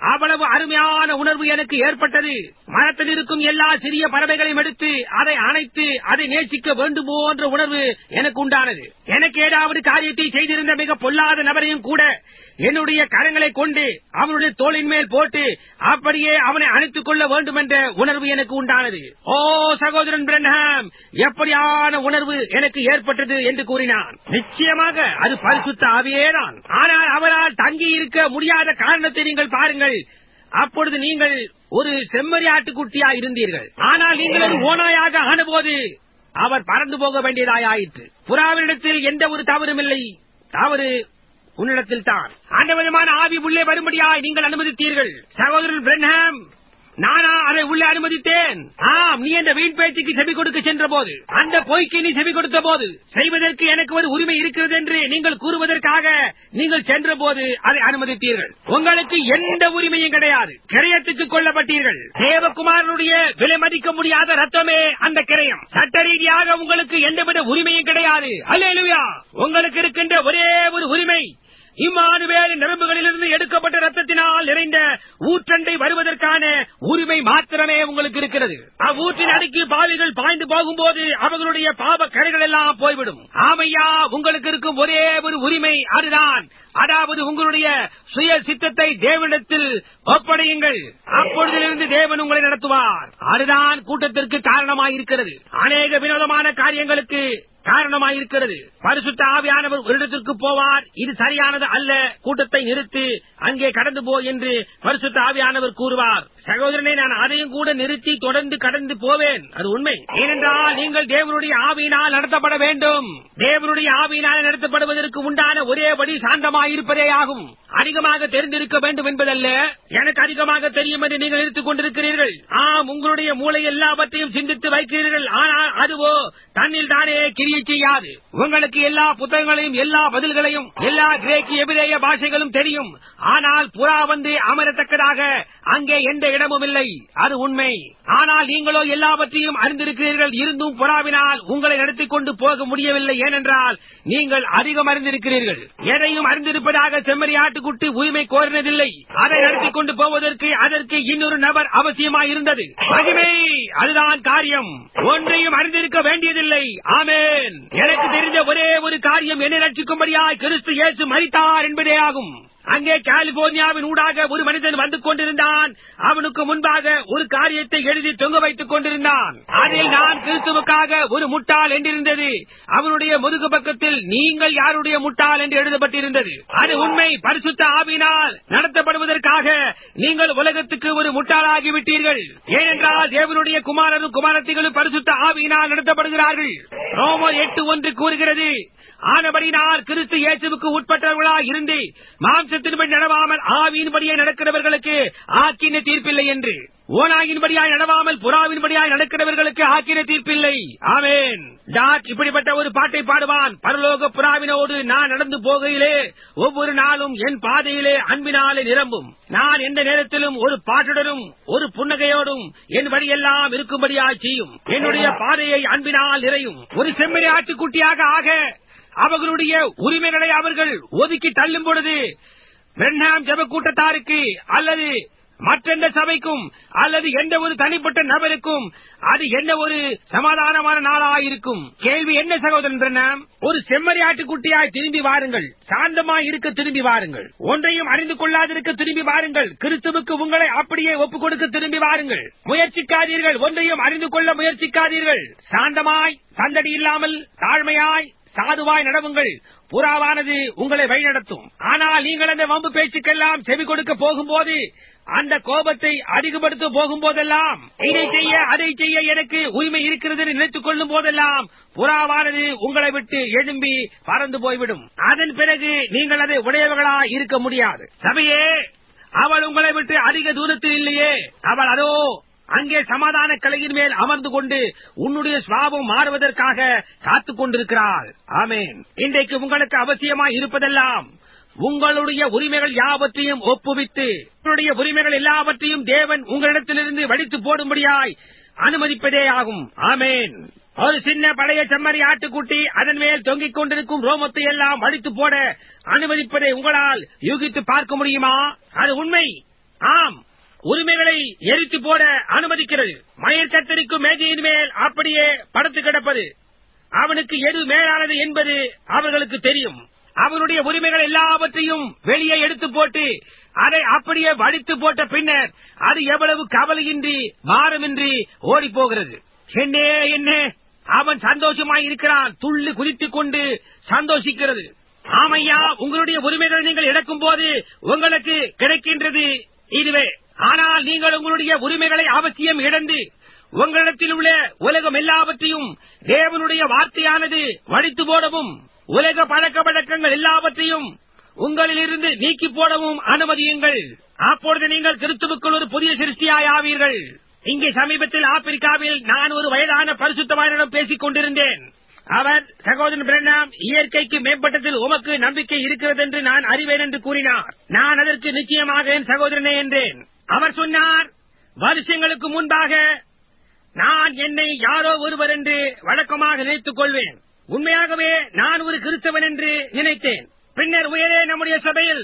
அவ்வளவு அருமையான உணர்வு எனக்கு ஏற்பட்டது மரத்தில் இருக்கும் எல்லா சிறிய பறவைகளையும் எடுத்து அதை அணைத்து அதை நேசிக்க வேண்டுமோ என்ற உணர்வு எனக்கு உண்டானது எனக்கு ஏதாவது காரியத்தை செய்திருந்த மிக பொல்லாத நபரையும் கூட என்னுடைய கரங்களை கொண்டு அவனுடைய தோளின் மேல் போட்டு அப்படியே அவனை அணைத்துக் கொள்ள வேண்டும் என்ற உணர்வு எனக்கு உண்டானது ஓ சகோதரன் பிரன்ஹாம் எப்படியான உணர்வு எனக்கு ஏற்பட்டது என்று கூறினான் நிச்சயமாக அது பரிசுத்த ஆவியேதான் ஆனால் அவரால் தங்கி இருக்க முடியாத காரணத்தை நீங்கள் பாருங்கள் அப்பொழுது நீங்கள் ஒரு செம்மறியாட்டுக்குட்டியா இருந்தீர்கள் ஆனால் நீங்கள் ஒரு ஓனாயாக ஆனபோது அவர் பறந்து போக வேண்டியதாயிற்று புறாவினிடத்தில் எந்த ஒரு தவறும் இல்லை தவறு உன்னிடத்தில் தான் அந்த விதமான ஆவி உள்ளே வரும்படியாய் நீங்கள் அனுமதித்தீர்கள் சகோதரன் பிரன்ஹாம் நானா அதை உள்ளே அனுமதித்தேன் ஆம் நீ அந்த வீண் பேச்சுக்கு செவி கொடுக்க சென்ற போது அந்த பொய்க்கு நீ செவி கொடுத்த போது செய்வதற்கு எனக்கு ஒரு உரிமை இருக்கிறது என்று நீங்கள் கூறுவதற்காக நீங்கள் சென்ற போது அதை அனுமதித்தீர்கள் உங்களுக்கு எந்த உரிமையும் கிடையாது கிரயத்துக்கு கொல்லப்பட்டீர்கள் தேவகுமாரனுடைய விலை மதிக்க முடியாத ரத்தமே அந்த கிரயம் சட்ட ரீதியாக உங்களுக்கு எந்தவித உரிமையும் கிடையாது அல்லேலூயா உங்களுக்கு இருக்கின்ற ஒரே ஒரு உரிமை இம்மானுவேல் நரம்புகளிலிருந்து எடுக்கப்பட்ட ரத்தத்தினால் நிறைந்த ஊற்றண்டை வருவதற்கான உரிமை மாத்திரமே உங்களுக்கு இருக்கிறது அவ்வூற்றின் அடிக்கு பாவிகள் பாய்ந்து போகும்போது அவர்களுடைய பாவ கரைகள் எல்லாம் போய்விடும் ஆமையா உங்களுக்கு இருக்கும் ஒரே ஒரு உரிமை அதுதான் அதாவது உங்களுடைய சுய சித்தத்தை தேவனிடத்தில் ஒப்படையுங்கள் அப்பொழுதிலிருந்து தேவன் உங்களை நடத்துவார் அதுதான் கூட்டத்திற்கு காரணமாயிருக்கிறது அநேக வினோதமான காரியங்களுக்கு காரணமாயிருக்கிறது பரிசுத்த ஆவியானவர் ஒரு இடத்திற்கு போவார் இது சரியானது அல்ல கூட்டத்தை நிறுத்தி அங்கே கடந்து போ என்று பரிசுத்த ஆவியானவர் கூறுவார் சகோதரனை நான் அதையும் கூட நிறுத்தி தொடர்ந்து கடந்து போவேன் அது உண்மை ஏனென்றால் நீங்கள் தேவனுடைய ஆவியினால் நடத்தப்பட வேண்டும் தேவனுடைய ஆவியினால் நடத்தப்படுவதற்கு உண்டான ஒரே வழி சாந்தமாயிருப்பதே ஆகும் அதிகமாக தெரிந்திருக்க வேண்டும் என்பதல்ல எனக்கு அதிகமாக தெரியும் என்று நீங்கள் எடுத்துக் கொண்டிருக்கிறீர்கள் ஆம் உங்களுடைய மூளை எல்லாவற்றையும் சிந்தித்து வைக்கிறீர்கள் ஆனால் அதுவோ தன்னில் தானே கிரியை செய்யாது உங்களுக்கு எல்லா புத்தகங்களையும் எல்லா பதில்களையும் எல்லா கிரேக்கு எபிரேய பாஷைகளும் தெரியும் ஆனால் புறா வந்து அமரத்தக்கதாக அங்கே எந்த இடமும் இல்லை அது உண்மை ஆனால் நீங்களோ எல்லாவற்றையும் அறிந்திருக்கிறீர்கள் இருந்தும் புறாவினால் உங்களை நடத்திக் கொண்டு போக முடியவில்லை ஏனென்றால் நீங்கள் அதிகம் அறிந்திருக்கிறீர்கள் எதையும் அறிந்திருப்பதாக செம்மறி ஆட்டுக்குட்டி உரிமை கோரினதில்லை அதை நடத்திக் கொண்டு போவதற்கு அதற்கு இன்னொரு நபர் அவசியமாய் இருந்தது மகிமை அதுதான் காரியம் ஒன்றையும் அறிந்திருக்க வேண்டியதில்லை ஆமேன் எனக்கு தெரிந்த ஒரே ஒரு காரியம் என்னை ரட்சிக்கும்படியாய் கிறிஸ்து இயேசு மரித்தார் என்பதே ஆகும் அங்கே கலிபோர்னியாவின் ஊடாக ஒரு மனிதன் வந்து கொண்டிருந்தான் அவனுக்கு முன்பாக ஒரு காரியத்தை எழுதி தொங்க வைத்துக் கொண்டிருந்தான் அதில் நான் கிறிஸ்துவுக்காக ஒரு முட்டாள் என்றிருந்தது அவனுடைய முதுகு பக்கத்தில் நீங்கள் யாருடைய முட்டாள் என்று எழுதப்பட்டிருந்தது அது உண்மை பரிசுத்த ஆவினால் நடத்தப்படுவதற்காக நீங்கள் உலகத்துக்கு ஒரு முட்டாளாகி விட்டீர்கள் ஏனென்றால் தேவனுடைய குமாரரும் குமாரத்திகளும் பரிசுத்த ஆவியினால் நடத்தப்படுகிறார்கள் ரோமர் எட்டு ஒன்று கூறுகிறது ஆனபடினால் கிறிஸ்து இயேசுவுக்கு உட்பட்டவர்களாய் இருந்து மாம்சத்தின்படி நடவாமல் ஆவியின்படியே நடக்கிறவர்களுக்கு ஆக்கின தீர்ப்பில்லை என்று ஓனாயின்படியாய் நடவாமல் புறாவின்படியாய் நடக்கிறவர்களுக்கு ஆக்கின தீர்ப்பில்லை ஆமேன் டாட் இப்படிப்பட்ட ஒரு பாட்டை பாடுவான் பரலோக புறாவினோடு நான் நடந்து போகையிலே ஒவ்வொரு நாளும் என் பாதையிலே அன்பினாலே நிரம்பும் நான் எந்த நேரத்திலும் ஒரு பாட்டுடனும் ஒரு புன்னகையோடும் என் வழியெல்லாம் இருக்கும்படியாய் செய்யும் என்னுடைய பாதையை அன்பினால் நிறையும் ஒரு செம்மறி ஆட்டுக்குட்டியாக ஆக அவர்களுடைய உரிமைகளை அவர்கள் ஒதுக்கி தள்ளும் பொழுது வெண்ணாம் ஜப கூட்டத்தாருக்கு அல்லது மற்றெந்த சபைக்கும் அல்லது எந்த ஒரு தனிப்பட்ட நபருக்கும் அது என்ன ஒரு சமாதானமான நாளாயிருக்கும் கேள்வி என்ன சகோதரன் பிரண்ணாம் ஒரு செம்மறி ஆட்டுக்குட்டியாய் திரும்பி வாருங்கள் சாந்தமாய் இருக்க திரும்பி வாருங்கள் ஒன்றையும் அறிந்து கொள்ளாதிருக்க திரும்பி வாருங்கள் கிறிஸ்துவுக்கு உங்களை அப்படியே ஒப்புக் கொடுக்க திரும்பி வாருங்கள் முயற்சிக்காதீர்கள் ஒன்றையும் அறிந்து கொள்ள முயற்சிக்காதீர்கள் சாந்தமாய் சந்தடி இல்லாமல் தாழ்மையாய் சாதுவாய் நடவுங்கள் புறாவானது உங்களை வழிநடத்தும் ஆனால் நீங்கள் அந்த வம்பு பேச்சுக்கெல்லாம் செவி கொடுக்க போகும்போது அந்த கோபத்தை அதிகப்படுத்த போகும் போதெல்லாம் இதை செய்ய அதை செய்ய எனக்கு உரிமை இருக்கிறது என்று நினைத்துக் கொள்ளும் போதெல்லாம் புறாவானது உங்களை விட்டு எழும்பி பறந்து போய்விடும் அதன் பிறகு நீங்கள் அதை உடையவர்களா இருக்க முடியாது சபையே அவள் உங்களை விட்டு அதிக தூரத்தில் இல்லையே அவள் அதோ அங்கே சமாதான கலையின் மேல் அமர்ந்து கொண்டு உன்னுடைய சுவாபம் மாறுவதற்காக காத்துக் கொண்டிருக்கிறாள் ஆமேன் இன்றைக்கு உங்களுக்கு அவசியமாய் இருப்பதெல்லாம் உங்களுடைய உரிமைகள் யாவற்றையும் ஒப்புவித்து உங்களுடைய உரிமைகள் எல்லாவற்றையும் தேவன் உங்களிடத்திலிருந்து வடித்து போடும்படியாய் அனுமதிப்பதே ஆகும் ஆமேன் ஒரு சின்ன பழைய செம்மறி ஆட்டுக்குட்டி அதன் மேல் தொங்கிக் கொண்டிருக்கும் ரோமத்தை எல்லாம் வடித்து போட அனுமதிப்பதை உங்களால் யூகித்து பார்க்க முடியுமா அது உண்மை ஆம் உரிமைகளை எரித்து போட அனுமதிக்கிறது மயர் கத்தரிக்கும் மேஜையின் மேல் அப்படியே படுத்து கிடப்பது அவனுக்கு எது மேலானது என்பது அவர்களுக்கு தெரியும் அவனுடைய உரிமைகள் எல்லாவற்றையும் வெளியே எடுத்து போட்டு அதை அப்படியே வடித்து போட்ட பின்னர் அது எவ்வளவு கவலையின்றி மாறமின்றி ஓடி போகிறது என்ன என்ன அவன் சந்தோஷமாய் இருக்கிறான் துள்ளி குதித்துக் கொண்டு சந்தோஷிக்கிறது ஆமையா உங்களுடைய உரிமைகளை நீங்கள் இழக்கும் போது உங்களுக்கு கிடைக்கின்றது இதுவே ஆனால் நீங்கள் உங்களுடைய உரிமைகளை அவசியம் இழந்து உங்களிடத்தில் உள்ள உலகம் எல்லாவற்றையும் தேவனுடைய வார்த்தையானது வடித்து போடவும் உலக பழக்க வழக்கங்கள் எல்லாவற்றையும் உங்களிலிருந்து நீக்கி போடவும் அனுமதியுங்கள் அப்பொழுது நீங்கள் கிறிஸ்துவுக்குள் ஒரு புதிய சிருஷ்டியாய் ஆவீர்கள் இங்கே சமீபத்தில் ஆப்பிரிக்காவில் நான் ஒரு வயதான பரிசுத்தவானிடம் பேசிக் கொண்டிருந்தேன் அவர் சகோதரன் பிரண்ணாம் இயற்கைக்கு மேம்பட்டதில் உமக்கு நம்பிக்கை இருக்கிறது என்று நான் அறிவேன் என்று கூறினார் நான் அதற்கு நிச்சயமாக என் சகோதரனே என்றேன் அவர் சொன்னார் வருஷங்களுக்கு முன்பாக நான் என்னை யாரோ ஒருவர் என்று வழக்கமாக நினைத்துக் கொள்வேன் உண்மையாகவே நான் ஒரு கிறிஸ்தவன் என்று நினைத்தேன் பின்னர் உயரே நம்முடைய சபையில்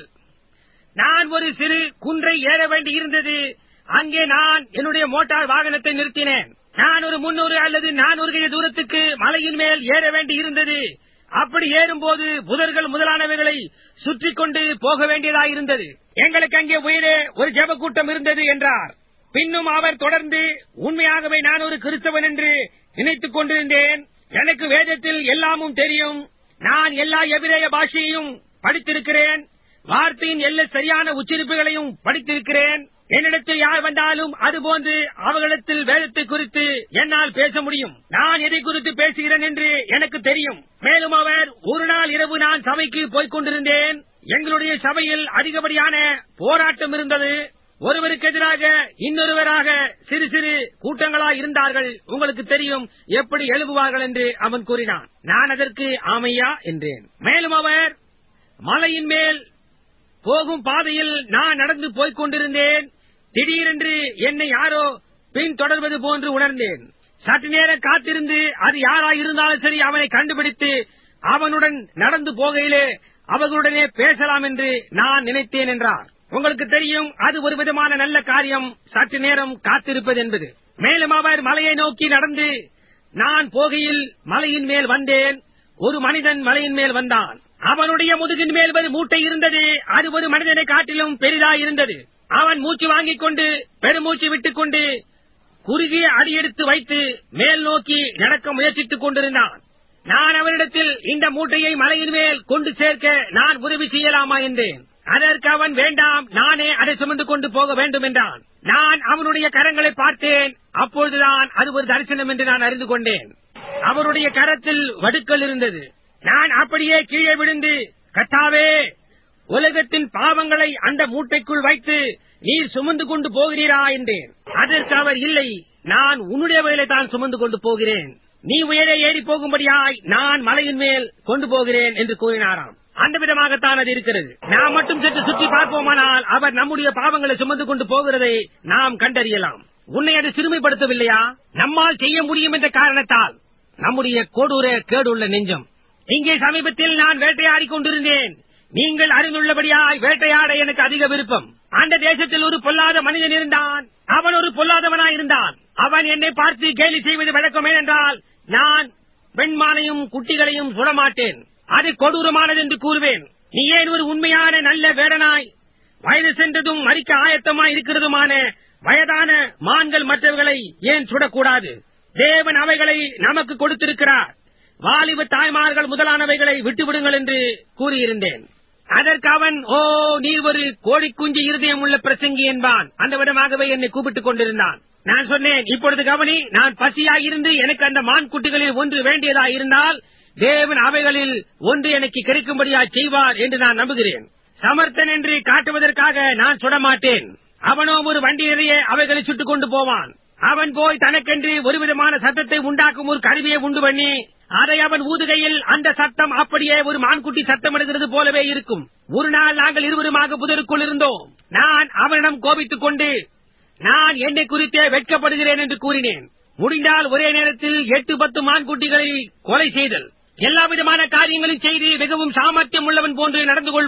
நான் ஒரு சிறு குன்றை ஏற வேண்டி இருந்தது அங்கே நான் என்னுடைய மோட்டார் வாகனத்தை நிறுத்தினேன் நான் ஒரு முன்னூறு அல்லது நானூறு கை தூரத்துக்கு மலையின் மேல் ஏற வேண்டி இருந்தது அப்படி ஏறும்போது புதர்கள் முதலானவைகளை சுற்றி கொண்டு போக வேண்டியதாயிருந்தது எங்களுக்கு அங்கே உயரே ஒரு ஜெப கூட்டம் இருந்தது என்றார் பின்னும் அவர் தொடர்ந்து உண்மையாகவே நான் ஒரு கிறிஸ்தவன் என்று நினைத்துக் கொண்டிருந்தேன் எனக்கு வேதத்தில் எல்லாமும் தெரியும் நான் எல்லா எபிரேய பாஷையையும் படித்திருக்கிறேன் வார்த்தையின் எல்லா சரியான உச்சரிப்புகளையும் படித்திருக்கிறேன் என்னிடத்தில் யார் வந்தாலும் அதுபோன்று அவர்களிடத்தில் வேதத்தை குறித்து என்னால் பேச முடியும் நான் எதை குறித்து பேசுகிறேன் என்று எனக்கு தெரியும் மேலும் அவர் ஒரு நாள் இரவு நான் சபைக்கு போய்க் கொண்டிருந்தேன் எங்களுடைய சபையில் அதிகப்படியான போராட்டம் இருந்தது ஒருவருக்கு எதிராக இன்னொருவராக சிறு சிறு கூட்டங்களாய் இருந்தார்கள் உங்களுக்கு தெரியும் எப்படி எழுப்புவார்கள் என்று அவன் கூறினான் நான் அதற்கு ஆமையா என்றேன் மேலும் அவர் மலையின் மேல் போகும் பாதையில் நான் நடந்து போய்க் கொண்டிருந்தேன் திடீரென்று என்னை யாரோ பின் தொடர்வது போன்று உணர்ந்தேன் சற்று நேரம் காத்திருந்து அது யாராயிருந்தாலும் சரி அவனை கண்டுபிடித்து அவனுடன் நடந்து போகையிலே அவர்களுடனே பேசலாம் என்று நான் நினைத்தேன் என்றார் உங்களுக்கு தெரியும் அது ஒரு விதமான நல்ல காரியம் சற்று நேரம் காத்திருப்பது என்பது மேலும் அவர் மலையை நோக்கி நடந்து நான் போகையில் மலையின் மேல் வந்தேன் ஒரு மனிதன் மலையின் மேல் வந்தான் அவனுடைய முதுகின் மேல் ஒரு மூட்டை இருந்தது அது ஒரு மனிதனை காட்டிலும் பெரிதாய் இருந்தது அவன் மூச்சு வாங்கிக் கொண்டு பெருமூச்சு விட்டுக் கொண்டு குறுகிய அடியெடுத்து வைத்து மேல் நோக்கி நடக்க முயற்சித்துக் கொண்டிருந்தான் நான் அவனிடத்தில் இந்த மூட்டையை மலையின் மேல் கொண்டு சேர்க்க நான் உதவி செய்யலாமா என்றேன் அதற்கு அவன் வேண்டாம் நானே அதை சுமந்து கொண்டு போக வேண்டும் என்றான் நான் அவனுடைய கரங்களை பார்த்தேன் அப்பொழுதுதான் அது ஒரு தரிசனம் என்று நான் அறிந்து கொண்டேன் அவருடைய கரத்தில் வடுக்கள் இருந்தது நான் அப்படியே கீழே விழுந்து கத்தாவே உலகத்தின் பாவங்களை அந்த மூட்டைக்குள் வைத்து நீர் சுமந்து கொண்டு போகிறீரா என்றேன் அதற்கு அவர் இல்லை நான் உன்னுடைய வயலை தான் சுமந்து கொண்டு போகிறேன் நீ உயரே ஏறி போகும்படியாய் நான் மலையின் மேல் கொண்டு போகிறேன் என்று கூறினாராம் அந்த விதமாகத்தான் அது இருக்கிறது நாம் மட்டும் சற்று சுற்றி பார்ப்போமானால் அவர் நம்முடைய பாவங்களை சுமந்து கொண்டு போகிறதை நாம் கண்டறியலாம் உன்னை அது சிறுமைப்படுத்தவில்லையா நம்மால் செய்ய முடியும் என்ற காரணத்தால் நம்முடைய கொடூர கேடுள்ள நெஞ்சம் இங்கே சமீபத்தில் நான் வேட்டையாடிக் கொண்டிருந்தேன் நீங்கள் அறிந்துள்ளபடியாய் வேட்டையாட எனக்கு அதிக விருப்பம் அந்த தேசத்தில் ஒரு பொல்லாத மனிதன் இருந்தான் அவன் ஒரு பொல்லாதவனாய் இருந்தான் அவன் என்னை பார்த்து கேலி செய்வது வழக்கம் ஏனென்றால் நான் பெண்மானையும் குட்டிகளையும் சுடமாட்டேன் அது கொடூரமானது என்று கூறுவேன் நீ ஏன் ஒரு உண்மையான நல்ல வேடனாய் வயது சென்றதும் மறிக்க ஆயத்தமாய் இருக்கிறதுமான வயதான மான்கள் மற்றவர்களை ஏன் சுடக்கூடாது தேவன் அவைகளை நமக்கு கொடுத்திருக்கிறார் வாலிப தாய்மார்கள் முதலானவைகளை விட்டுவிடுங்கள் என்று கூறியிருந்தேன் அதற்கு அவன் ஓ நீ ஒரு கோழிக்குஞ்சு இருதயம் உள்ள பிரசங்கி என்பான் அந்த விதமாகவே என்னை கூப்பிட்டுக் கொண்டிருந்தான் நான் சொன்னேன் இப்பொழுது கவனி நான் பசியாயிருந்து எனக்கு அந்த மான் குட்டிகளில் ஒன்று வேண்டியதாய் இருந்தால் தேவன் அவைகளில் ஒன்று எனக்கு கிடைக்கும்படியா செய்வார் என்று நான் நம்புகிறேன் சமர்த்தன் என்று காட்டுவதற்காக நான் சுடமாட்டேன் அவனோ ஒரு வண்டியிலேயே அவைகளை சுட்டுக் கொண்டு போவான் அவன் போய் தனக்கென்று ஒரு விதமான சத்தத்தை உண்டாக்கும் ஒரு கருவியை உண்டு பண்ணி அதை அவன் ஊதுகையில் அந்த சத்தம் அப்படியே ஒரு மான்குட்டி சத்தமிடுகிறது போலவே இருக்கும் ஒரு நாள் நாங்கள் இருவருமாக புதருக்குள் இருந்தோம் நான் அவனிடம் கோபித்துக் கொண்டு நான் என்னை குறித்தே வெட்கப்படுகிறேன் என்று கூறினேன் முடிந்தால் ஒரே நேரத்தில் எட்டு பத்து மான்குட்டிகளை கொலை செய்தல் எல்லா விதமான காரியங்களும் செய்து மிகவும் சாமர்த்தியம் உள்ளவன் போன்று நடந்து கொள்வான்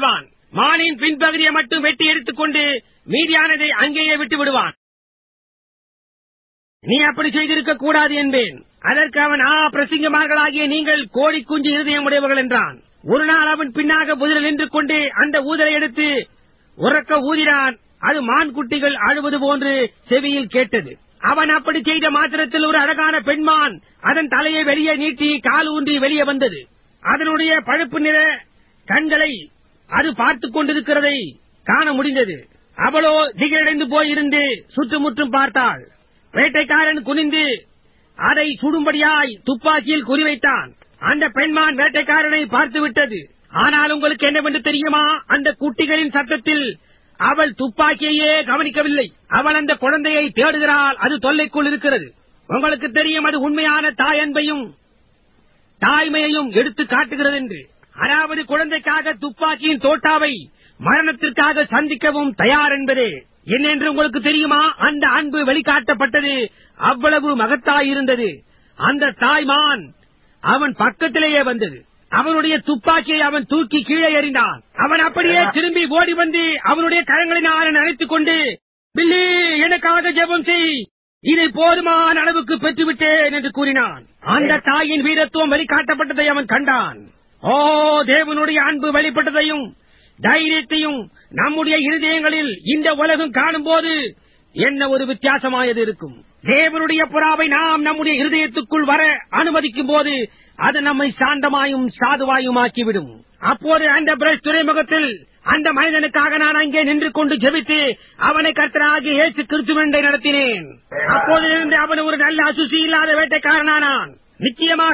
மானின் பின்பகுதியை மட்டும் வெட்டி எடுத்துக்கொண்டு மீதியானதை அங்கேயே விட்டு விடுவான் நீ அப்படி செய்திருக்க கூடாது என்பேன் அதற்கு அவன் ஆ பிரசிங்கமார்களாகிய நீங்கள் கோழி குஞ்சு இருதயம் உடையவர்கள் என்றான் ஒரு நாள் அவன் பின்னாக புதிரில் நின்று கொண்டு அந்த ஊதலை எடுத்து உறக்க ஊதினான் அது மான் குட்டிகள் அழுவது போன்று செவியில் கேட்டது அவன் அப்படி செய்த மாத்திரத்தில் ஒரு அழகான பெண்மான் அதன் தலையை வெளியே நீட்டி கால் ஊன்றி வெளியே வந்தது அதனுடைய பழுப்பு நிற கண்களை அது பார்த்துக் கொண்டிருக்கிறதை காண முடிந்தது அவளோ திகழடைந்து போயிருந்து சுற்றுமுற்றும் பார்த்தாள் வேட்டைக்காரன் குனிந்து அதை சுடும்படியாய் துப்பாக்கியில் குறிவைத்தான் அந்த பெண்மான் வேட்டைக்காரனை பார்த்து விட்டது ஆனால் உங்களுக்கு என்னவென்று தெரியுமா அந்த குட்டிகளின் சத்தத்தில் அவள் துப்பாக்கியையே கவனிக்கவில்லை அவள் அந்த குழந்தையை தேடுகிறாள் அது தொல்லைக்குள் இருக்கிறது உங்களுக்கு தெரியும் அது உண்மையான தாய் அன்பையும் தாய்மையையும் எடுத்து காட்டுகிறது என்று அதாவது குழந்தைக்காக துப்பாக்கியின் தோட்டாவை மரணத்திற்காக சந்திக்கவும் தயார் என்பதே என்னென்று உங்களுக்கு தெரியுமா அந்த அன்பு வெளிக்காட்டப்பட்டது அவ்வளவு மகத்தாயிருந்தது அந்த தாய்மான் அவன் பக்கத்திலேயே வந்தது அவனுடைய துப்பாக்கியை அவன் தூக்கி கீழே எறிந்தான் அவன் அப்படியே திரும்பி ஓடி வந்து அவனுடைய கரங்களினால் நினைத்துக் கொண்டு பில்லி எனக்காக ஜெபம் செய் இதை போதுமான அளவுக்கு பெற்றுவிட்டேன் என்று கூறினான் அந்த தாயின் வீரத்துவம் வெளிக்காட்டப்பட்டதை அவன் கண்டான் ஓ தேவனுடைய அன்பு வெளிப்பட்டதையும் தைரியத்தையும் நம்முடைய இருதயங்களில் இந்த உலகம் காணும்போது என்ன ஒரு வித்தியாசமாயது இருக்கும் தேவனுடைய புறாவை நாம் நம்முடைய இருதயத்துக்குள் வர அனுமதிக்கும் போது அது நம்மை சாந்தமாயும் சாதுவாயும் ஆக்கிவிடும் அப்போது அந்த பிரஷ் துறைமுகத்தில் அந்த மனிதனுக்காக நான் அங்கே நின்று கொண்டு ஜெபித்து அவனை கர்த்தராகி இயேசு கிறிஸ்துவண்டை நடத்தினேன் அப்போதிலிருந்து அவன் ஒரு நல்ல அசுசி இல்லாத வேட்டைக்காரனானான் நிச்சயமாக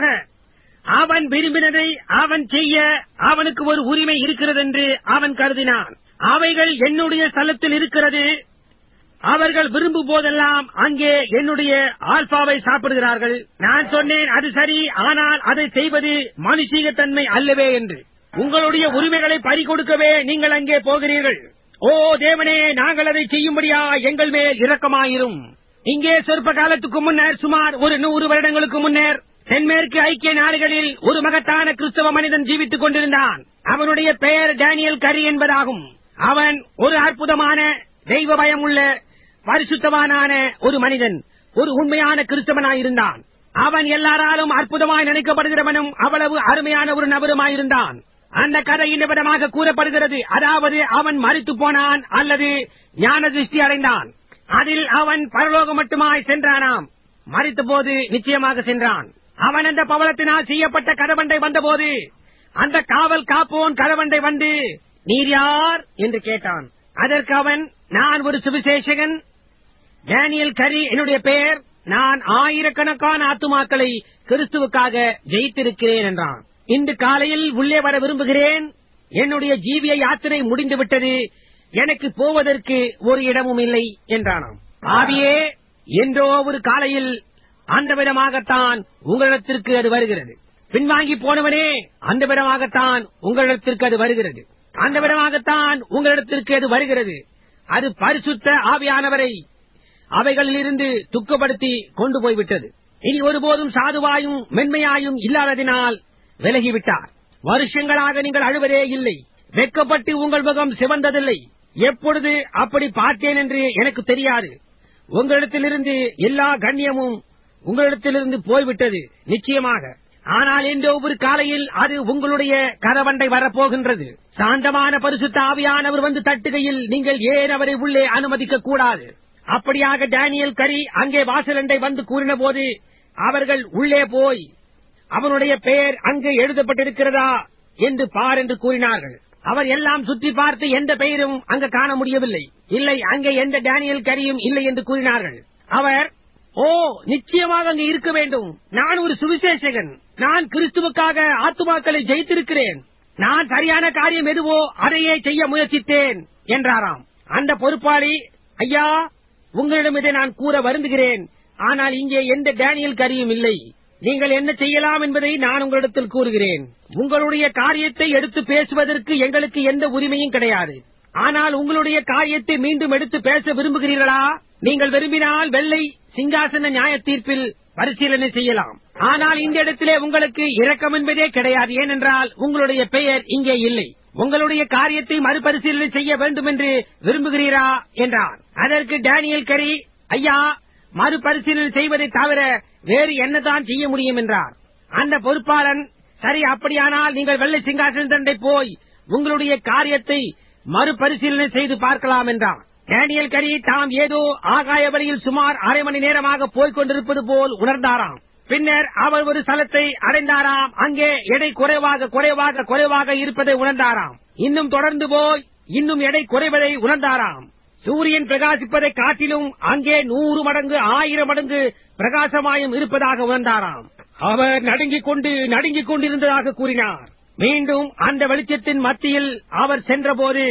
அவன் விரும்பினதை அவன் செய்ய அவனுக்கு ஒரு உரிமை இருக்கிறது என்று அவன் கருதினான் அவைகள் என்னுடைய ஸ்தலத்தில் இருக்கிறது அவர்கள் விரும்பும் போதெல்லாம் அங்கே என்னுடைய ஆல்பாவை சாப்பிடுகிறார்கள் நான் சொன்னேன் அது சரி ஆனால் அதை செய்வது மனுஷீக தன்மை அல்லவே என்று உங்களுடைய உரிமைகளை பறிகொடுக்கவே நீங்கள் அங்கே போகிறீர்கள் ஓ தேவனே நாங்கள் அதை செய்யும்படியா எங்கள் மேல் இரக்கமாயிரும் இங்கே சொற்ப காலத்துக்கு முன்னர் சுமார் ஒரு நூறு வருடங்களுக்கு முன்னர் தென்மேற்கு ஐக்கிய நாடுகளில் ஒரு மகத்தான கிறிஸ்தவ மனிதன் ஜீவித்துக் கொண்டிருந்தான் அவனுடைய பெயர் டேனியல் கரி என்பதாகும் அவன் ஒரு அற்புதமான தெய்வ பயம் உள்ள பரிசுத்தவானான ஒரு மனிதன் ஒரு உண்மையான கிறிஸ்தவனாயிருந்தான் அவன் எல்லாராலும் அற்புதமாய் நினைக்கப்படுகிறவனும் அவ்வளவு அருமையான ஒரு நபருமாயிருந்தான் அந்த கதை இந்த விதமாக கூறப்படுகிறது அதாவது அவன் மறித்து போனான் அல்லது ஞான திருஷ்டி அடைந்தான் அதில் அவன் பரலோகம் மட்டுமாய் சென்றானாம் மறித்த போது நிச்சயமாக சென்றான் அவன் அந்த பவளத்தினால் செய்யப்பட்ட கதவண்டை வந்தபோது அந்த காவல் காப்போன் கதவண்டை வந்து நீர் யார் என்று கேட்டான் அதற்கு அவன் நான் ஒரு சுவிசேஷகன் டேனியல் கரி என்னுடைய பெயர் நான் ஆயிரக்கணக்கான ஆத்துமாக்களை கிறிஸ்துவுக்காக ஜெயித்திருக்கிறேன் என்றான் இன்று காலையில் உள்ளே வர விரும்புகிறேன் என்னுடைய ஜீவிய யாத்திரை முடிந்து விட்டது எனக்கு போவதற்கு ஒரு இடமும் இல்லை என்றானாம் ஆவியே என்றோ ஒரு காலையில் அந்த விதமாகத்தான் உங்களிடத்திற்கு அது வருகிறது பின்வாங்கி போனவனே அந்த விதமாகத்தான் உங்களிடத்திற்கு அது வருகிறது அந்த விதமாகத்தான் உங்களிடத்திற்கு அது வருகிறது அது பரிசுத்த ஆவியானவரை அவைகளிலிருந்து துக்கப்படுத்தி கொண்டு போய்விட்டது இனி ஒருபோதும் சாதுவாயும் மென்மையாயும் இல்லாததினால் விலகிவிட்டார் வருஷங்களாக நீங்கள் அழுவதே இல்லை வெட்கப்பட்டு உங்கள் முகம் சிவந்ததில்லை எப்பொழுது அப்படி பார்த்தேன் என்று எனக்கு தெரியாது உங்களிடத்திலிருந்து எல்லா கண்ணியமும் உங்களிடத்திலிருந்து போய்விட்டது நிச்சயமாக ஆனால் இந்த ஒவ்வொரு காலையில் அது உங்களுடைய கரவண்டை வரப்போகின்றது சாந்தமான பரிசுத்த ஆவியானவர் வந்து தட்டுகையில் நீங்கள் ஏன் அவரை உள்ளே அனுமதிக்க கூடாது அப்படியாக டேனியல் கரி அங்கே வாசலண்டை வந்து கூறின போது அவர்கள் உள்ளே போய் அவனுடைய பெயர் அங்கே எழுதப்பட்டிருக்கிறதா என்று பார் என்று கூறினார்கள் அவர் எல்லாம் சுற்றி பார்த்து எந்த பெயரும் அங்கு காண முடியவில்லை இல்லை அங்கே எந்த டேனியல் கரியும் இல்லை என்று கூறினார்கள் அவர் ஓ நிச்சயமாக அங்கு இருக்க வேண்டும் நான் ஒரு சுவிசேஷகன் நான் கிறிஸ்துவுக்காக ஆத்துமாக்களை ஜெயித்திருக்கிறேன் நான் சரியான காரியம் எதுவோ அதையே செய்ய முயற்சித்தேன் என்றாராம் அந்த பொறுப்பாளி ஐயா உங்களிடம் இதை நான் கூற வருந்துகிறேன் ஆனால் இங்கே எந்த டேனியல் கரியும் இல்லை நீங்கள் என்ன செய்யலாம் என்பதை நான் உங்களிடத்தில் கூறுகிறேன் உங்களுடைய காரியத்தை எடுத்து பேசுவதற்கு எங்களுக்கு எந்த உரிமையும் கிடையாது ஆனால் உங்களுடைய காரியத்தை மீண்டும் எடுத்து பேச விரும்புகிறீர்களா நீங்கள் விரும்பினால் வெள்ளை சிங்காசன நியாய தீர்ப்பில் பரிசீலனை செய்யலாம் ஆனால் இந்த இடத்திலே உங்களுக்கு இரக்கம் என்பதே கிடையாது ஏனென்றால் உங்களுடைய பெயர் இங்கே இல்லை உங்களுடைய காரியத்தை மறுபரிசீலனை செய்ய வேண்டும் என்று விரும்புகிறீரா என்றார் அதற்கு டேனியல் கரி ஐயா மறுபரிசீலனை செய்வதை தவிர வேறு என்னதான் செய்ய முடியும் என்றார் அந்த பொறுப்பாளன் சரி அப்படியானால் நீங்கள் வெள்ளை சிங்காசன தண்டை போய் உங்களுடைய காரியத்தை மறுபரிசீலனை செய்து பார்க்கலாம் என்றார் டேனியல் கரி தாம் ஏதோ ஆகாய வழியில் சுமார் அரை மணி நேரமாக போய்க் கொண்டிருப்பது போல் உணர்ந்தாராம் பின்னர் அவர் ஒரு ஸ்தலத்தை அடைந்தாராம் அங்கே எடை குறைவாக குறைவாக குறைவாக இருப்பதை உணர்ந்தாராம் இன்னும் தொடர்ந்து போய் இன்னும் எடை குறைவதை உணர்ந்தாராம் சூரியன் பிரகாசிப்பதை காட்டிலும் அங்கே நூறு மடங்கு ஆயிரம் மடங்கு பிரகாசமாயும் இருப்பதாக உணர்ந்தாராம் அவர் நடுங்கிக் கொண்டு நடுங்கிக் கொண்டிருந்ததாக கூறினார் மீண்டும் அந்த வெளிச்சத்தின் மத்தியில் அவர் சென்றபோது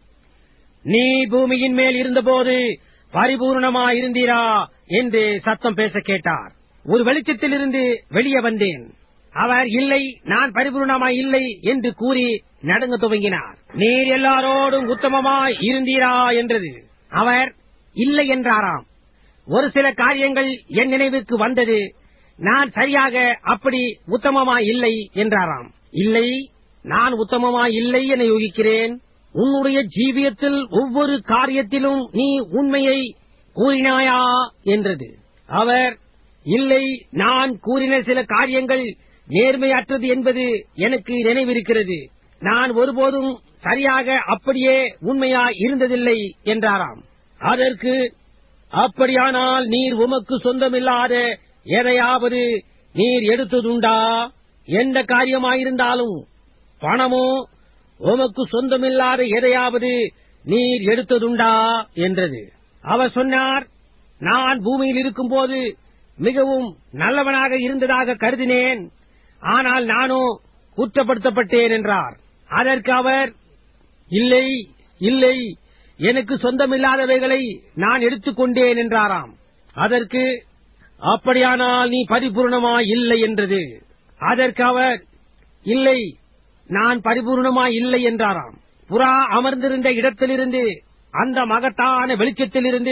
நீ பூமியின் மேல் இருந்தபோது பரிபூர்ணமாயிருந்தீரா என்று சத்தம் பேச கேட்டார் ஒரு வெளிச்சத்திலிருந்து வெளியே வந்தேன் அவர் இல்லை நான் பரிபூர்ணமாய் இல்லை என்று கூறி நடுங்க துவங்கினார் நீர் எல்லாரோடும் உத்தமமாய் இருந்தீரா என்றது அவர் இல்லை என்றாராம் ஒரு சில காரியங்கள் என் நினைவுக்கு வந்தது நான் சரியாக அப்படி உத்தமமாய் இல்லை என்றாராம் இல்லை நான் உத்தமமாய் இல்லை என யோகிக்கிறேன் உன்னுடைய ஜீவியத்தில் ஒவ்வொரு காரியத்திலும் நீ உண்மையை கூறினாயா என்றது அவர் இல்லை நான் கூறின சில காரியங்கள் நேர்மையற்றது என்பது எனக்கு நினைவிருக்கிறது நான் ஒருபோதும் சரியாக அப்படியே உண்மையாய் இருந்ததில்லை என்றாராம் அதற்கு அப்படியானால் நீர் உமக்கு சொந்தமில்லாத எதையாவது நீர் எடுத்ததுண்டா எந்த காரியமாயிருந்தாலும் பணமோ உமக்கு சொந்தமில்லாத எதையாவது நீர் எடுத்ததுண்டா என்றது அவர் சொன்னார் நான் பூமியில் இருக்கும்போது மிகவும் நல்லவனாக இருந்ததாக கருதினேன் ஆனால் நானோ குற்றப்படுத்தப்பட்டேன் என்றார் அதற்கு அவர் இல்லை இல்லை எனக்கு சொந்தமில்லாதவைகளை நான் எடுத்துக்கொண்டேன் என்றாராம் அதற்கு அப்படியானால் நீ பரிபூர்ணமாய் இல்லை என்றது அதற்கு அவர் இல்லை நான் பரிபூர்ணமாய் இல்லை என்றாராம் புறா அமர்ந்திருந்த இடத்திலிருந்து அந்த மகத்தான வெளிச்சத்திலிருந்து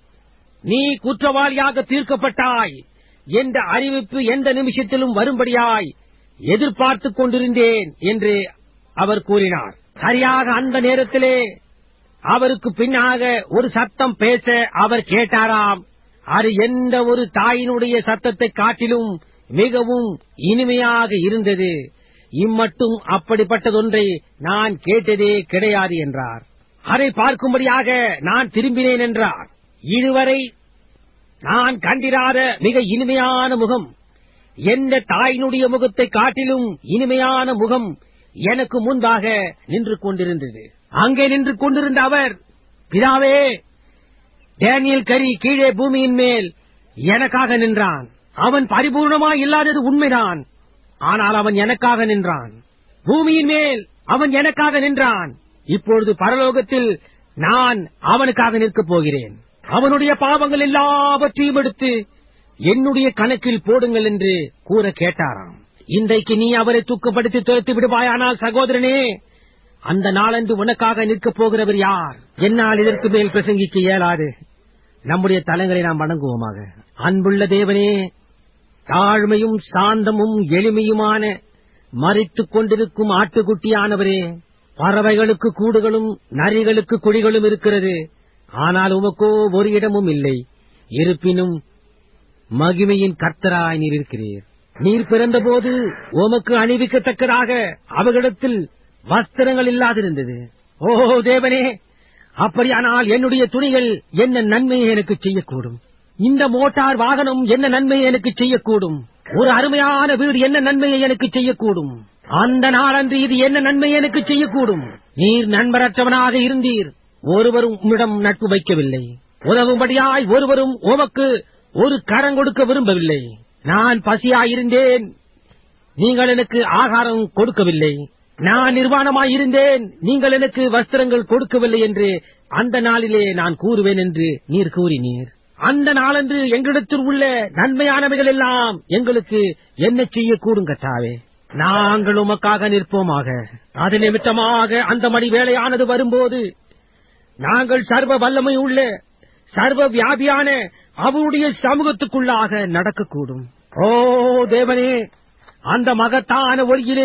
நீ குற்றவாளியாக தீர்க்கப்பட்டாய் என்ற அறிவிப்பு எந்த நிமிஷத்திலும் வரும்படியாய் எதிர்பார்த்துக் கொண்டிருந்தேன் என்று அவர் கூறினார் சரியாக அந்த நேரத்திலே அவருக்கு பின்னாக ஒரு சத்தம் பேச அவர் கேட்டாராம் அது எந்த ஒரு தாயினுடைய சத்தத்தை காட்டிலும் மிகவும் இனிமையாக இருந்தது இம்மட்டும் அப்படிப்பட்டதொன்றை நான் கேட்டதே கிடையாது என்றார் அதை பார்க்கும்படியாக நான் திரும்பினேன் என்றார் இதுவரை நான் கண்டிராத மிக இனிமையான முகம் எந்த தாயினுடைய முகத்தை காட்டிலும் இனிமையான முகம் எனக்கு முன்பாக நின்று கொண்டிருந்தது அங்கே நின்று கொண்டிருந்த அவர் பிதாவே டேனியல் கரி கீழே பூமியின் மேல் எனக்காக நின்றான் அவன் பரிபூர்ணமாய் இல்லாதது உண்மைதான் ஆனால் அவன் எனக்காக நின்றான் பூமியின் மேல் அவன் எனக்காக நின்றான் இப்பொழுது பரலோகத்தில் நான் அவனுக்காக நிற்கப் போகிறேன் அவனுடைய பாவங்கள் எல்லாவற்றையும் எடுத்து என்னுடைய கணக்கில் போடுங்கள் என்று கூற கேட்டாராம் இன்றைக்கு நீ அவரை தூக்கப்படுத்தி துரத்து விடுவாயானால் சகோதரனே அந்த நாளன்று உனக்காக நிற்கப் போகிறவர் யார் என்னால் இதற்கு மேல் பிரசங்கிக்க இயலாது நம்முடைய தலங்களை நாம் வணங்குவோமாக அன்புள்ள தேவனே தாழ்மையும் சாந்தமும் எளிமையுமான மறித்துக் கொண்டிருக்கும் ஆட்டுக்குட்டியானவரே பறவைகளுக்கு கூடுகளும் நரிகளுக்கு குழிகளும் இருக்கிறது ஆனால் உமக்கோ ஒரு இடமும் இல்லை இருப்பினும் மகிமையின் கர்த்தராய் நீர் இருக்கிறீர் நீர் பிறந்தபோது உமக்கு அணிவிக்கத்தக்கதாக அவர்களிடத்தில் வஸ்திரங்கள் இல்லாதிருந்தது ஓ தேவனே அப்படியானால் என்னுடைய துணிகள் என்ன நன்மையை எனக்கு செய்யக்கூடும் இந்த மோட்டார் வாகனம் என்ன நன்மையை எனக்கு செய்யக்கூடும் ஒரு அருமையான வீடு என்ன நன்மையை எனக்கு செய்யக்கூடும் அந்த நாளன்று இது என்ன நன்மையை எனக்கு செய்யக்கூடும் நீர் நண்பரற்றவனாக இருந்தீர் ஒருவரும் உம்மிடம் நட்பு வைக்கவில்லை உதவும்படியாய் ஒருவரும் உமக்கு ஒரு கரம் கொடுக்க விரும்பவில்லை நான் பசியாயிருந்தேன் நீங்கள் எனக்கு ஆகாரம் கொடுக்கவில்லை நான் நிர்வாணமாயிருந்தேன் நீங்கள் எனக்கு வஸ்திரங்கள் கொடுக்கவில்லை என்று அந்த நாளிலே நான் கூறுவேன் என்று நீர் கூறினீர் அந்த நாளன்று எங்களிடத்தில் உள்ள நன்மையானவைகள் எல்லாம் எங்களுக்கு என்ன செய்யக்கூடும் கட்டாவே நாங்கள் உமக்காக நிற்போமாக அது நிமித்தமாக அந்த மணி வேலையானது வரும்போது நாங்கள் சர்வ வல்லமை உள்ள சர்வ வியாபியான அவருடைய சமூகத்துக்குள்ளாக நடக்கக்கூடும் ஓ தேவனே அந்த மகத்தான ஒளியிலே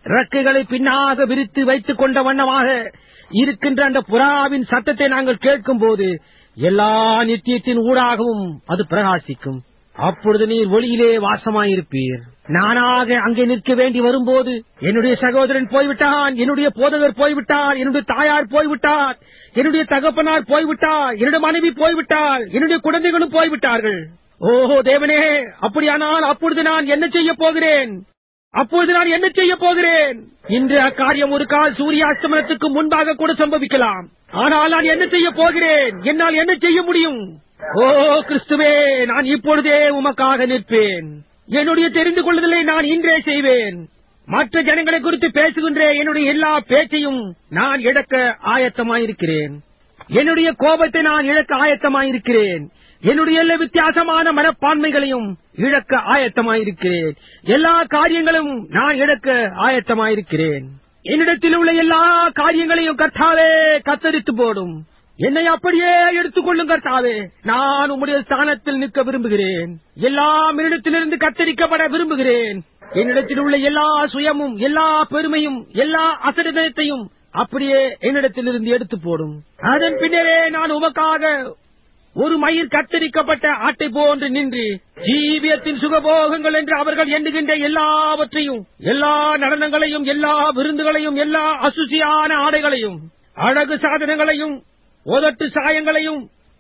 ரெக்கைகளை பின்னாக விரித்து வைத்துக் கொண்ட வண்ணமாக இருக்கின்ற அந்த புறாவின் சத்தத்தை நாங்கள் கேட்கும் போது எல்லா நித்தியத்தின் ஊடாகவும் அது பிரகாசிக்கும் அப்பொழுது நீர் ஒளியிலே வாசமாயிருப்பீர் நானாக அங்கே நிற்க வேண்டி வரும்போது என்னுடைய சகோதரன் போய்விட்டான் என்னுடைய போதகர் போய்விட்டார் என்னுடைய தாயார் போய்விட்டார் என்னுடைய தகப்பனார் போய்விட்டார் என்னுடைய மனைவி போய்விட்டார் என்னுடைய குழந்தைகளும் போய்விட்டார்கள் ஓஹோ தேவனே அப்படியானால் அப்பொழுது நான் என்ன செய்ய போகிறேன் அப்பொழுது நான் என்ன செய்ய போகிறேன் இன்று அக்காரியம் ஒரு கால் சூரியாஸ்தமனத்துக்கு முன்பாக கூட சம்பவிக்கலாம் ஆனால் நான் என்ன செய்ய போகிறேன் என்னால் என்ன செய்ய முடியும் ஓ கிறிஸ்துவே நான் இப்பொழுதே உமக்காக நிற்பேன் என்னுடைய தெரிந்து கொள்ளுதலை நான் இன்றே செய்வேன் மற்ற ஜனங்களை குறித்து பேசுகின்ற என்னுடைய எல்லா பேச்சையும் நான் இழக்க ஆயத்தமாயிருக்கிறேன் என்னுடைய கோபத்தை நான் இழக்க ஆயத்தமாயிருக்கிறேன் என்னுடைய எல்லா வித்தியாசமான மனப்பான்மைகளையும் இழக்க ஆயத்தமாயிருக்கிறேன் எல்லா காரியங்களும் நான் இழக்க ஆயத்தமாயிருக்கிறேன் என்னிடத்தில் உள்ள எல்லா காரியங்களையும் கர்த்தாவே கத்தரித்து போடும் என்னை அப்படியே எடுத்துக்கொள்ளும் கர்த்தாவே நான் உம்முடைய ஸ்தானத்தில் நிற்க விரும்புகிறேன் எல்லாம் என்னிடத்திலிருந்து கத்தரிக்கப்பட விரும்புகிறேன் என்னிடத்தில் உள்ள எல்லா சுயமும் எல்லா பெருமையும் எல்லா அசரிதத்தையும் அப்படியே என்னிடத்திலிருந்து எடுத்து போடும் அதன் பின்னரே நான் உமக்காக ஒரு மயிர் கத்தரிக்கப்பட்ட ஆட்டை போன்று நின்று ஜீவியத்தின் சுகபோகங்கள் என்று அவர்கள் எண்ணுகின்ற எல்லாவற்றையும் எல்லா நடனங்களையும் எல்லா விருந்துகளையும் எல்லா அசுசியான ஆடைகளையும் அழகு சாதனங்களையும் உதட்டு சாயங்களையும்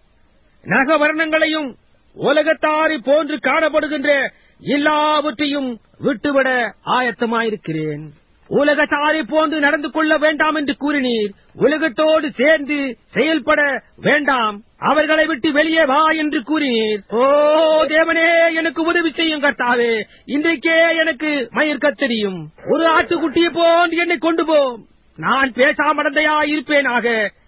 நகவர்ணங்களையும் உலகத்தாரி போன்று காணப்படுகின்ற எல்லாவற்றையும் விட்டுவிட ஆயத்தமாயிருக்கிறேன் உலகத்தாரை போன்று நடந்து கொள்ள வேண்டாம் என்று கூறினீர் உலகத்தோடு சேர்ந்து செயல்பட வேண்டாம் அவர்களை விட்டு வெளியே வா என்று கூறினீர் ஓ தேவனே எனக்கு உதவி செய்யும் கர்த்தாவே இன்றைக்கே எனக்கு மயிர் கத்தரியும் ஒரு ஆட்டுக்குட்டியை போன்று என்னை கொண்டு போ நான் பேசாமடந்தையா இருப்பேனாக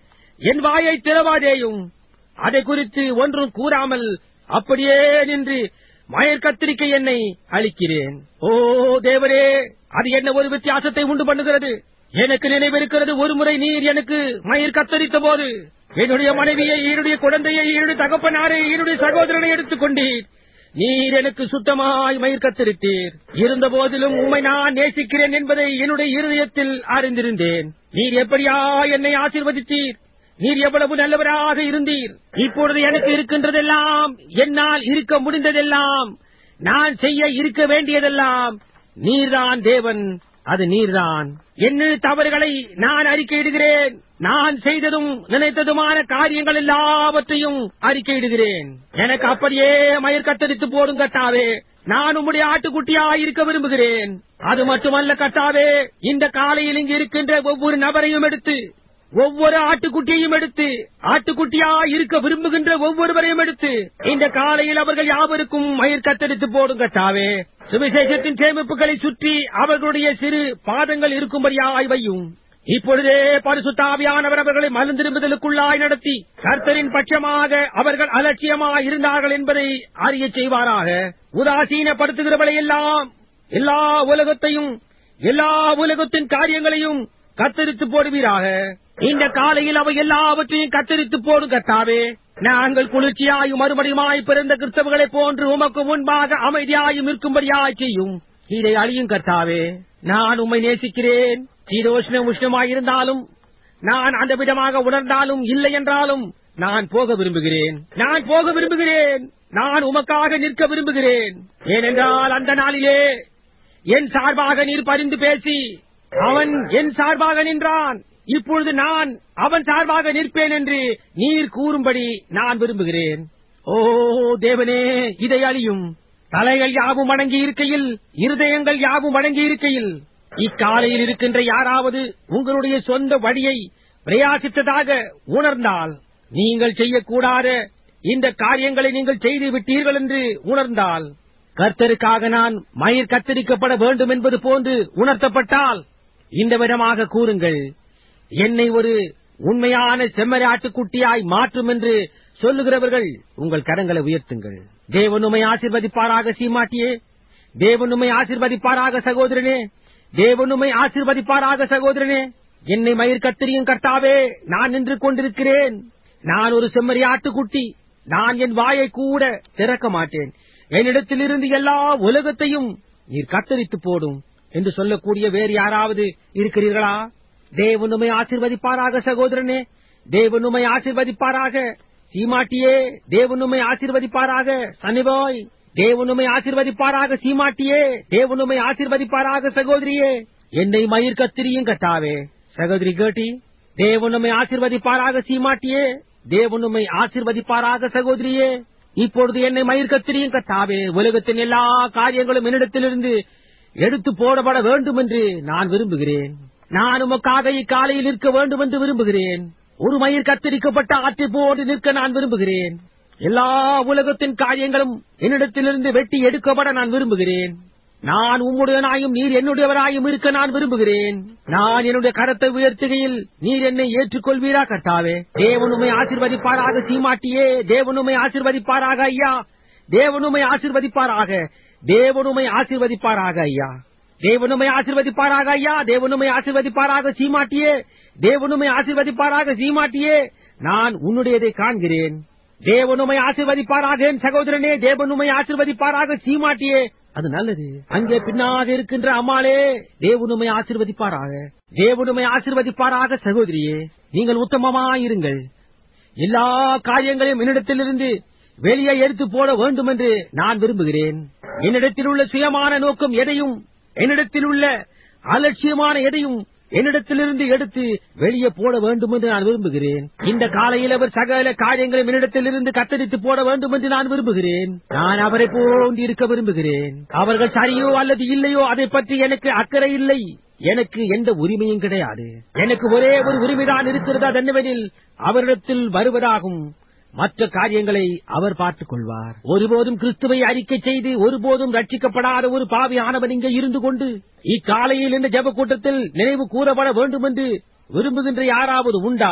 என் வாயை திறவாதேயும் அதை குறித்து ஒன்றும் கூறாமல் அப்படியே நின்று மயர் கத்திரிக்கை என்னை அளிக்கிறேன் ஓ தேவரே அது என்ன ஒரு வித்தியாசத்தை உண்டு பண்ணுகிறது எனக்கு நினைவிருக்கிறது ஒரு முறை நீர் எனக்கு மயிர் கத்தரித்த போது என்னுடைய மனைவியை என்னுடைய குழந்தையை என்னுடைய தகப்பனாரை என்னுடைய சகோதரனை எடுத்துக் கொண்டீர் நீர் எனக்கு சுத்தமாய் மயிர் கத்தரித்தீர் இருந்த போதிலும் உம்மை நான் நேசிக்கிறேன் என்பதை என்னுடைய இருதயத்தில் அறிந்திருந்தேன் நீர் எப்படியா என்னை ஆசீர்வதித்தீர் நீர் எவ்வளவு நல்லவராக இருந்தீர் இப்பொழுது எனக்கு இருக்கின்றதெல்லாம் என்னால் இருக்க முடிந்ததெல்லாம் நான் செய்ய இருக்க வேண்டியதெல்லாம் நீர்தான் தேவன் அது நீர்தான் என்ன தவறுகளை நான் அறிக்கையிடுகிறேன் நான் செய்ததும் நினைத்ததுமான காரியங்கள் எல்லாவற்றையும் அறிக்கையிடுகிறேன் எனக்கு அப்படியே மயிர் கத்தரித்து போடும் கட்டாவே நான் உம்முடைய ஆட்டுக்குட்டியா இருக்க விரும்புகிறேன் அது மட்டுமல்ல கட்டாவே இந்த காலையில் இங்கு இருக்கின்ற ஒவ்வொரு நபரையும் எடுத்து ஒவ்வொரு ஆட்டுக்குட்டியையும் எடுத்து ஆட்டுக்குட்டியா இருக்க விரும்புகின்ற ஒவ்வொருவரையும் எடுத்து இந்த காலையில் அவர்கள் யாவருக்கும் மயிர் கத்தரித்து போடும் கட்டாவே சுவிசேஷத்தின் சேமிப்புகளை சுற்றி அவர்களுடைய சிறு பாதங்கள் இருக்கும்படியாய் வையும் இப்பொழுதே பரிசுத்தாவியானவர் அவர்களை மலர்ந்திரும்புதலுக்குள்ளாய் நடத்தி கர்த்தரின் பட்சமாக அவர்கள் அலட்சியமாய் இருந்தார்கள் என்பதை அறிய செய்வாராக உதாசீனப்படுத்துகிறவளை எல்லாம் எல்லா உலகத்தையும் எல்லா உலகத்தின் காரியங்களையும் கத்தரித்து போடுவீராக இந்த காலையில் அவை எல்லாவற்றையும் கத்தரித்து போடும் கத்தாவே நாங்கள் குளிர்ச்சியாயும் மறுபடியுமாய் பிறந்த கிறிஸ்தவர்களைப் போன்று உமக்கு முன்பாக அமைதியாயும் இருக்கும்படியாய் செய்யும் இதை அழியும் கர்த்தாவே நான் உம்மை நேசிக்கிறேன் சீதோஷ்ண உஷ்ணமாய் இருந்தாலும் நான் அந்த விதமாக உணர்ந்தாலும் இல்லை என்றாலும் நான் போக விரும்புகிறேன் நான் போக விரும்புகிறேன் நான் உமக்காக நிற்க விரும்புகிறேன் ஏனென்றால் அந்த நாளிலே என் சார்பாக நீர் பரிந்து பேசி அவன் என் சார்பாக நின்றான் இப்பொழுது நான் அவன் சார்பாக நிற்பேன் என்று நீர் கூறும்படி நான் விரும்புகிறேன் ஓ தேவனே இதை அழியும் தலைகள் யாவும் அடங்கி இருக்கையில் இருதயங்கள் யாவும் அடங்கி இருக்கையில் இக்காலையில் இருக்கின்ற யாராவது உங்களுடைய சொந்த வழியை பிரயாசித்ததாக உணர்ந்தால் நீங்கள் செய்யக்கூடாத இந்த காரியங்களை நீங்கள் செய்து விட்டீர்கள் என்று உணர்ந்தால் கர்த்தருக்காக நான் மயிர் கத்தரிக்கப்பட வேண்டும் என்பது போன்று உணர்த்தப்பட்டால் இந்த விதமாக கூறுங்கள் என்னை ஒரு உண்மையான செம்மறியாட்டுக்குட்டியாய் மாற்றும் என்று சொல்லுகிறவர்கள் உங்கள் கரங்களை உயர்த்துங்கள் தேவன் உம்மை ஆசிர்வதிப்பாராக சீமாட்டியே தேவன் உம்மை ஆசிர்வதிப்பாராக சகோதரனே தேவன் உம்மை ஆசிர்வதிப்பாராக சகோதரனே என்னை மயிர் கத்திரியும் கர்த்தாவே நான் நின்று கொண்டிருக்கிறேன் நான் ஒரு செம்மறியாட்டுக்குட்டி நான் என் வாயை கூட திறக்க மாட்டேன் என்னிடத்திலிருந்து எல்லா உலகத்தையும் நீர் கத்தரித்து போடும் என்று சொல்லக்கூடிய வேறு யாராவது இருக்கிறீர்களா தேவன் உம்மை ஆசீர்வதிப்பாராக சகோதரனே தேவன் உம்மை ஆசீர்வதிப்பாராக சீமாட்டியே தேவன் உம்மை ஆசீர்வதிப்பாராக சனிபாய் தேவன் உம்மை ஆசீர்வதிப்பாராக சீமாட்டியே தேவன் உம்மை ஆசீர்வதிப்பாராக சகோதரியே என்னை மயிர் கத்திரியும் கட்டாவே சகோதரி கேட்டி தேவன் உம்மை ஆசீர்வதிப்பாராக சீமாட்டியே தேவன் உம்மை ஆசீர்வதிப்பாராக சகோதரியே இப்பொழுது என்னை மயிர் கத்திரியும் கட்டாவே உலகத்தின் எல்லா காரியங்களும் என்னிடத்திலிருந்து எடுத்து போடப்பட வேண்டும் என்று நான் விரும்புகிறேன் நான் உமக்காக இக்காலையில் நிற்க வேண்டும் என்று விரும்புகிறேன் ஒரு மயிர் கத்தரிக்கப்பட்ட ஆற்றை போன்று நிற்க நான் விரும்புகிறேன் எல்லா உலகத்தின் காரியங்களும் என்னிடத்திலிருந்து வெட்டி எடுக்கப்பட நான் விரும்புகிறேன் நான் உம்முடையனாயும் நீர் என்னுடையவராயும் இருக்க நான் விரும்புகிறேன் நான் என்னுடைய கரத்தை உயர்த்துகையில் நீர் என்னை ஏற்றுக்கொள்வீரா கர்த்தாவே தேவனுமை ஆசிர்வதிப்பாராக சீமாட்டியே தேவனுமை ஆசிர்வதிப்பாராக ஐயா தேவனுமை ஆசிர்வதிப்பாராக தேவனுமை ஆசிர்வதிப்பாராக ஐயா தேவனுமை ஆசிர்வதிப்பாராக ஐயா தேவனுமை ஆசிர்வதிப்பாராக சீமாட்டியே தேவனுமை ஆசிர்வதிப்பாராக சீமாட்டியே நான் உன்னுடையதை காண்கிறேன் தேவனுமை ஆசிர்வதிப்பாராக என் சகோதரனே தேவனுமை ஆசிர்வதிப்பாராக சீமாட்டியே அது நல்லது அங்கே பின்னாக இருக்கின்ற அம்மாளே தேவனுமை ஆசிர்வதிப்பாராக தேவனுமை ஆசிர்வதிப்பாராக சகோதரியே நீங்கள் உத்தமமாயிருங்கள் எல்லா காரியங்களையும் என்னிடத்திலிருந்து வெளியே எடுத்து போட வேண்டும் என்று நான் விரும்புகிறேன் என்னிடத்தில் உள்ள சுயமான நோக்கம் எதையும் என்னிடத்தில் உள்ள அலட்சியமான எதையும் என்னிடத்திலிருந்து எடுத்து வெளியே போட வேண்டும் என்று நான் விரும்புகிறேன் இந்த காலையில் அவர் சகல காரியங்களையும் என்னிடத்திலிருந்து கத்தரித்து போட வேண்டும் என்று நான் விரும்புகிறேன் நான் அவரை போன்று இருக்க விரும்புகிறேன் அவர்கள் சரியோ அல்லது இல்லையோ அதை பற்றி எனக்கு அக்கறை இல்லை எனக்கு எந்த உரிமையும் கிடையாது எனக்கு ஒரே ஒரு உரிமைதான் இருக்கிறது அதென்னவெனில் அவரிடத்தில் வருவதாகும் மற்ற காரியங்களை அவர் பார்த்துக் கொள்வார் ஒருபோதும் கிறிஸ்துவை அறிக்கை செய்து ஒருபோதும் ரட்சிக்கப்படாத ஒரு பாவியானவன் இங்கே இருந்து கொண்டு இக்காலையில் இந்த ஜெப கூட்டத்தில் நினைவு கூறப்பட வேண்டும் என்று விரும்புகின்ற யாராவது உண்டா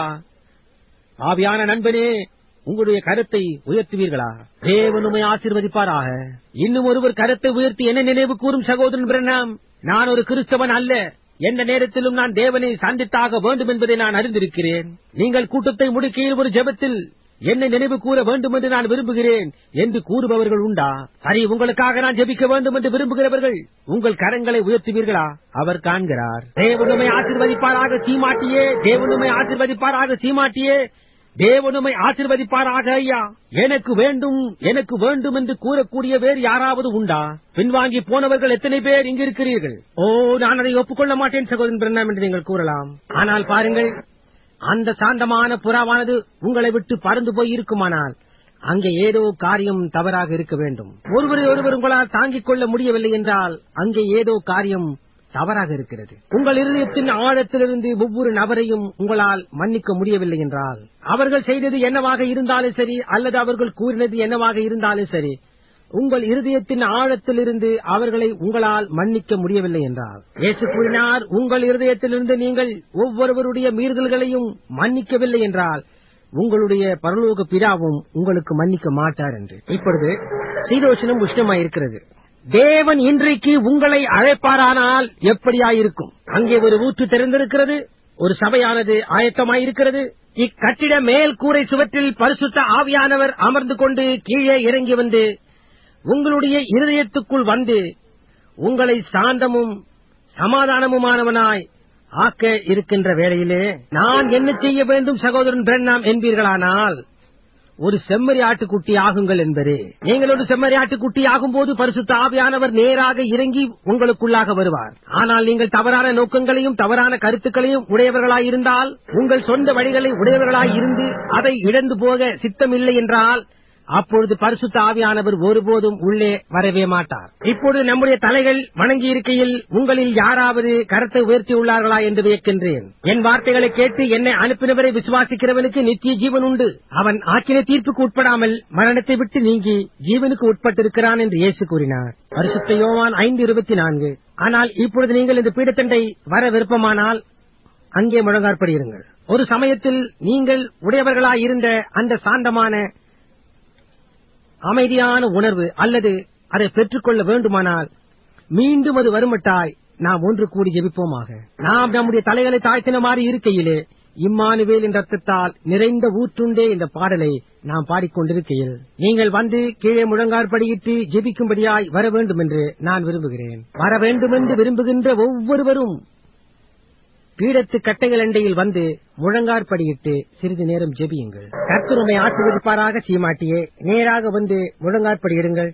பாவியான நண்பனே உங்களுடைய கருத்தை உயர்த்துவீர்களா தேவனுமை ஆசீர்வதிப்பாராக இன்னும் ஒருவர் கருத்தை உயர்த்தி என்ன நினைவு கூறும் சகோதரன் பிரணாம் நான் ஒரு கிறிஸ்தவன் அல்ல எந்த நேரத்திலும் நான் தேவனை சந்தித்தாக வேண்டும் என்பதை நான் அறிந்திருக்கிறேன் நீங்கள் கூட்டத்தை முடிக்கையில் ஒரு ஜெபத்தில் என்னை நினைவு கூற வேண்டும் என்று நான் விரும்புகிறேன் என்று கூறுபவர்கள் உண்டா சரி உங்களுக்காக நான் ஜெபிக்க வேண்டும் என்று விரும்புகிறவர்கள் உங்கள் கரங்களை உயர்த்துவீர்களா அவர் காண்கிறார் தேவனுமை ஆசிர்வதிப்பாராக சீமாட்டியே தேவனுமை ஆசிர்வதிப்பாராக சீமாட்டியே தேவனுமை ஆசிர்வதிப்பாராக ஐயா எனக்கு வேண்டும் எனக்கு வேண்டும் என்று கூறக்கூடிய வேறு யாராவது உண்டா பின்வாங்கி போனவர்கள் எத்தனை பேர் இங்கு இருக்கிறீர்கள் ஓ நான் அதை ஒப்புக்கொள்ள மாட்டேன் சகோதரன் பிரணாம் என்று நீங்கள் கூறலாம் ஆனால் பாருங்கள் அந்த சாந்தமான புறாவானது உங்களை விட்டு பறந்து போய் இருக்குமானால் அங்கே ஏதோ காரியம் தவறாக இருக்க வேண்டும் ஒருவரை ஒருவர் உங்களால் தாங்கிக் கொள்ள முடியவில்லை என்றால் அங்கே ஏதோ காரியம் தவறாக இருக்கிறது உங்கள் இருதயத்தின் ஆழத்திலிருந்து ஒவ்வொரு நபரையும் உங்களால் மன்னிக்க முடியவில்லை என்றால் அவர்கள் செய்தது என்னவாக இருந்தாலும் சரி அல்லது அவர்கள் கூறினது என்னவாக இருந்தாலும் சரி உங்கள் இருதயத்தின் ஆழத்திலிருந்து அவர்களை உங்களால் மன்னிக்க முடியவில்லை என்றால் இயேசு கூறினார் உங்கள் இருதயத்திலிருந்து நீங்கள் ஒவ்வொருவருடைய மீறுதல்களையும் மன்னிக்கவில்லை என்றால் உங்களுடைய பரலோக பிதாவும் உங்களுக்கு மன்னிக்க மாட்டார் என்று இப்பொழுது சீதோஷனம் உஷ்ணமாயிருக்கிறது தேவன் இன்றைக்கு உங்களை அழைப்பாரானால் எப்படியாயிருக்கும் அங்கே ஒரு ஊற்று திறந்திருக்கிறது ஒரு சபையானது ஆயத்தமாயிருக்கிறது இக்கட்டிட மேல் கூரை சுவற்றில் பரிசுத்த ஆவியானவர் அமர்ந்து கொண்டு கீழே இறங்கி வந்து உங்களுடைய இருதயத்துக்குள் வந்து உங்களை சாந்தமும் சமாதானமுமானவனாய் ஆக்க இருக்கின்ற வேளையிலே நான் என்ன செய்ய வேண்டும் சகோதரன் பிரண்ணாம் என்பீர்களானால் ஒரு செம்மறி ஆட்டுக்குட்டி ஆகுங்கள் என்பதே நீங்கள் ஒரு செம்மறி ஆட்டுக்குட்டி ஆகும்போது பரிசுத்த ஆவியானவர் நேராக இறங்கி உங்களுக்குள்ளாக வருவார் ஆனால் நீங்கள் தவறான நோக்கங்களையும் தவறான கருத்துக்களையும் உடையவர்களாயிருந்தால் உங்கள் சொந்த வழிகளை உடையவர்களாய் இருந்து அதை இழந்து போக சித்தமில்லை என்றால் அப்பொழுது பரிசுத்த ஆவியானவர் ஒருபோதும் உள்ளே வரவே மாட்டார் இப்பொழுது நம்முடைய தலைகள் வணங்கி இருக்கையில் உங்களில் யாராவது கரத்தை உயர்த்தி உள்ளார்களா என்று வியக்கின்றேன் என் வார்த்தைகளை கேட்டு என்னை அனுப்பினவரை விசுவாசிக்கிறவனுக்கு நித்திய ஜீவன் உண்டு அவன் ஆக்கின தீர்ப்புக்கு உட்படாமல் மரணத்தை விட்டு நீங்கி ஜீவனுக்கு உட்பட்டிருக்கிறான் என்று இயேசு கூறினார் பரிசுத்த யோவான் ஐந்து இருபத்தி நான்கு ஆனால் இப்பொழுது நீங்கள் இந்த பீடத்தண்டை வர விருப்பமானால் அங்கே முழங்காற்படியிருங்கள் ஒரு சமயத்தில் நீங்கள் உடையவர்களாயிருந்த அந்த சாந்தமான அமைதியான உணர்வு அல்லது அதை பெற்றுக்கொள்ள வேண்டுமானால் மீண்டும் அது வருமட்டாய் நாம் ஒன்று கூடி ஜெபிப்போமாக நாம் நம்முடைய தலைகளை தாழ்த்தின மாதிரி இருக்கையிலே இம்மானுவேல் என்ற ரத்தத்தால் நிறைந்த ஊற்றுண்டே இந்த பாடலை நாம் பாடிக்கொண்டிருக்கையில் நீங்கள் வந்து கீழே முழங்காற்படியிட்டு ஜெபிக்கும்படியாய் வர வேண்டும் என்று நான் விரும்புகிறேன் வர வேண்டும் என்று விரும்புகின்ற ஒவ்வொருவரும் பீடத்து கட்டைகள் அண்டையில் வந்து முழங்காற்படியிட்டு சிறிது நேரம் ஜெபியுங்கள் கர்த்தருமை ஆசீர்வதிப்பாராக சீமாட்டியே நேராக வந்து முழங்காற்படியிடுங்கள்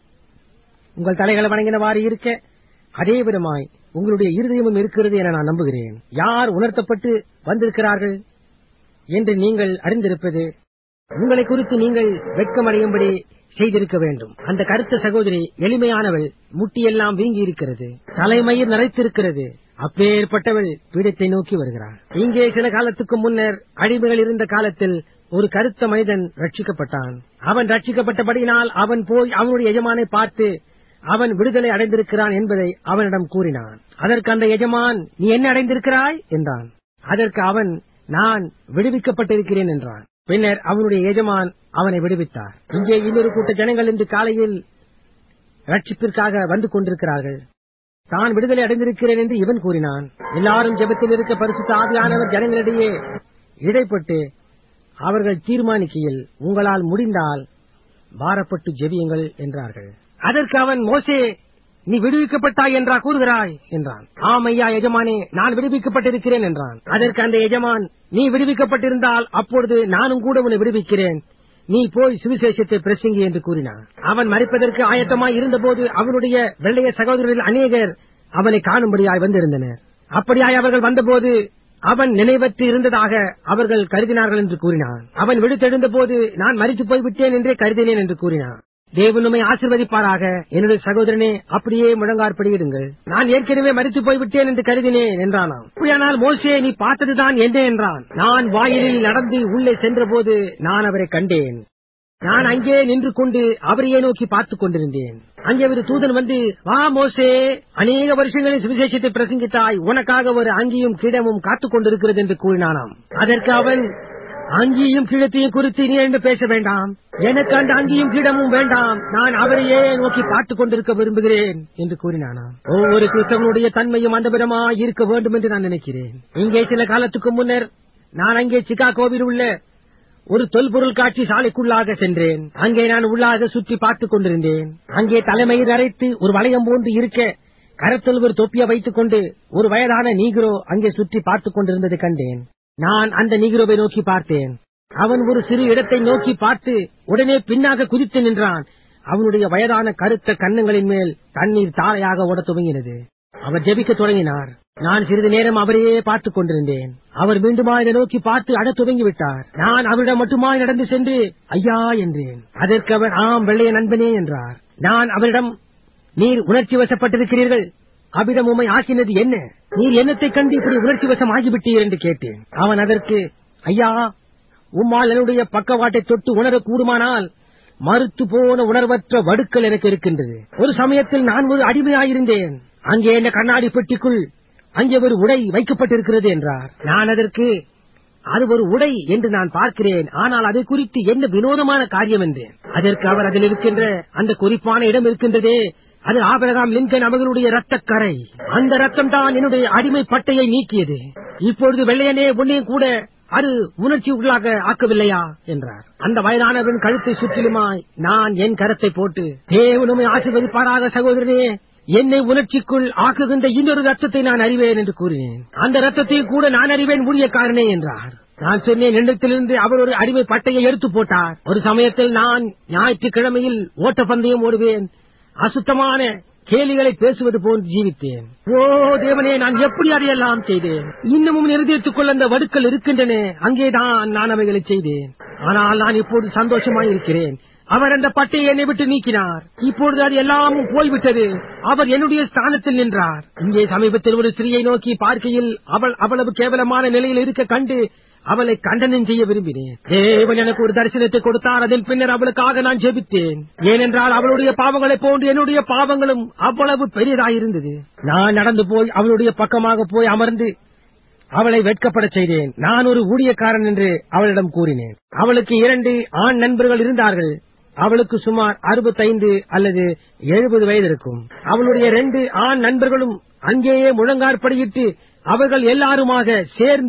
உங்கள் தலைகளை வணங்கினவாறு இருக்க அதே விதமாய் உங்களுடைய இருதயமும் இருக்கிறது என நான் நம்புகிறேன் யார் உணர்த்தப்பட்டு வந்திருக்கிறார்கள் என்று நீங்கள் அறிந்திருப்பது உங்களை குறித்து நீங்கள் வெட்கமடையும்படி செய்திருக்க வேண்டும் அந்த கருத்த சகோதரி எளிமையானவள் முட்டியெல்லாம் வீங்கி இருக்கிறது தலைமயிர் நரைத்திருக்கிறது அப்பேற்பட்டவள் பீடத்தை நோக்கி வருகிறாள் இங்கே சில காலத்துக்கு முன்னர் அடிமைகள் இருந்த காலத்தில் ஒரு கருத்த மனிதன் ரட்சிக்கப்பட்டான் அவன் ரட்சிக்கப்பட்டபடியினால் அவன் போய் அவனுடைய எஜமானை பார்த்து அவன் விடுதலை அடைந்திருக்கிறான் என்பதை அவனிடம் கூறினான் அதற்கு அந்த எஜமான் நீ என்ன அடைந்திருக்கிறாய் என்றான் அதற்கு அவன் நான் விடுவிக்கப்பட்டிருக்கிறேன் என்றான் பின்னர் அவனுடைய எஜமான் அவனை விடுவித்தார் இங்கே இன்னொரு கூட்ட ஜனங்கள் இன்று காலையில் ரட்சிப்பிற்காக வந்து கொண்டிருக்கிறார்கள் தான் விடுதலை அடைந்திருக்கிறேன் என்று இவன் கூறினான் எல்லாரும் ஜெபத்தில் இருக்க பரிசுத்த ஆவியானவர் ஜனங்களிடையே இடைப்பட்டு அவர்கள் தீர்மானிக்கையில் உங்களால் முடிந்தால் பாரப்பட்டு ஜெபியுங்கள் என்றார்கள் அதற்கு அவன் மோசே நீ விடுவிக்கப்பட்டாய் என்றா கூறுகிறாய் என்றான் ஆம் ஐயா எஜமானே நான் விடுவிக்கப்பட்டிருக்கிறேன் என்றான் அதற்கு அந்த எஜமான் நீ விடுவிக்கப்பட்டிருந்தால் அப்பொழுது நானும் கூட உன்னை விடுவிக்கிறேன் நீ போய் சுவிசேஷத்தை பிரசங்கி என்று கூறினான் அவன் மறிப்பதற்கு ஆயத்தமாய் இருந்தபோது அவனுடைய வெள்ளைய சகோதரர்கள் அநேகர் அவனை காணும்படியாய் வந்திருந்தனர் அப்படியாய் அவர்கள் வந்தபோது அவன் நினைவற்று இருந்ததாக அவர்கள் கருதினார்கள் என்று கூறினான் அவன் விடுத்தெழுந்த போது நான் மறித்து போய்விட்டேன் என்றே கருதினேன் என்று கூறினான் தேவனுமை ஆசிர்வதிப்பாராக என்னுடைய சகோதரனே அப்படியே முழங்காற்படியிடுங்கள் நான் ஏற்கனவே மறித்து போய்விட்டேன் என்று கருதினேன் என்றானாம் அப்படியானால் மோசே நீ பார்த்ததுதான் என்ன என்றான் நான் வாயிலில் நடந்து உள்ளே சென்றபோது நான் அவரை கண்டேன் நான் அங்கே நின்று கொண்டு அவரையே நோக்கி பார்த்துக் கொண்டிருந்தேன் அங்கே ஒரு தூதன் வந்து வா மோசே அநேக வருஷங்களில் சுவிசேஷத்தை பிரசங்கித்தாய் உனக்காக ஒரு அங்கியும் கிடமும் காத்துக் கொண்டிருக்கிறது என்று கூறினானாம் அதற்கு அவன் அங்கியும் கிழத்தையும் குறித்து நீ என்று பேச வேண்டாம் எனக்கு அந்த அங்கியும் கிடமும் வேண்டாம் நான் அவரையே நோக்கி பார்த்துக் கொண்டிருக்க விரும்புகிறேன் என்று கூறினானாம் ஒவ்வொரு கிறிஸ்தவனுடைய தன்மையும் அந்த விதமாய் இருக்க வேண்டும் என்று நான் நினைக்கிறேன் இங்கே சில காலத்துக்கு முன்னர் நான் அங்கே சிகாகோவில் உள்ள ஒரு தொல்பொருள் காட்சி சாலைக்குள்ளாக சென்றேன் அங்கே நான் உள்ளாக சுற்றி பார்த்துக் கொண்டிருந்தேன் அங்கே தலைமையில் அரைத்து ஒரு வளையம் போன்று இருக்க கரத்தில் ஒரு தொப்பியை வைத்துக் கொண்டு ஒரு வயதான நீக்ரோ அங்கே சுற்றி பார்த்துக் கொண்டிருந்ததை கண்டேன் நான் அந்த நீக்ரோவை நோக்கி பார்த்தேன் அவன் ஒரு சிறு இடத்தை நோக்கி பார்த்து உடனே பின்னாக குதித்து நின்றான் அவனுடைய வயதான கருத்த கன்னங்களின் மேல் தண்ணீர் தாரையாக ஓடத் துவங்கினது அவர் ஜெபிக்க தொடங்கினார் நான் சிறிது நேரம் அவரையே பார்த்துக் கொண்டிருந்தேன் அவர் மீண்டுமா இதை நோக்கி பார்த்து அடத் துவங்கிவிட்டார் நான் அவரிடம் மட்டுமாய் நடந்து சென்று ஐயா என்றேன் அதற்கு அவர் ஆம் வெள்ளைய நண்பனே என்றார் நான் அவரிடம் நீர் உணர்ச்சி வசப்பட்டிருக்கிறீர்கள் அவ்விடம் உம்மை ஆக்கினது என்ன நீர் என்னத்தைக் கண்டு இப்படி உணர்ச்சி வசம் ஆகிவிட்டீர் என்று கேட்டேன் அவன் அதற்கு ஐயா உம்மால் என்னுடைய பக்கவாட்டை தொட்டு உணரக் கூடுமானால் மறுத்து போன உணர்வற்ற வடுக்கள் எனக்கு இருக்கின்றது ஒரு சமயத்தில் நான் ஒரு அடிமையாயிருந்தேன் அங்கே என்ன கண்ணாடி பெட்டிக்குள் அங்கே ஒரு உடை வைக்கப்பட்டிருக்கிறது என்றார் நான் அதற்கு அது ஒரு உடை என்று நான் பார்க்கிறேன் ஆனால் அதை குறித்து என்ன வினோதமான காரியம் என்றேன் அதற்கு அவர் அதில் இருக்கின்ற அந்த குறிப்பான இடம் இருக்கின்றதே அது ஆபரகாம் லிங்கன் அவர்களுடைய ரத்தக்கரை அந்த ரத்தம் தான் என்னுடைய அடிமை பட்டையை நீக்கியது இப்பொழுது வெள்ளையனே உன்னையும் கூட அது உணர்ச்சி உள்ளாக ஆக்கவில்லையா என்றார் அந்த வயதானவன் கழுத்தை சுற்றிலுமாய் நான் என் கரத்தை போட்டு தேவனுமை ஆசீர்வதிப்பாராக சகோதரனே என்னை உணர்ச்சிக்குள் ஆக்குகின்ற இன்னொரு ரத்தத்தை நான் அறிவேன் என்று கூறினேன் அந்த ரத்தத்தை கூட நான் அறிவேன் ஊழியக்காரனே என்றார் நான் சொன்னேன் எண்ணத்திலிருந்து அவர் ஒரு அடிமை பட்டையை எடுத்து போட்டார் ஒரு சமயத்தில் நான் ஞாயிற்றுக்கிழமையில் ஓட்டப்பந்தயம் ஓடுவேன் அசுத்தமான கேலிகளை பேசுவது போன்று ஜீவித்தேன் ஓ தேவனே நான் எப்படி அதையெல்லாம் செய்தேன் இன்னமும் நிறுத்தித்துக் கொள்ள அந்த வடுக்கள் இருக்கின்றன அங்கேதான் நான் அவைகளை செய்தேன் ஆனால் நான் இப்போது சந்தோஷமாய் இருக்கிறேன் அவர் அந்த பட்டையை என்னை விட்டு நீக்கினார் இப்பொழுது அது எல்லாமும் போய்விட்டது அவர் என்னுடைய ஸ்தானத்தில் நின்றார் இங்கே சமீபத்தில் ஒரு ஸ்திரீயை நோக்கி பார்க்கையில் அவள் அவ்வளவு கேவலமான நிலையில் இருக்க கண்டு அவளை கண்டனம் செய்ய விரும்பினேன் தேவன் எனக்கு ஒரு தரிசனத்தை கொடுத்தார் அதன் பின்னர் அவளுக்காக நான் ஜெபித்தேன் ஏனென்றால் அவளுடைய பாவங்களைப் போன்று என்னுடைய பாவங்களும் அவ்வளவு பெரியதாயிருந்தது நான் நடந்து போய் அவளுடைய பக்கமாக போய் அமர்ந்து அவளை வெட்கப்படச் செய்தேன் நான் ஒரு ஊழியக்காரன் என்று அவளிடம் கூறினேன் அவளுக்கு இரண்டு ஆண் நண்பர்கள் இருந்தார்கள் அவளுக்கு சுமார் அறுபத்தைந்து அல்லது எழுபது வயது இருக்கும் அவளுடைய ரெண்டு ஆண் நண்பர்களும் அங்கேயே முழங்காற்படியிட்டு அவர்கள் எல்லாருமாக சேர்ந்து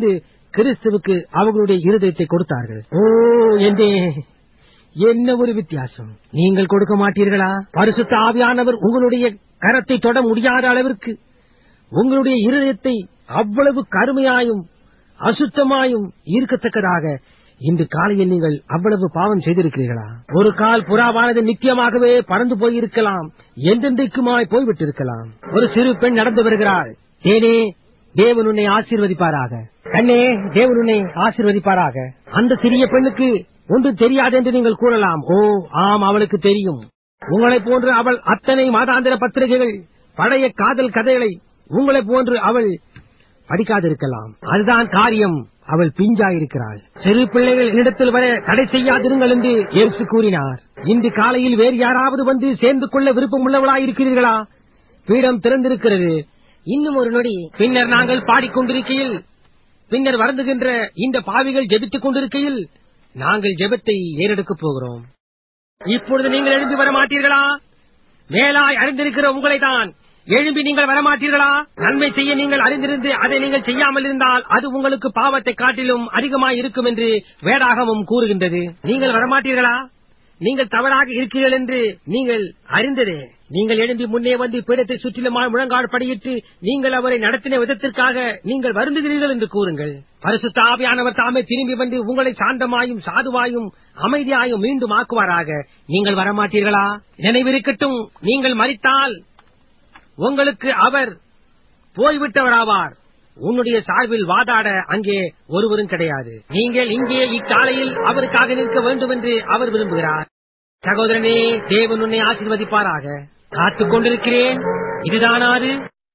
கிறிஸ்துவுக்கு அவர்களுடைய இருதயத்தை கொடுத்தார்கள் ஓ என்னே என்ன ஒரு வித்தியாசம் நீங்கள் கொடுக்க மாட்டீர்களா பரிசுத்த ஆவியானவர் உங்களுடைய கரத்தை தொட முடியாத அளவிற்கு உங்களுடைய இருதயத்தை அவ்வளவு கருமையாயும் அசுத்தமாயும் இருக்கத்தக்கதாக இன்று காலையில் நீங்கள் அவ்வளவு பாவம் செய்திருக்கிறீர்களா ஒரு கால் புறாவானது நித்தியமாகவே பறந்து போயிருக்கலாம் என்றென்றைக்குமாய் போய்விட்டிருக்கலாம் ஒரு சிறு பெண் நடந்து வருகிறாள் தேனே தேவன் உன்னை ஆசீர்வதிப்பாராக கண்ணே தேவன் உன்னை ஆசீர்வதிப்பாராக அந்த சிறிய பெண்ணுக்கு ஒன்றும் தெரியாது என்று நீங்கள் கூறலாம் ஓ ஆம் அவளுக்கு தெரியும் உங்களைப் போன்று அவள் அத்தனை மாதாந்திர பத்திரிகைகள் பழைய காதல் கதைகளை உங்களைப் போன்று அவள் படிக்காதிருக்கலாம் அதுதான் காரியம் அவள் பிஞ்சாயிருக்கிறாள் சிறு பிள்ளைகள் என்னிடத்தில் வர தடை செய்யாதிருங்கள் என்று இயேசு கூறினார் இன்று காலையில் வேறு யாராவது வந்து சேர்ந்து கொள்ள விருப்பம் உள்ளவளாயிருக்கிறீர்களா பீடம் திறந்திருக்கிறது இன்னும் ஒரு நொடி பின்னர் நாங்கள் பாடிக்கொண்டிருக்கையில் பின்னர் வருந்துகின்ற இந்த பாவிகள் ஜெபித்துக் கொண்டிருக்கையில் நாங்கள் ஜெபத்தை ஏறெடுக்கப் போகிறோம் இப்பொழுது நீங்கள் எழும்பி வர மாட்டீர்களா மேலாய் அறிந்திருக்கிற உங்களை தான் எழும்பி நீங்கள் வரமாட்டீர்களா நன்மை செய்ய நீங்கள் அறிந்திருந்து அதை நீங்கள் செய்யாமல் இருந்தால் அது உங்களுக்கு பாவத்தை காட்டிலும் அதிகமாய் இருக்கும் என்று வேதாகமும் கூறுகின்றது நீங்கள் வரமாட்டீர்களா நீங்கள் தவறாக இருக்கிறீர்கள் என்று நீங்கள் அறிந்ததே நீங்கள் எழும்பி முன்னே வந்து பீடத்தை சுற்றிலுமாய் முழங்கால் படியிட்டு நீங்கள் அவரை நடத்தின விதத்திற்காக நீங்கள் வருந்துகிறீர்கள் என்று கூறுங்கள் பரிசுத்த ஆவியானவர் தாமே திரும்பி வந்து உங்களை சாந்தமாயும் சாதுவாயும் அமைதியாயும் மீண்டும் ஆக்குவாராக நீங்கள் வரமாட்டீர்களா நினைவிருக்கட்டும் நீங்கள் மறித்தால் உங்களுக்கு அவர் போய்விட்டவராவார் உன்னுடைய சார்பில் வாதாட அங்கே ஒருவரும் கிடையாது நீங்கள் இங்கே இக்காலையில் அவருக்காக நிற்க வேண்டும் என்று அவர் விரும்புகிறார் சகோதரனே தேவன் உன்னை ஆசீர்வதிப்பாராக காத்துக் கொண்டிருக்கிறேன் இதுதானாது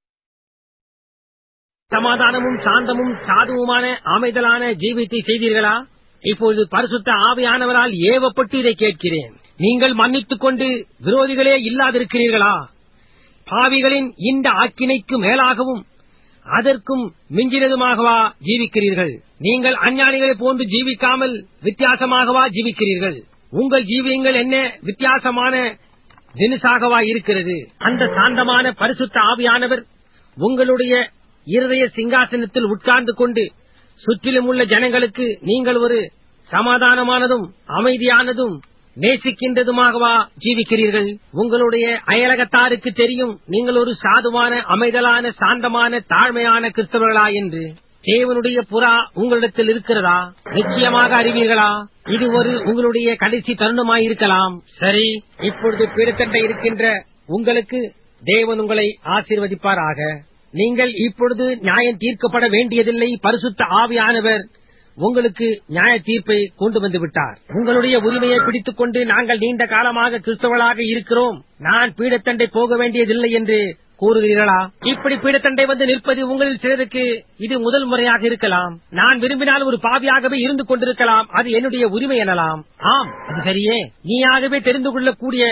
சமாதானமும் சாந்தமும் சாதுவுமான அமைதலான ஜீவித்தை செய்தீர்களா இப்பொழுது பரிசுத்த ஆவியானவரால் ஏவப்பட்டு இதை கேட்கிறேன் நீங்கள் மன்னித்துக் கொண்டு விரோதிகளே இல்லாதிருக்கிறீர்களா பாவிகளின் இந்த ஆக்கினைக்கு மேலாகவும் அதற்கும் மிஞ்சினதுமாகவா ஜீவிக்கிறீர்கள் நீங்கள் அஞ்ஞானிகளைப் போன்று ஜீவிக்காமல் வித்தியாசமாகவா ஜீவிக்கிறீர்கள் உங்கள் ஜீவியங்கள் என்ன வித்தியாசமான தினுசாகவா இருக்கிறது அந்த சாந்தமான பரிசுத்த ஆவியானவர் உங்களுடைய இருதய சிங்காசனத்தில் உட்கார்ந்து கொண்டு சுற்றிலும் உள்ள ஜனங்களுக்கு நீங்கள் ஒரு சமாதானமானதும் அமைதியானதும் நேசிக்கின்றதுமாகவா ஜீவிக்கிறீர்கள் உங்களுடைய அயலகத்தாருக்கு தெரியும் நீங்கள் ஒரு சாதுவான அமைதலான சாந்தமான தாழ்மையான கிறிஸ்தவர்களா என்று தேவனுடைய புறா உங்களிடத்தில் இருக்கிறதா நிச்சயமாக அறிவீர்களா இது ஒரு உங்களுடைய கடைசி தருணமாயிருக்கலாம் சரி இப்பொழுது பீடத்தண்டை இருக்கின்ற உங்களுக்கு தேவன் உங்களை ஆசீர்வதிப்பாராக நீங்கள் இப்பொழுது நியாயம் தீர்க்கப்பட வேண்டியதில்லை பரிசுத்த ஆவியானவர் உங்களுக்கு நியாய தீர்ப்பை கொண்டு வந்து விட்டார் உங்களுடைய உரிமையை பிடித்துக் கொண்டு நாங்கள் நீண்ட காலமாக கிறிஸ்தவர்களாக இருக்கிறோம் நான் பீடத்தண்டை போக வேண்டியதில்லை என்று கூறுகிறீர்களா இப்படி பீடத்தண்டை வந்து நிற்பது உங்களில் சிலருக்கு இது முதல் முறையாக இருக்கலாம் நான் விரும்பினால் ஒரு பாவியாகவே இருந்து கொண்டிருக்கலாம் அது என்னுடைய உரிமை எனலாம் ஆம் அது சரியே நீயாகவே தெரிந்து கொள்ளக்கூடிய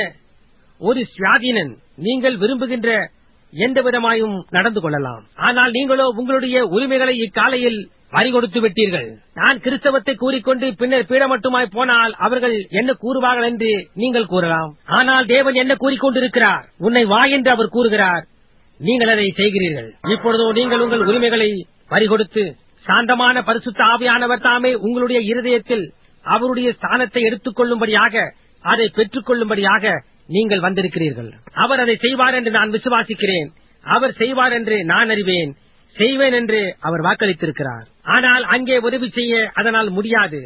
ஒரு சுவாதீனன் நீங்கள் விரும்புகின்ற எந்த விதமாயும் நடந்து கொள்ளலாம் ஆனால் நீங்களோ உங்களுடைய உரிமைகளை இக்காலையில் பறிகொடுத்து விட்டீர்கள் நான் கிறிஸ்தவத்தை கூறிக்கொண்டு பின்னர் பீடமட்டுமாய் போனால் அவர்கள் என்ன கூறுவார்கள் என்று நீங்கள் கூறலாம் ஆனால் தேவன் என்ன கூறிக்கொண்டிருக்கிறார் உன்னை வா என்று அவர் கூறுகிறார் நீங்கள் அதை செய்கிறீர்கள் இப்பொழுதோ நீங்கள் உங்கள் உரிமைகளை பறிகொடுத்து சாந்தமான பரிசுத்த ஆவியானவர் தாமே உங்களுடைய இருதயத்தில் அவருடைய ஸ்தானத்தை எடுத்துக் கொள்ளும்படியாக அதை பெற்றுக் கொள்ளும்படியாக நீங்கள் வந்திருக்கிறீர்கள் அவர் அதை செய்வார் என்று நான் விசுவாசிக்கிறேன் அவர் செய்வார் என்று நான் அறிவேன் செய்வேன் என்று அவர் வாக்களித்திருக்கிறார் ஆனால் அங்கே உதவி செய்ய அதனால் முடியாது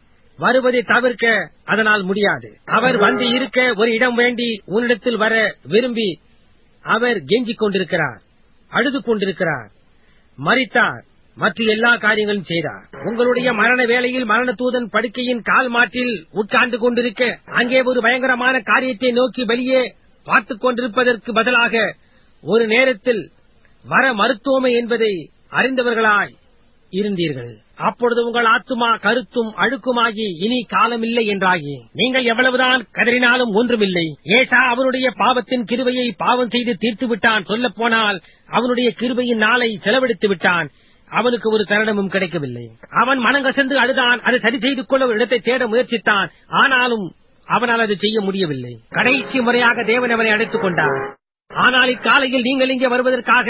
வருவதை தவிர்க்க அதனால் முடியாது அவர் வந்து இருக்க ஒரு இடம் வேண்டி உன்னிடத்தில் வர விரும்பி அவர் கெஞ்சிக் கொண்டிருக்கிறார் அழுது கொண்டிருக்கிறார் மறித்தார் மற்ற எல்லா காரியங்களும் செய்தார் உங்களுடைய மரண வேளையில் மரண தூதன் படுக்கையின் கால் மாற்றில் உட்கார்ந்து கொண்டிருக்க அங்கே ஒரு பயங்கரமான காரியத்தை நோக்கி வெளியே பார்த்துக் கொண்டிருப்பதற்கு பதிலாக ஒரு நேரத்தில் வர மருத்துவமை என்பதை அறிந்தவர்களாய் இருந்தீர்கள் அப்பொழுது உங்கள் ஆத்துமா கருத்தும் அழுக்குமாகி இனி காலமில்லை என்றாகி நீங்கள் எவ்வளவுதான் கதறினாலும் ஒன்றுமில்லை ஏசா அவனுடைய பாவத்தின் கிருபையை பாவம் செய்து தீர்த்து விட்டான் சொல்லப் போனால் அவனுடைய கிருபையின் நாளை செலவழித்து விட்டான் அவனுக்கு ஒரு தருணமும் கிடைக்கவில்லை அவன் மனங்கசந்து அழுதான் அதை சரி செய்து கொள்ள ஒரு இடத்தை தேட முயற்சித்தான் ஆனாலும் அவனால் அதை செய்ய முடியவில்லை கடைசி முறையாக தேவன் அவனை அழைத்துக் கொண்டார் ஆனால் இக்காலையில் நீங்கள் இங்கே வருவதற்காக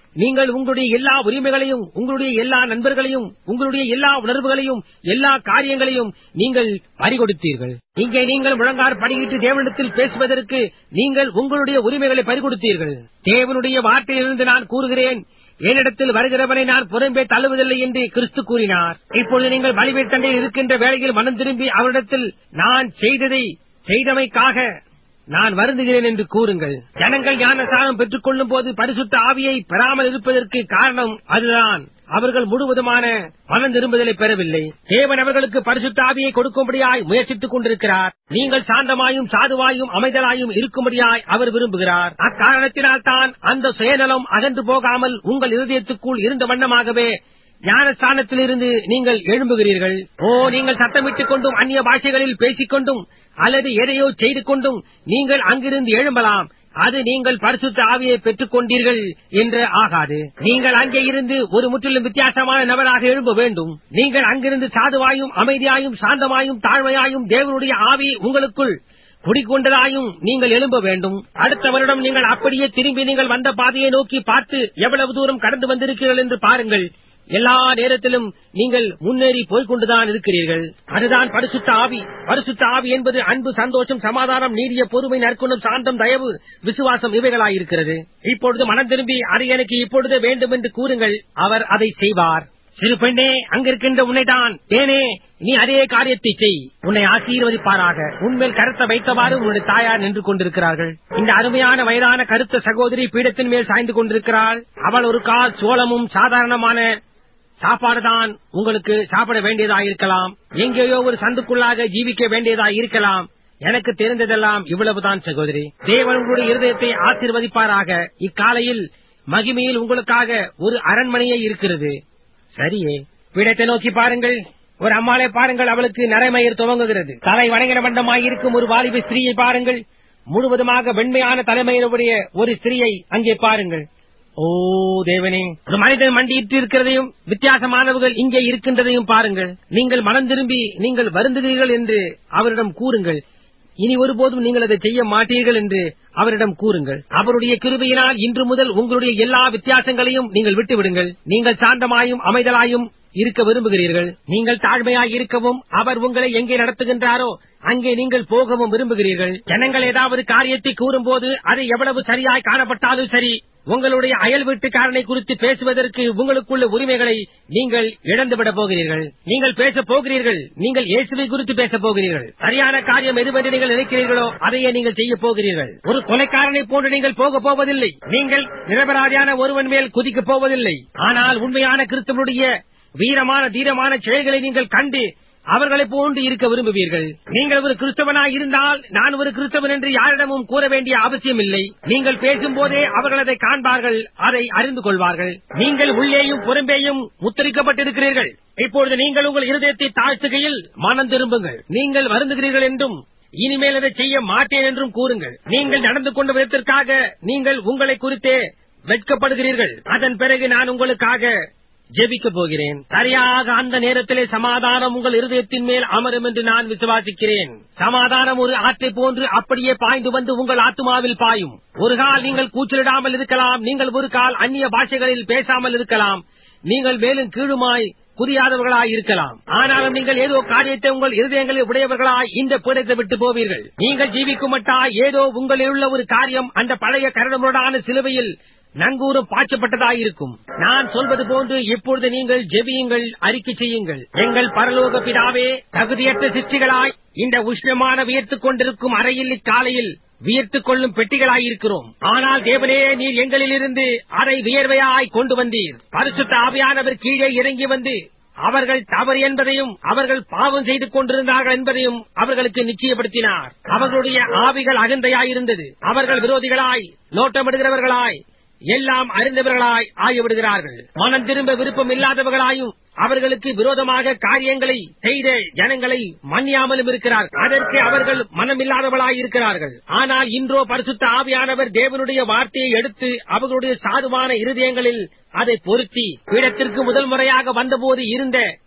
நீங்கள் உங்களுடைய எல்லா உரிமைகளையும் உங்களுடைய எல்லா நண்பர்களையும் உங்களுடைய எல்லா உணர்வுகளையும் எல்லா காரியங்களையும் நீங்கள் பறிகொடுத்தீர்கள் இங்கே நீங்கள் முழங்கார் படியிட்டு தேவனிடத்தில் பேசுவதற்கு நீங்கள் உங்களுடைய உரிமைகளை பறிகொடுத்தீர்கள் தேவனுடைய வார்த்தையிலிருந்து நான் கூறுகிறேன் என்னிடத்தில் வருகிறவனை நான் புறம்பே தள்ளுவதில்லை என்று கிறிஸ்து கூறினார் இப்பொழுது நீங்கள் பலிபீர் தண்டையில் இருக்கின்ற வேளையில் மனம் திரும்பி அவரிடத்தில் நான் செய்ததை செய்தமைக்காக நான் வருந்துகிறேன் என்று கூறுங்கள் ஜனங்கள் ஞானசாரம் பெற்றுக் கொள்ளும் போது பரிசுத்த ஆவியை பெறாமல் இருப்பதற்கு காரணம் அதுதான் அவர்கள் முழுவதுமான மனம் திரும்புதலை பெறவில்லை தேவன் அவர்களுக்கு பரிசுத்த ஆவியை கொடுக்கும்படியாய் முயற்சித்துக் கொண்டிருக்கிறார் நீங்கள் சாந்தமாயும் சாதுவாயும் அமைதலாயும் இருக்கும்படியாய் அவர் விரும்புகிறார் அக்காரணத்தினால் தான் அந்த சுயநலம் அகன்று போகாமல் உங்கள் இருதயத்துக்குள் இருந்த வண்ணமாகவே ஞானஸ்தானத்திலிருந்து நீங்கள் எழும்புகிறீர்கள் ஓ நீங்கள் சத்தமிட்டுக் கொண்டும் அந்நிய பாஷைகளில் பேசிக் கொண்டும் அல்லது எதையோ செய்து கொண்டும் நீங்கள் அங்கிருந்து எழும்பலாம் அது நீங்கள் பரிசுத்த ஆவியை பெற்றுக் கொண்டீர்கள் என்று ஆகாது நீங்கள் அங்கே இருந்து ஒரு முற்றிலும் வித்தியாசமான நபராக எழும்ப வேண்டும் நீங்கள் அங்கிருந்து சாதுவாயும் அமைதியாயும் சாந்தமாயும் தாழ்மையாயும் தேவனுடைய ஆவி உங்களுக்குள் குடிக்கொண்டதாயும் நீங்கள் எழும்ப வேண்டும் அடுத்த வருடம் நீங்கள் அப்படியே திரும்பி நீங்கள் வந்த பாதையை நோக்கி பார்த்து எவ்வளவு தூரம் கடந்து வந்திருக்கிறீர்கள் என்று பாருங்கள் எல்லா நேரத்திலும் நீங்கள் முன்னேறி போய்கொண்டுதான் இருக்கிறீர்கள் அதுதான் பரிசுத்த ஆவி பரிசுத்த ஆவி என்பது அன்பு சந்தோஷம் சமாதானம் நீடிய பொறுமை நற்குணம் சாந்தம் தயவு விசுவாசம் இவைகளாயிருக்கிறது இப்பொழுது மனம் திரும்பி அது எனக்கு இப்பொழுது வேண்டும் என்று கூறுங்கள் அவர் அதை செய்வார் சிறு பெண்ணே அங்கிருக்கின்ற உன்னைதான் தேனே நீ அதே காரியத்தை செய் உன்னை ஆசீர்வதிப்பாராக உன்மேல் கருத்தை வைத்தவாறு உன்னுடைய தாயார் நின்று கொண்டிருக்கிறார்கள் இந்த அருமையான வயதான கருத்த சகோதரி பீடத்தின் மேல் சாய்ந்து கொண்டிருக்கிறாள் அவள் ஒரு கால் சோளமும் சாதாரணமான சாப்பாடுதான் உங்களுக்கு சாப்பிட வேண்டியதா இருக்கலாம் எங்கேயோ ஒரு சந்துக்குள்ளாக ஜீவிக்க வேண்டியதா இருக்கலாம் எனக்கு தெரிந்ததெல்லாம் இவ்வளவுதான் சகோதரி தேவன் உங்களுடைய இருதயத்தை ஆசீர்வதிப்பாராக இக்காலையில் மகிமையில் உங்களுக்காக ஒரு அரண்மனையே இருக்கிறது சரியே பீடத்தை நோக்கி பாருங்கள் ஒரு அம்மாளை பாருங்கள் அவளுக்கு நரைமயிர் துவங்குகிறது தலை வணங்கின மண்டமாய் இருக்கும் ஒரு வாலிப ஸ்திரீயை பாருங்கள் முழுவதுமாக வெண்மையான தலைமையுடைய ஒரு ஸ்திரீயை அங்கே பாருங்கள் ஓ தேவனே ஒரு மனிதன் மண்டியிட்டு இருக்கிறதையும் வித்தியாசமானவர்கள் இங்கே இருக்கின்றதையும் பாருங்கள் நீங்கள் மனம் திரும்பி நீங்கள் வருந்துகிறீர்கள் என்று அவரிடம் கூறுங்கள் இனி ஒருபோதும் நீங்கள் அதை செய்ய மாட்டீர்கள் என்று அவரிடம் கூறுங்கள் அவருடைய கிருபையினால் இன்று முதல் உங்களுடைய எல்லா வித்தியாசங்களையும் நீங்கள் விட்டுவிடுங்கள் நீங்கள் சாந்தமாயும் அமைதலாயும் இருக்க விரும்புகிறீர்கள் நீங்கள் தாழ்மையாய் இருக்கவும் அவர் உங்களை எங்கே நடத்துகின்றாரோ அங்கே நீங்கள் போகவும் விரும்புகிறீர்கள் ஜனங்கள் ஏதாவது காரியத்தை கூறும்போது அது எவ்வளவு சரியாய் காணப்பட்டாலும் சரி உங்களுடைய அயல் வீட்டுக்காரனை குறித்து பேசுவதற்கு உங்களுக்குள்ள உரிமைகளை நீங்கள் இழந்துவிட போகிறீர்கள் நீங்கள் பேசப் போகிறீர்கள் நீங்கள் இயேசுவை குறித்து பேசப் போகிறீர்கள் சரியான காரியம் எதுவென்று நீங்கள் நினைக்கிறீர்களோ அதையே நீங்கள் செய்ய போகிறீர்கள் ஒரு கொலைக்காரனை போன்று நீங்கள் போக போவதில்லை நீங்கள் நிரபராதியான ஒருவன் மேல் குதிக்கப் போவதில்லை ஆனால் உண்மையான கிறிஸ்தவனுடைய வீரமான தீரமான செயல்களை நீங்கள் கண்டு அவர்களை போன்று இருக்க விரும்புவீர்கள் நீங்கள் ஒரு கிறிஸ்தவனாய் இருந்தால் நான் ஒரு கிறிஸ்தவன் என்று யாரிடமும் கூற வேண்டிய அவசியம் இல்லை நீங்கள் பேசும்போதே அவர்கள் அதை காண்பார்கள் அதை அறிந்து கொள்வார்கள் நீங்கள் உள்ளேயும் புறம்பேயும் முத்தரிக்கப்பட்டிருக்கிறீர்கள் இப்பொழுது நீங்கள் உங்கள் இருதயத்தை தாழ்த்துகையில் மனம் திரும்புங்கள் நீங்கள் வருந்துகிறீர்கள் என்றும் இனிமேல் அதை செய்ய மாட்டேன் என்றும் கூறுங்கள் நீங்கள் நடந்து கொண்ட விதத்திற்காக நீங்கள் உங்களை குறித்தே வெட்கப்படுகிறீர்கள் அதன் பிறகு நான் உங்களுக்காக ஜெபிக்க போகிறேன் சரியாக அந்த நேரத்திலே சமாதானம் உங்கள் இருதயத்தின் மேல் அமரும் என்று நான் விசுவாசிக்கிறேன் சமாதானம் ஒரு ஆற்றை போன்று அப்படியே பாய்ந்து வந்து உங்கள் ஆத்மாவில் பாயும் ஒரு கால் நீங்கள் கூச்சலிடாமல் இருக்கலாம் நீங்கள் ஒரு கால் அந்நிய பாஷைகளில் பேசாமல் இருக்கலாம் நீங்கள் மேலும் கீழுமாய் புரியாதவர்களாய் இருக்கலாம் ஆனாலும் நீங்கள் ஏதோ காரியத்தை உங்கள் இருதயங்களில் உடையவர்களாய் இந்த பீடத்தை விட்டு போவீர்கள் நீங்கள் ஜீவிக்கும் மட்டாய் ஏதோ உங்களில் உள்ள ஒரு காரியம் அந்த பழைய கரடமுடான சிலுவையில் நங்கூரம் பாய்ச்சப்பட்டதாயிருக்கும் நான் சொல்வது போன்று இப்பொழுது நீங்கள் ஜெபியுங்கள் அறிக்கை செய்யுங்கள் எங்கள் பரலோக பிதாவே தகுதியற்ற சிற்சிகளாய் இந்த உஷ்ணமான வியர்த்துக் கொண்டிருக்கும் அறையில் இக்காலையில் வியர்த்துக் கொள்ளும் பெட்டிகளாயிருக்கிறோம் ஆனால் தேவனே நீர் எங்களிலிருந்து அதை வியர்வையாய் கொண்டு வந்தீர் பரிசுத்த ஆவியானவர் கீழே இறங்கி வந்து அவர்கள் தவறு என்பதையும் அவர்கள் பாவம் செய்து கொண்டிருந்தார்கள் என்பதையும் அவர்களுக்கு நிச்சயப்படுத்தினார் அவர்களுடைய ஆவிகள் அகந்தையாயிருந்தது அவர்கள் விரோதிகளாய் நோட்டமிடுகிறவர்களாய் எல்லாம் அறிந்தவர்களாய் ஆகிவிடுகிறார்கள் மனம் திரும்ப விருப்பம் இல்லாதவர்களாயும் அவர்களுக்கு விரோதமாக காரியங்களை செய்த ஜனங்களை மன்னியாமலும் இருக்கிறார்கள் அதற்கு அவர்கள் மனமில்லாதவர்களாய் இருக்கிறார்கள் ஆனால் இன்றோ பரிசுத்த ஆவியானவர் தேவனுடைய வார்த்தையை எடுத்து அவர்களுடைய சாதுவான இருதயங்களில் அதை பொருத்தி பீடத்திற்கு முதல் முறையாக வந்தபோது இருந்த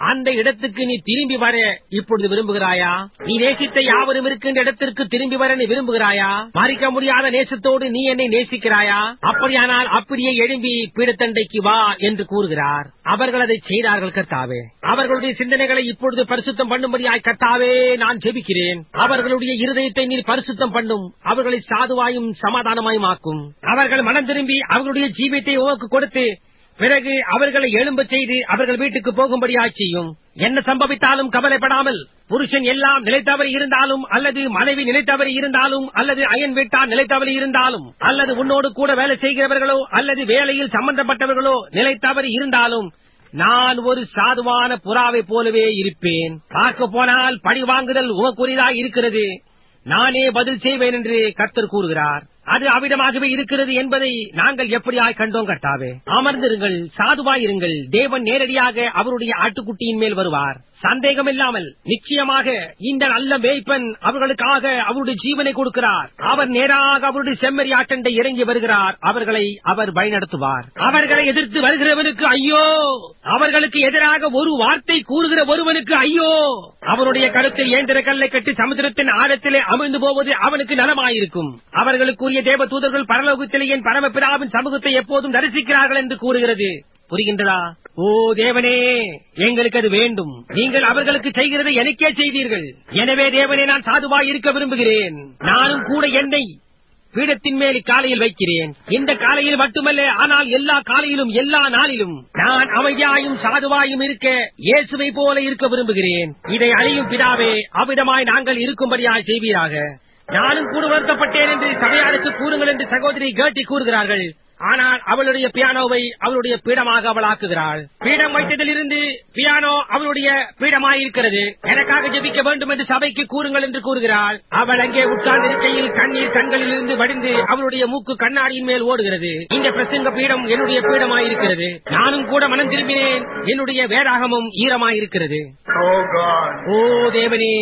அந்த இடத்துக்கு நீ திரும்பி வர இப்பொழுது விரும்புகிறாயா நீ நேசித்த யாவரும் இருக்கின்ற இடத்திற்கு திரும்பி வர நீ விரும்புகிறாயா மறிக்க முடியாத நேசத்தோடு நீ என்னை நேசிக்கிறாயா அப்படியானால் அப்படியே எழும்பி பீடத்தண்டைக்கு வா என்று கூறுகிறார் அவர்கள் அதை செய்தார்கள் கர்த்தாவே அவர்களுடைய சிந்தனைகளை இப்பொழுது பரிசுத்தம் பண்ணும்படியாய் கர்த்தாவே நான் ஜெபிக்கிறேன் அவர்களுடைய இருதயத்தை நீர் பரிசுத்தம் பண்ணும் அவர்களை சாதுவாயும் சமாதானமாயும் ஆக்கும் அவர்கள் மனம் திரும்பி அவர்களுடைய ஜீவியத்தை உமக்கு கொடுத்து பிறகு அவர்களை எழும்பச் செய்து அவர்கள் வீட்டுக்கு போகும்படியாய் செய்யும் என்ன சம்பவித்தாலும் கவலைப்படாமல் புருஷன் எல்லாம் நிலைத்தவறி இருந்தாலும் அல்லது மனைவி நிலைத்தவறி இருந்தாலும் அல்லது அயன் வீட்டார் நிலைத்தவறி இருந்தாலும் அல்லது உன்னோடு கூட வேலை செய்கிறவர்களோ அல்லது வேலையில் சம்பந்தப்பட்டவர்களோ நிலைத்தவறி இருந்தாலும் நான் ஒரு சாதுவான புறாவை போலவே இருப்பேன் பார்க்க போனால் பழி வாங்குதல் உமக்குரியதாய் இருக்கிறது நானே பதில் செய்வேன் என்று கர்த்தர் கூறுகிறார் அது அவிதமாகவே இருக்கிறது என்பதை நாங்கள் எப்படியாய் கண்டோம் கர்த்தாவே அமர்ந்திருங்கள் சாதுவாயிருங்கள் தேவன் நேரடியாக அவருடைய ஆட்டுக்குட்டியின் மேல் வருவார் சந்தேகம் இல்லாமல் நிச்சயமாக இந்த நல்ல மேய்ப்பன் அவர்களுக்காக அவருடைய ஜீவனை கொடுக்கிறார் அவர் நேராக அவருடைய செம்மறி ஆட்டண்டை இறங்கி வருகிறார் அவர்களை அவர் வழிநடத்துவார் அவர்களை எதிர்த்து வருகிறவனுக்கு ஐயோ அவர்களுக்கு எதிராக ஒரு வார்த்தை கூறுகிற ஒருவனுக்கு ஐயோ அவருடைய கருத்தில் ஏந்திர கல்லை கட்டி சமுத்திரத்தின் ஆழத்திலே அமிழ்ந்து போவது அவனுக்கு நலமாயிருக்கும் அவர்களுக்குரிய தேவ தூதர்கள் பரலோகத்திலே என் பரமபிதாவின் சமூகத்தை எப்போதும் தரிசிக்கிறார்கள் என்று கூறுகிறது புரிகின்றதா ஓ தேவனே எங்களுக்கு அது வேண்டும் நீங்கள் அவர்களுக்கு செய்கிறதை எனக்கே செய்தீர்கள் எனவே தேவனே நான் சாதுவாய் இருக்க விரும்புகிறேன் நானும் கூட என்னை பீடத்தின் மேல் காலையில் வைக்கிறேன் இந்த காலையில் மட்டுமல்ல ஆனால் எல்லா காலையிலும் எல்லா நாளிலும் நான் அமைதியாயும் சாதுவாயும் இருக்க இயேசுவை போல இருக்க விரும்புகிறேன் இதை அழியும் பிதாவே அவ்விதமாய் நாங்கள் இருக்கும்படியாய் செய்வீராக நானும் கூட வருத்தப்பட்டேன் என்று சபையாருக்கு கூறுங்கள் என்று சகோதரி கேட்டி கூறுகிறார்கள் ஆனால் அவளுடைய பியானோவை அவளுடைய பீடமாக அவள் ஆக்குகிறாள் பீடம் வைத்ததிலிருந்து பியானோ அவளுடைய பீடமாயிருக்கிறது எனக்காக ஜெபிக்க வேண்டும் என்று சபைக்கு கூறுங்கள் என்று கூறுகிறாள் அவள் அங்கே உட்கார்ந்திருக்கையில் கண்ணீர் கண்களிலிருந்து வடிந்து அவளுடைய மூக்கு கண்ணாடியின் மேல் ஓடுகிறது இந்த பிரசங்க பீடம் என்னுடைய பீடமாயிருக்கிறது நானும் கூட மனம் திரும்பினேன் என்னுடைய வேதாகமும் ஈரமாயிருக்கிறது Oh God. ஓ தேவனே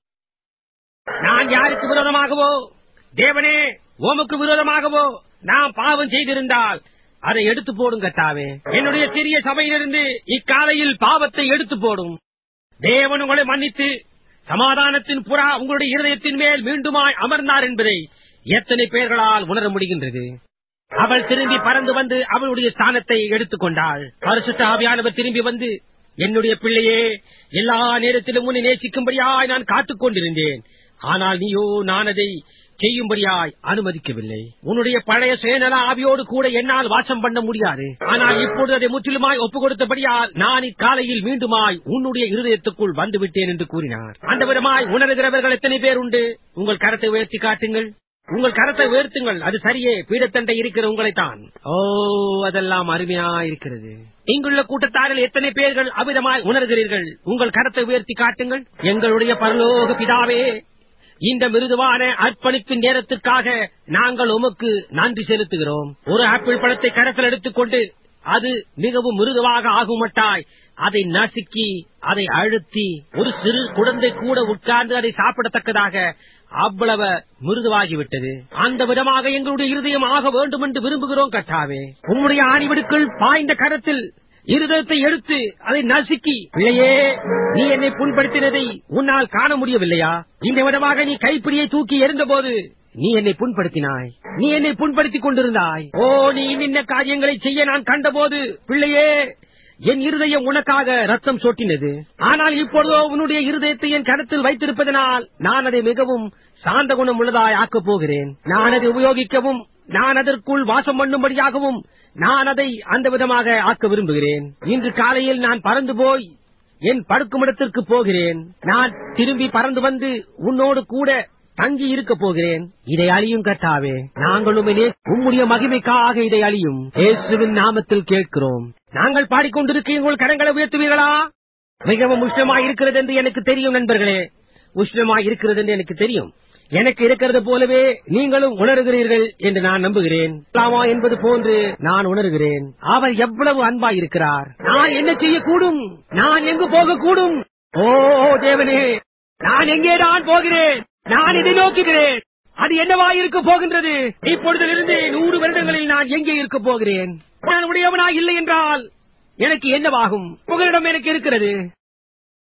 நான் யாருக்கு விரோதமாகவோ தேவனே உமக்கு விரோதமாகவோ நான் பாவம் செய்திருந்தால் அதை எடுத்து போடும் கட்டாவே என்னுடைய சிறிய சபையிலிருந்து இக்காலையில் பாவத்தை எடுத்து போடும் தேவன் உங்களை மன்னித்து சமாதானத்தின் புறா உங்களுடைய இருதயத்தின் மேல் மீண்டுமாய் அமர்ந்தார் என்பதை எத்தனை பேர்களால் உணர முடிகின்றது அவள் திரும்பி பறந்து வந்து அவளுடைய ஸ்தானத்தை எடுத்துக் கொண்டாள் பரிசுத்த ஆவியானவர் திரும்பி வந்து என்னுடைய பிள்ளையே எல்லா நேரத்திலும் உன்னை நேசிக்கும்படியாய் நான் காத்துக் கொண்டிருந்தேன் ஆனால் நீயோ நான் அதை செய்யும்படியாய் அனுமதிக்கவில்லை உன்னுடைய பழைய சுயநல ஆவியோடு கூட என்னால் வாசம் பண்ண முடியாது ஆனால் இப்பொழுது அதை முற்றிலுமாய் ஒப்புக் கொடுத்தபடியால் நான் இக்காலையில் மீண்டுமாய் உன்னுடைய இருதயத்துக்குள் வந்து விட்டேன் என்று கூறினார் அந்த விதமாய் உணர்கிறவர்கள் எத்தனை பேர் உண்டு உங்கள் கரத்தை உயர்த்தி காட்டுங்கள் உங்கள் கரத்தை உயர்த்துங்கள் அது சரியே பீடத்தண்டை இருக்கிற உங்களைத்தான் ஓ அதெல்லாம் அருமையா இருக்கிறது இங்குள்ள கூட்டத்தாரில் எத்தனை பேர்கள் அவிதமாய் உணர்கிறீர்கள் உங்கள் கரத்தை உயர்த்தி காட்டுங்கள் எங்களுடைய பரலோக பிதாவே இந்த மிருதுவான அர்ப்பணிப்பின் நேரத்திற்காக நாங்கள் உமக்கு நன்றி செலுத்துகிறோம் ஒரு ஆப்பிள் பழத்தை கரத்தில் எடுத்துக்கொண்டு அது மிகவும் மிருதுவாக ஆகுமட்டாய் அதை நசுக்கி அதை அழுத்தி ஒரு சிறு குழந்தை கூட உட்கார்ந்து அதை சாப்பிடத்தக்கதாக அவ்வளவு மிருதுவாகிவிட்டது அந்த விதமாக எங்களுடைய இருதயம் ஆக வேண்டும் என்று விரும்புகிறோம் கட்டாவே உம்முடைய ஆணிவிடுக்குள் பாய்ந்த கரத்தில் இருதயத்தை எடுத்து அதை நசுக்கி பிள்ளையே நீ என்னை புண்படுத்தினதை உன்னால் காண முடியவில்லையா இந்த விதமாக நீ கைப்பிடியை தூக்கி எறிந்தபோது நீ என்னை புண்படுத்தினாய் நீ என்னை புண்படுத்திக் கொண்டிருந்தாய் ஓ நீ இன்ன காரியங்களை செய்ய நான் கண்டபோது பிள்ளையே என் இருதயம் உனக்காக ரத்தம் சொட்டினது ஆனால் இப்பொழுதோ உன்னுடைய இருதயத்தை என் கருத்தில் வைத்திருப்பதனால் நான் அதை மிகவும் சாந்த குணம் உள்ளதாய் ஆக்கப் போகிறேன் நான் அதை உபயோகிக்கவும் நான் அதற்குள் வாசம் பண்ணும்படியாகவும் நான் அதை அந்த விதமாக ஆக்க விரும்புகிறேன் இன்று காலையில் நான் பறந்து போய் என் படுக்குமிடத்திற்கு போகிறேன் நான் திரும்பி பறந்து வந்து உன்னோடு கூட தங்கி இருக்க போகிறேன் இதை அழியும் கட்டாவே நாங்களும் இனி உம்முடைய மகிமைக்காக இதை அழியும் இயேசுவின் நாமத்தில் கேட்கிறோம் நாங்கள் பாடிக்கொண்டிருக்க உங்கள் கரங்களை உயர்த்துவீர்களா மிகவும் உஷ்ணமாய் இருக்கிறது என்று எனக்கு தெரியும் நண்பர்களே உஷ்ணமாய் இருக்கிறது என்று எனக்கு தெரியும் எனக்கு இருக்கிறது போலவே நீங்களும் உணர்கிறீர்கள் என்று நான் நம்புகிறேன் இஸ்லாமா என்பது போன்று நான் உணர்கிறேன் அவர் எவ்வளவு அன்பாய் இருக்கிறார் நான் என்ன செய்யக்கூடும் நான் எங்கு போகக்கூடும் ஓ தேவனே நான் எங்கே நான் போகிறேன் நான் இதை நோக்குகிறேன் அது என்னவா இருக்க போகின்றது இப்பொழுதிலிருந்து நூறு வருடங்களில் நான் எங்கே இருக்க போகிறேன் நான் உடையவனா இல்லை என்றால் எனக்கு என்னவாகும் புகலிடம் எனக்கு இருக்கிறது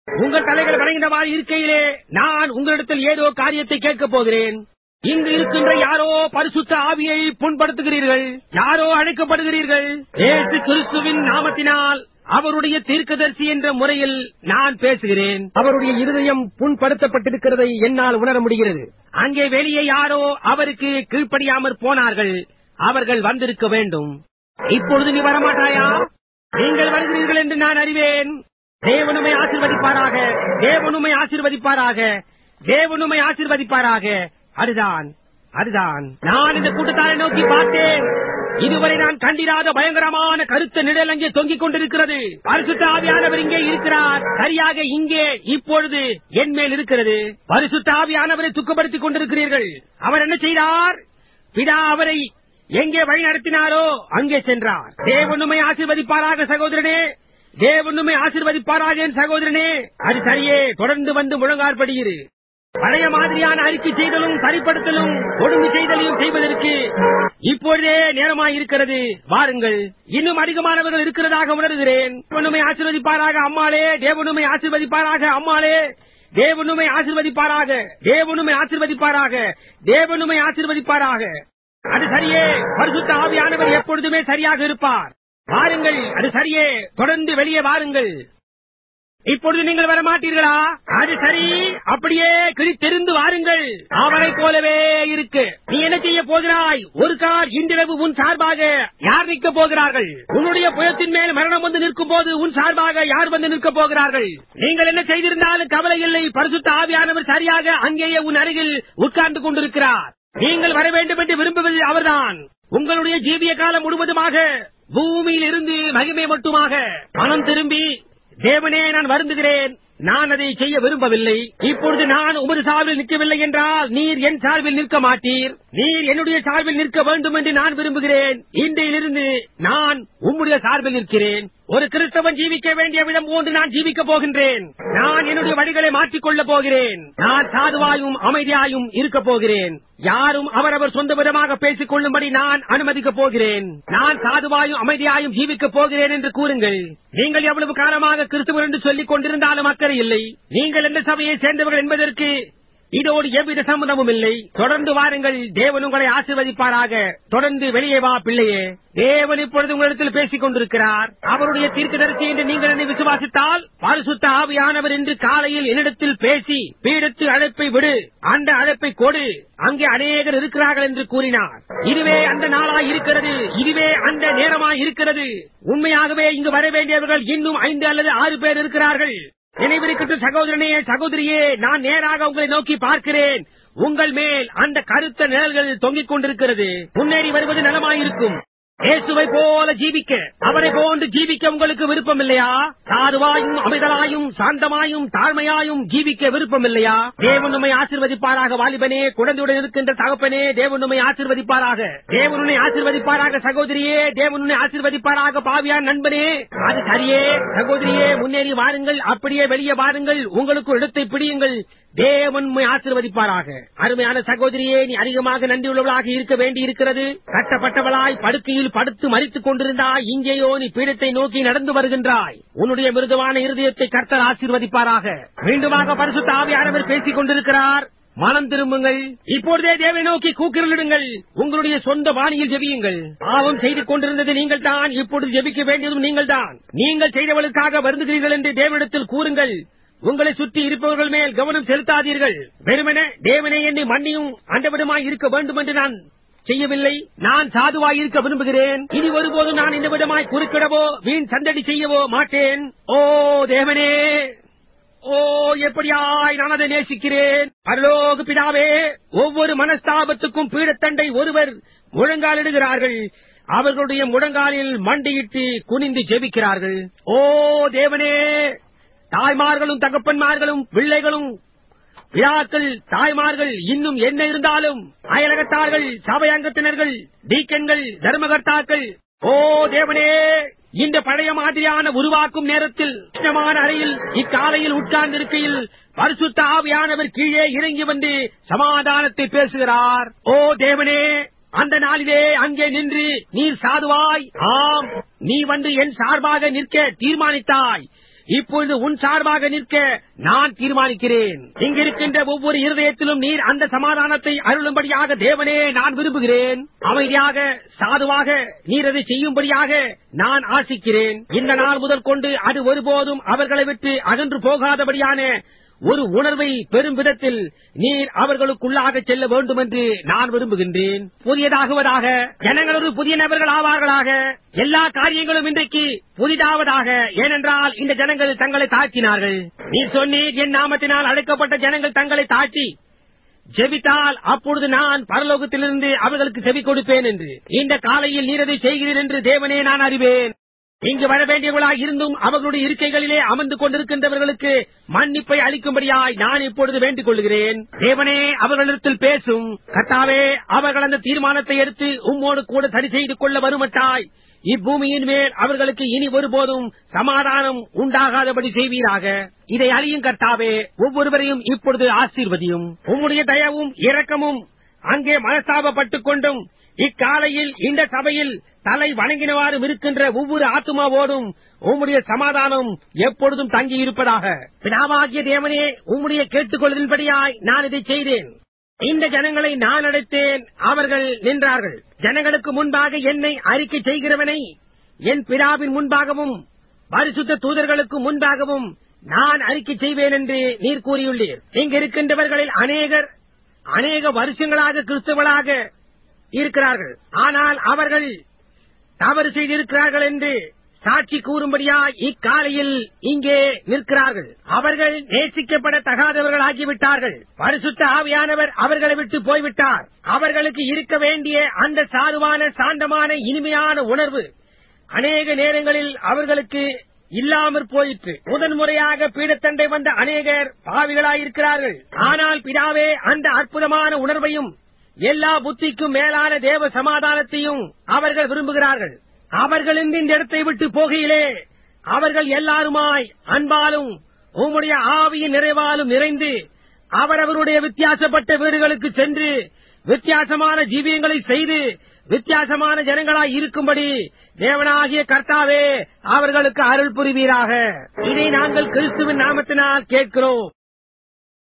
உங்கள் தலைகள் வணங்கினவாறு இருக்கையிலே நான் உங்களிடத்தில் ஏதோ காரியத்தை கேட்கப் போகிறேன் இங்கு இருக்கின்ற யாரோ பரிசுத்த ஆவியை புண்படுத்துகிறீர்கள் யாரோ அழைக்கப்படுகிறீர்கள் ஏசு கிறிஸ்துவின் நாமத்தினால் அவருடைய தீர்க்கதரிசி என்ற முறையில் நான் பேசுகிறேன் அவருடைய இருதயம் புண்படுத்தப்பட்டிருக்கிறதை என்னால் உணர முடிகிறது அங்கே வெளியே யாரோ அவருக்கு கீழ்ப்படியாமற் போனார்கள் அவர்கள் வந்திருக்க வேண்டும் இப்பொழுது நீ வரமாட்டாயா நீங்கள் வருகிறீர்கள் என்று நான் அறிவேன் தேவனுமை ஆசிர்வதிப்பாராக தேவனுமை ஆசிர்வதிப்பாராக தேவனுமை ஆசிர்வதிப்பாராக அதுதான் அதுதான் நான் இந்த கூட்டத்தாரை நோக்கி பார்த்தேன் இதுவரை நான் கண்டிராத பயங்கரமான கருத்த நிழல் அங்கே தொங்கிக் கொண்டிருக்கிறது பரிசுத்த ஆவியானவர் இங்கே இருக்கிறார் சரியாக இங்கே இப்பொழுது என் மேல் இருக்கிறது பரிசுத்த ஆவியானவரை துக்கப்படுத்திக் கொண்டிருக்கிறீர்கள் அவர் என்ன செய்தார் பிதா அவரை எங்கே வழி நடத்தினாரோ அங்கே சென்றார் தேவனுமை ஆசீர்வதிப்பாராக சகோதரனே தேவனுமை ஆசீர்வதிப்பாராக என் சகோதரனே அது சரியே தொடர்ந்து வந்து முழங்காற்படுகிறது பழைய மாதிரியான அறிக்கை செய்தலும் சரிப்படுத்தலும் ஒழுங்கு செய்தலையும் செய்வதற்கு இப்பொழுதே நேரமாய் இருக்கிறது வாருங்கள் இன்னும் அதிகமானவர்கள் இருக்கிறதாக உணர்கிறேன் தேவனுமை ஆசீர்வதிப்பாராக அம்மாளே தேவனுமை ஆசீர்வதிப்பாராக அம்மாளே தேவனுமை ஆசீர்வதிப்பாராக தேவனுமை ஆசீர்வதிப்பாராக தேவனுமை ஆசீர்வதிப்பாராக அது சரியே பரிசுத்த ஆவியானவர் எப்பொழுதுமே சரியாக இருப்பார் வாருங்கள் அது சரியே தொடர்ந்து வெளியே வாருங்கள் இப்பொழுது நீங்கள் வர மாட்டீர்களா அது சரி அப்படியே கிழித்தெறிந்து வாருங்கள் அவரை போலவே இருக்கு நீ என்ன செய்ய போகிறாய் ஒரு கார் இன்றிரவு உன் சார்பாக யார் நிற்க போகிறார்கள் உன்னுடைய புயத்தின் மேல் மரணம் வந்து நிற்கும் போது உன் சார்பாக யார் வந்து நிற்க போகிறார்கள் நீங்கள் என்ன செய்திருந்தாலும் கவலை இல்லை பரிசுத்த ஆவியானவர் சரியாக அங்கேயே உன் அருகில் உட்கார்ந்து கொண்டிருக்கிறார் நீங்கள் வர வேண்டும் என்று விரும்புவது அவர்தான் உங்களுடைய ஜீவிய காலம் முழுவதுமாக பூமியில் இருந்து மகிமை மட்டுமாக மனம் திரும்பி தேவனே நான் வருந்துகிறேன் நான் அதை செய்ய விரும்பவில்லை இப்பொழுது நான் உமது சார்பில் நிற்கவில்லை என்றால் நீர் என் சார்பில் நிற்க மாட்டீர் நீர் என்னுடைய சார்பில் நிற்க வேண்டும் என்று நான் விரும்புகிறேன் இன்றையிலிருந்து நான் உம்முடைய சார்பில் நிற்கிறேன் ஒரு கிறிஸ்தவன் ஜீவிக்க வேண்டிய விதம் போன்று நான் ஜீவிக்கப் போகின்றேன் நான் என்னுடைய வழிகளை மாற்றிக் கொள்ளப் போகிறேன் நான் சாதுவாயும் அமைதியாயும் இருக்கப் போகிறேன் யாரும் அவரவர் சொந்த விதமாக பேசிக் கொள்ளும்படி நான் அனுமதிக்கப் போகிறேன் நான் சாதுவாயும் அமைதியாயும் ஜீவிக்கப் போகிறேன் என்று கூறுங்கள் நீங்கள் எவ்வளவு காலமாக கிறிஸ்துவர் என்று சொல்லிக் கொண்டிருந்தாலும் அக்கறை இல்லை நீங்கள் எந்த சபையை சேர்ந்தவர்கள் என்பதற்கு இதோடு எவ்வித சம்மதமும் இல்லை தொடர்ந்து வாருங்கள் தேவன் உங்களை ஆசீர்வதிப்பாராக தொடர்ந்து வெளியே வா பிள்ளையே தேவன் இப்பொழுது உங்களிடத்தில் பேசிக் கொண்டிருக்கிறார் அவருடைய தீர்க்கதரிசி என்று நீங்கள் என்னை விசுவாசித்தால் பரிசுத்த ஆவியானவர் என்று காலையில் என்னிடத்தில் பேசி பீடத்து அழைப்பை விடு அந்த அழைப்பை கொடு அங்கே அநேகர் இருக்கிறார்கள் என்று கூறினார் இதுவே அந்த நாளாய் இருக்கிறது இதுவே அந்த நேரமாய் இருக்கிறது உண்மையாகவே இங்கு வர வேண்டியவர்கள் இன்னும் ஐந்து அல்லது ஆறு பேர் இருக்கிறார்கள் நினைவிருக்கட்டும் சகோதரனே சகோதரியே நான் நேராக உங்களை நோக்கி பார்க்கிறேன் உங்கள் மேல் அந்த கருத்த நிழல்கள் தொங்கிக் கொண்டிருக்கிறது முன்னேறி வருவது நலமாயிருக்கும் இயேசுவை போல ஜீவிக்க அவரை போன்று ஜீவிக்க உங்களுக்கு விருப்பம் இல்லையா சாதுவாயும் அமைதலாயும் சாந்தமாயும் தாழ்மையாயும் ஜீவிக்க விருப்பம் இல்லையா தேவன் உண்மை ஆசிர்வதிப்பாராக வாலிபனே குழந்தையுடன் இருக்கின்ற தகப்பனே தேவன் உண்மை ஆசிர்வதிப்பாராக தேவன் உன்னை ஆசிர்வதிப்பாராக சகோதரியே தேவன் உன்னை ஆசிர்வதிப்பாராக பாவியான் நண்பனே அது சரியே சகோதரியே முன்னேறி வாருங்கள் அப்படியே வெளியே வாருங்கள் உங்களுக்கு ஒரு இடத்தை பிடியுங்கள் தேவன் உம்மை ஆசிர்வதிப்பாராக அருமையான சகோதரியே நீ அதிகமாக நன்றியுள்ளவளாக இருக்க வேண்டி இருக்கிறது கட்டப்பட்டவளாய் படுக்கையில் படுத்து மறித்துக் கொண்டிருந்தாய் இங்கேயோ நீ பீடத்தை நோக்கி நடந்து வருகின்றாய் உன்னுடைய மிருதுவான இருதயத்தை கர்த்தர் ஆசீர்வதிப்பாராக மீண்டுமாக பரிசுத்த ஆவியானவர் பேசிக் கொண்டிருக்கிறார் மனம் திரும்புங்கள் இப்பொழுதே தேவை நோக்கி கூக்கிரலிடுங்கள் உங்களுடைய சொந்த வாணியில் ஜெபியுங்கள் பாவம் செய்து கொண்டிருந்தது நீங்கள் தான் இப்பொழுது ஜெபிக்க வேண்டியதும் நீங்கள் தான் நீங்கள் செய்தவளுக்காக வருந்துகிறீர்கள் என்று தேவனிடத்தில் கூறுங்கள் உங்களை சுற்றி இருப்பவர்கள் மேல் கவனம் செலுத்தாதீர்கள் வெறுமனே தேவனே என்னை மன்னியும் அண்டவிடமாய் இருக்க வேண்டும் என்று நான் செய்யவில்லை நான் சாதுவாய் இருக்க விரும்புகிறேன் இனி ஒருபோதும் நான் இந்த விதமாய் குறுக்கிடவோ வீண் சந்தடி செய்யவோ மாட்டேன் ஓ தேவனே ஓ எப்படியாய் நான் அதை நேசிக்கிறேன் அருளோகு பிதாவே ஒவ்வொரு மனஸ்தாபத்துக்கும் பீடத்தண்டை ஒருவர் முழங்காலிடுகிறார்கள் அவர்களுடைய முழங்காலில் மண்டியிட்டு குனிந்து ஜெபிக்கிறார்கள் ஓ தேவனே தாய்மார்களும் தகப்பன்மார்களும் பிள்ளைகளும் விழாக்கள் தாய்மார்கள் இன்னும் என்ன இருந்தாலும் அயலகத்தார்கள் சபை அங்கத்தினர்கள் டீக்கன்கள் தர்மகர்த்தாக்கள் ஓ தேவனே இந்த பழைய மாதிரியான உருவாக்கும் நேரத்தில் இஷ்டமான அறையில் இக்காலையில் உட்கார்ந்திருக்கையில் பரிசுத்த ஆவியானவர் கீழே இறங்கி வந்து சமாதானத்தை பேசுகிறார் ஓ தேவனே அந்த நாளிலே அங்கே நின்று நீர் சாதுவாய் ஆம் நீ வந்து என் சார்பாக நிற்க தீர்மானித்தாய் இப்பொழுது உன் சார்பாக நிற்க நான் தீர்மானிக்கிறேன் இங்கிருக்கின்ற ஒவ்வொரு இருதயத்திலும் நீர் அந்த சமாதானத்தை அருளும்படியாக தேவனே நான் விரும்புகிறேன் அமைதியாக சாதுவாக நீர் அதை செய்யும்படியாக நான் ஆசிக்கிறேன் இந்த நாள் முதல் கொண்டு அது ஒருபோதும் அவர்களை விட்டு அகன்று போகாதபடியான ஒரு உணர்வை பெறும் விதத்தில் நீர் அவர்களுக்குள்ளாக செல்ல வேண்டும் என்று நான் விரும்புகின்றேன் புதியதாகுவதாக ஜனங்கள் ஒரு புதிய நபர்கள் ஆவார்களாக எல்லா காரியங்களும் இன்றைக்கு புதிதாவதாக ஏனென்றால் இந்த ஜனங்கள் தங்களை தாழ்த்தினார்கள் நீ சொன்னீர் என் நாமத்தினால் அழைக்கப்பட்ட ஜனங்கள் தங்களை தாழ்த்தி ஜெபித்தால் அப்பொழுது நான் பரலோகத்திலிருந்து அவர்களுக்கு செவி கொடுப்பேன் என்று இந்த காலையில் நீர் அதை செய்கிறீர் என்று தேவனே நான் அறிவேன் இங்கு வர வேண்டியவர்களாய் இருந்தும் அவர்களுடைய இருக்கைகளிலே அமர்ந்து கொண்டிருக்கின்றவர்களுக்கு மன்னிப்பை அளிக்கும்படியாய் நான் இப்பொழுது வேண்டிக் கொள்கிறேன் தேவனே அவர்களிடத்தில் பேசும் கர்த்தாவே அவர்கள் அந்த தீர்மானத்தை எடுத்து உம்மோடு கூட சரி செய்து கொள்ள வருமட்டாய் இப்பூமியின் மேல் அவர்களுக்கு இனி ஒருபோதும் சமாதானம் உண்டாகாதபடி செய்வீராக இதை அறியும் கர்த்தாவே ஒவ்வொருவரையும் இப்பொழுது ஆசீர்வதியும் உம்முடைய தயவும் இரக்கமும் அங்கே மனஸ்தாபப்பட்டுக் கொண்டும் இக்காலையில் இந்த சபையில் தலை வணங்கினவாறும் இருக்கின்ற ஒவ்வொரு ஆத்மாவோடும் உம்முடைய சமாதானம் எப்பொழுதும் தங்கி இருப்பதாக பிதாவாகிய தேவனே உம்முடைய கேட்டுக்கொள்வதின்படியாய் நான் இதை செய்தேன் இந்த ஜனங்களை நான் அடைத்தேன் அவர்கள் நின்றார்கள் ஜனங்களுக்கு முன்பாக என்னை அறிக்கை செய்கிறவனை என் பிதாவின் முன்பாகவும் பரிசுத்த தூதர்களுக்கு முன்பாகவும் நான் அறிக்கை செய்வேன் என்று நீர் கூறியுள்ளீர் இங்கு இருக்கின்றவர்களில் அநேகர் அநேக வருஷங்களாக கிறிஸ்தவர்களாக இருக்கிறார்கள் ஆனால் அவர்கள் தவறு செய்திருக்கிறார்கள் என்று சாட்சி கூறும்படியா இக்காலையில் இங்கே நிற்கிறார்கள் அவர்கள் நேசிக்கப்பட தகாதவர்கள் ஆகிவிட்டார்கள் பரிசுத்த ஆவியானவர் அவர்களை விட்டு போய்விட்டார் அவர்களுக்கு இருக்க வேண்டிய அந்த சாதுவான சாந்தமான இனிமையான உணர்வு அநேக நேரங்களில் அவர்களுக்கு இல்லாமற் போயிற்று முதன்முறையாக பீடத்தண்டை வந்த அநேகர் பாவிகளாயிருக்கிறார்கள் ஆனால் பிதாவே அந்த அற்புதமான உணர்வையும் எல்லா புத்திக்கும் மேலான தேவ சமாதானத்தையும் அவர்கள் விரும்புகிறார்கள் அவர்கள் இந்த இடத்தை விட்டு போகையிலே அவர்கள் எல்லாருமாய் அன்பாலும் உம்முடைய ஆவியின் நிறைவாலும் நிறைந்து அவரவருடைய வித்தியாசப்பட்ட வீடுகளுக்கு சென்று வித்தியாசமான ஜீவியங்களை செய்து வித்தியாசமான ஜனங்களாய் இருக்கும்படி தேவனாகிய கர்த்தாவே அவர்களுக்கு அருள் புரிவீராக இதை நாங்கள் கிறிஸ்துவின் நாமத்தினால் கேட்கிறோம்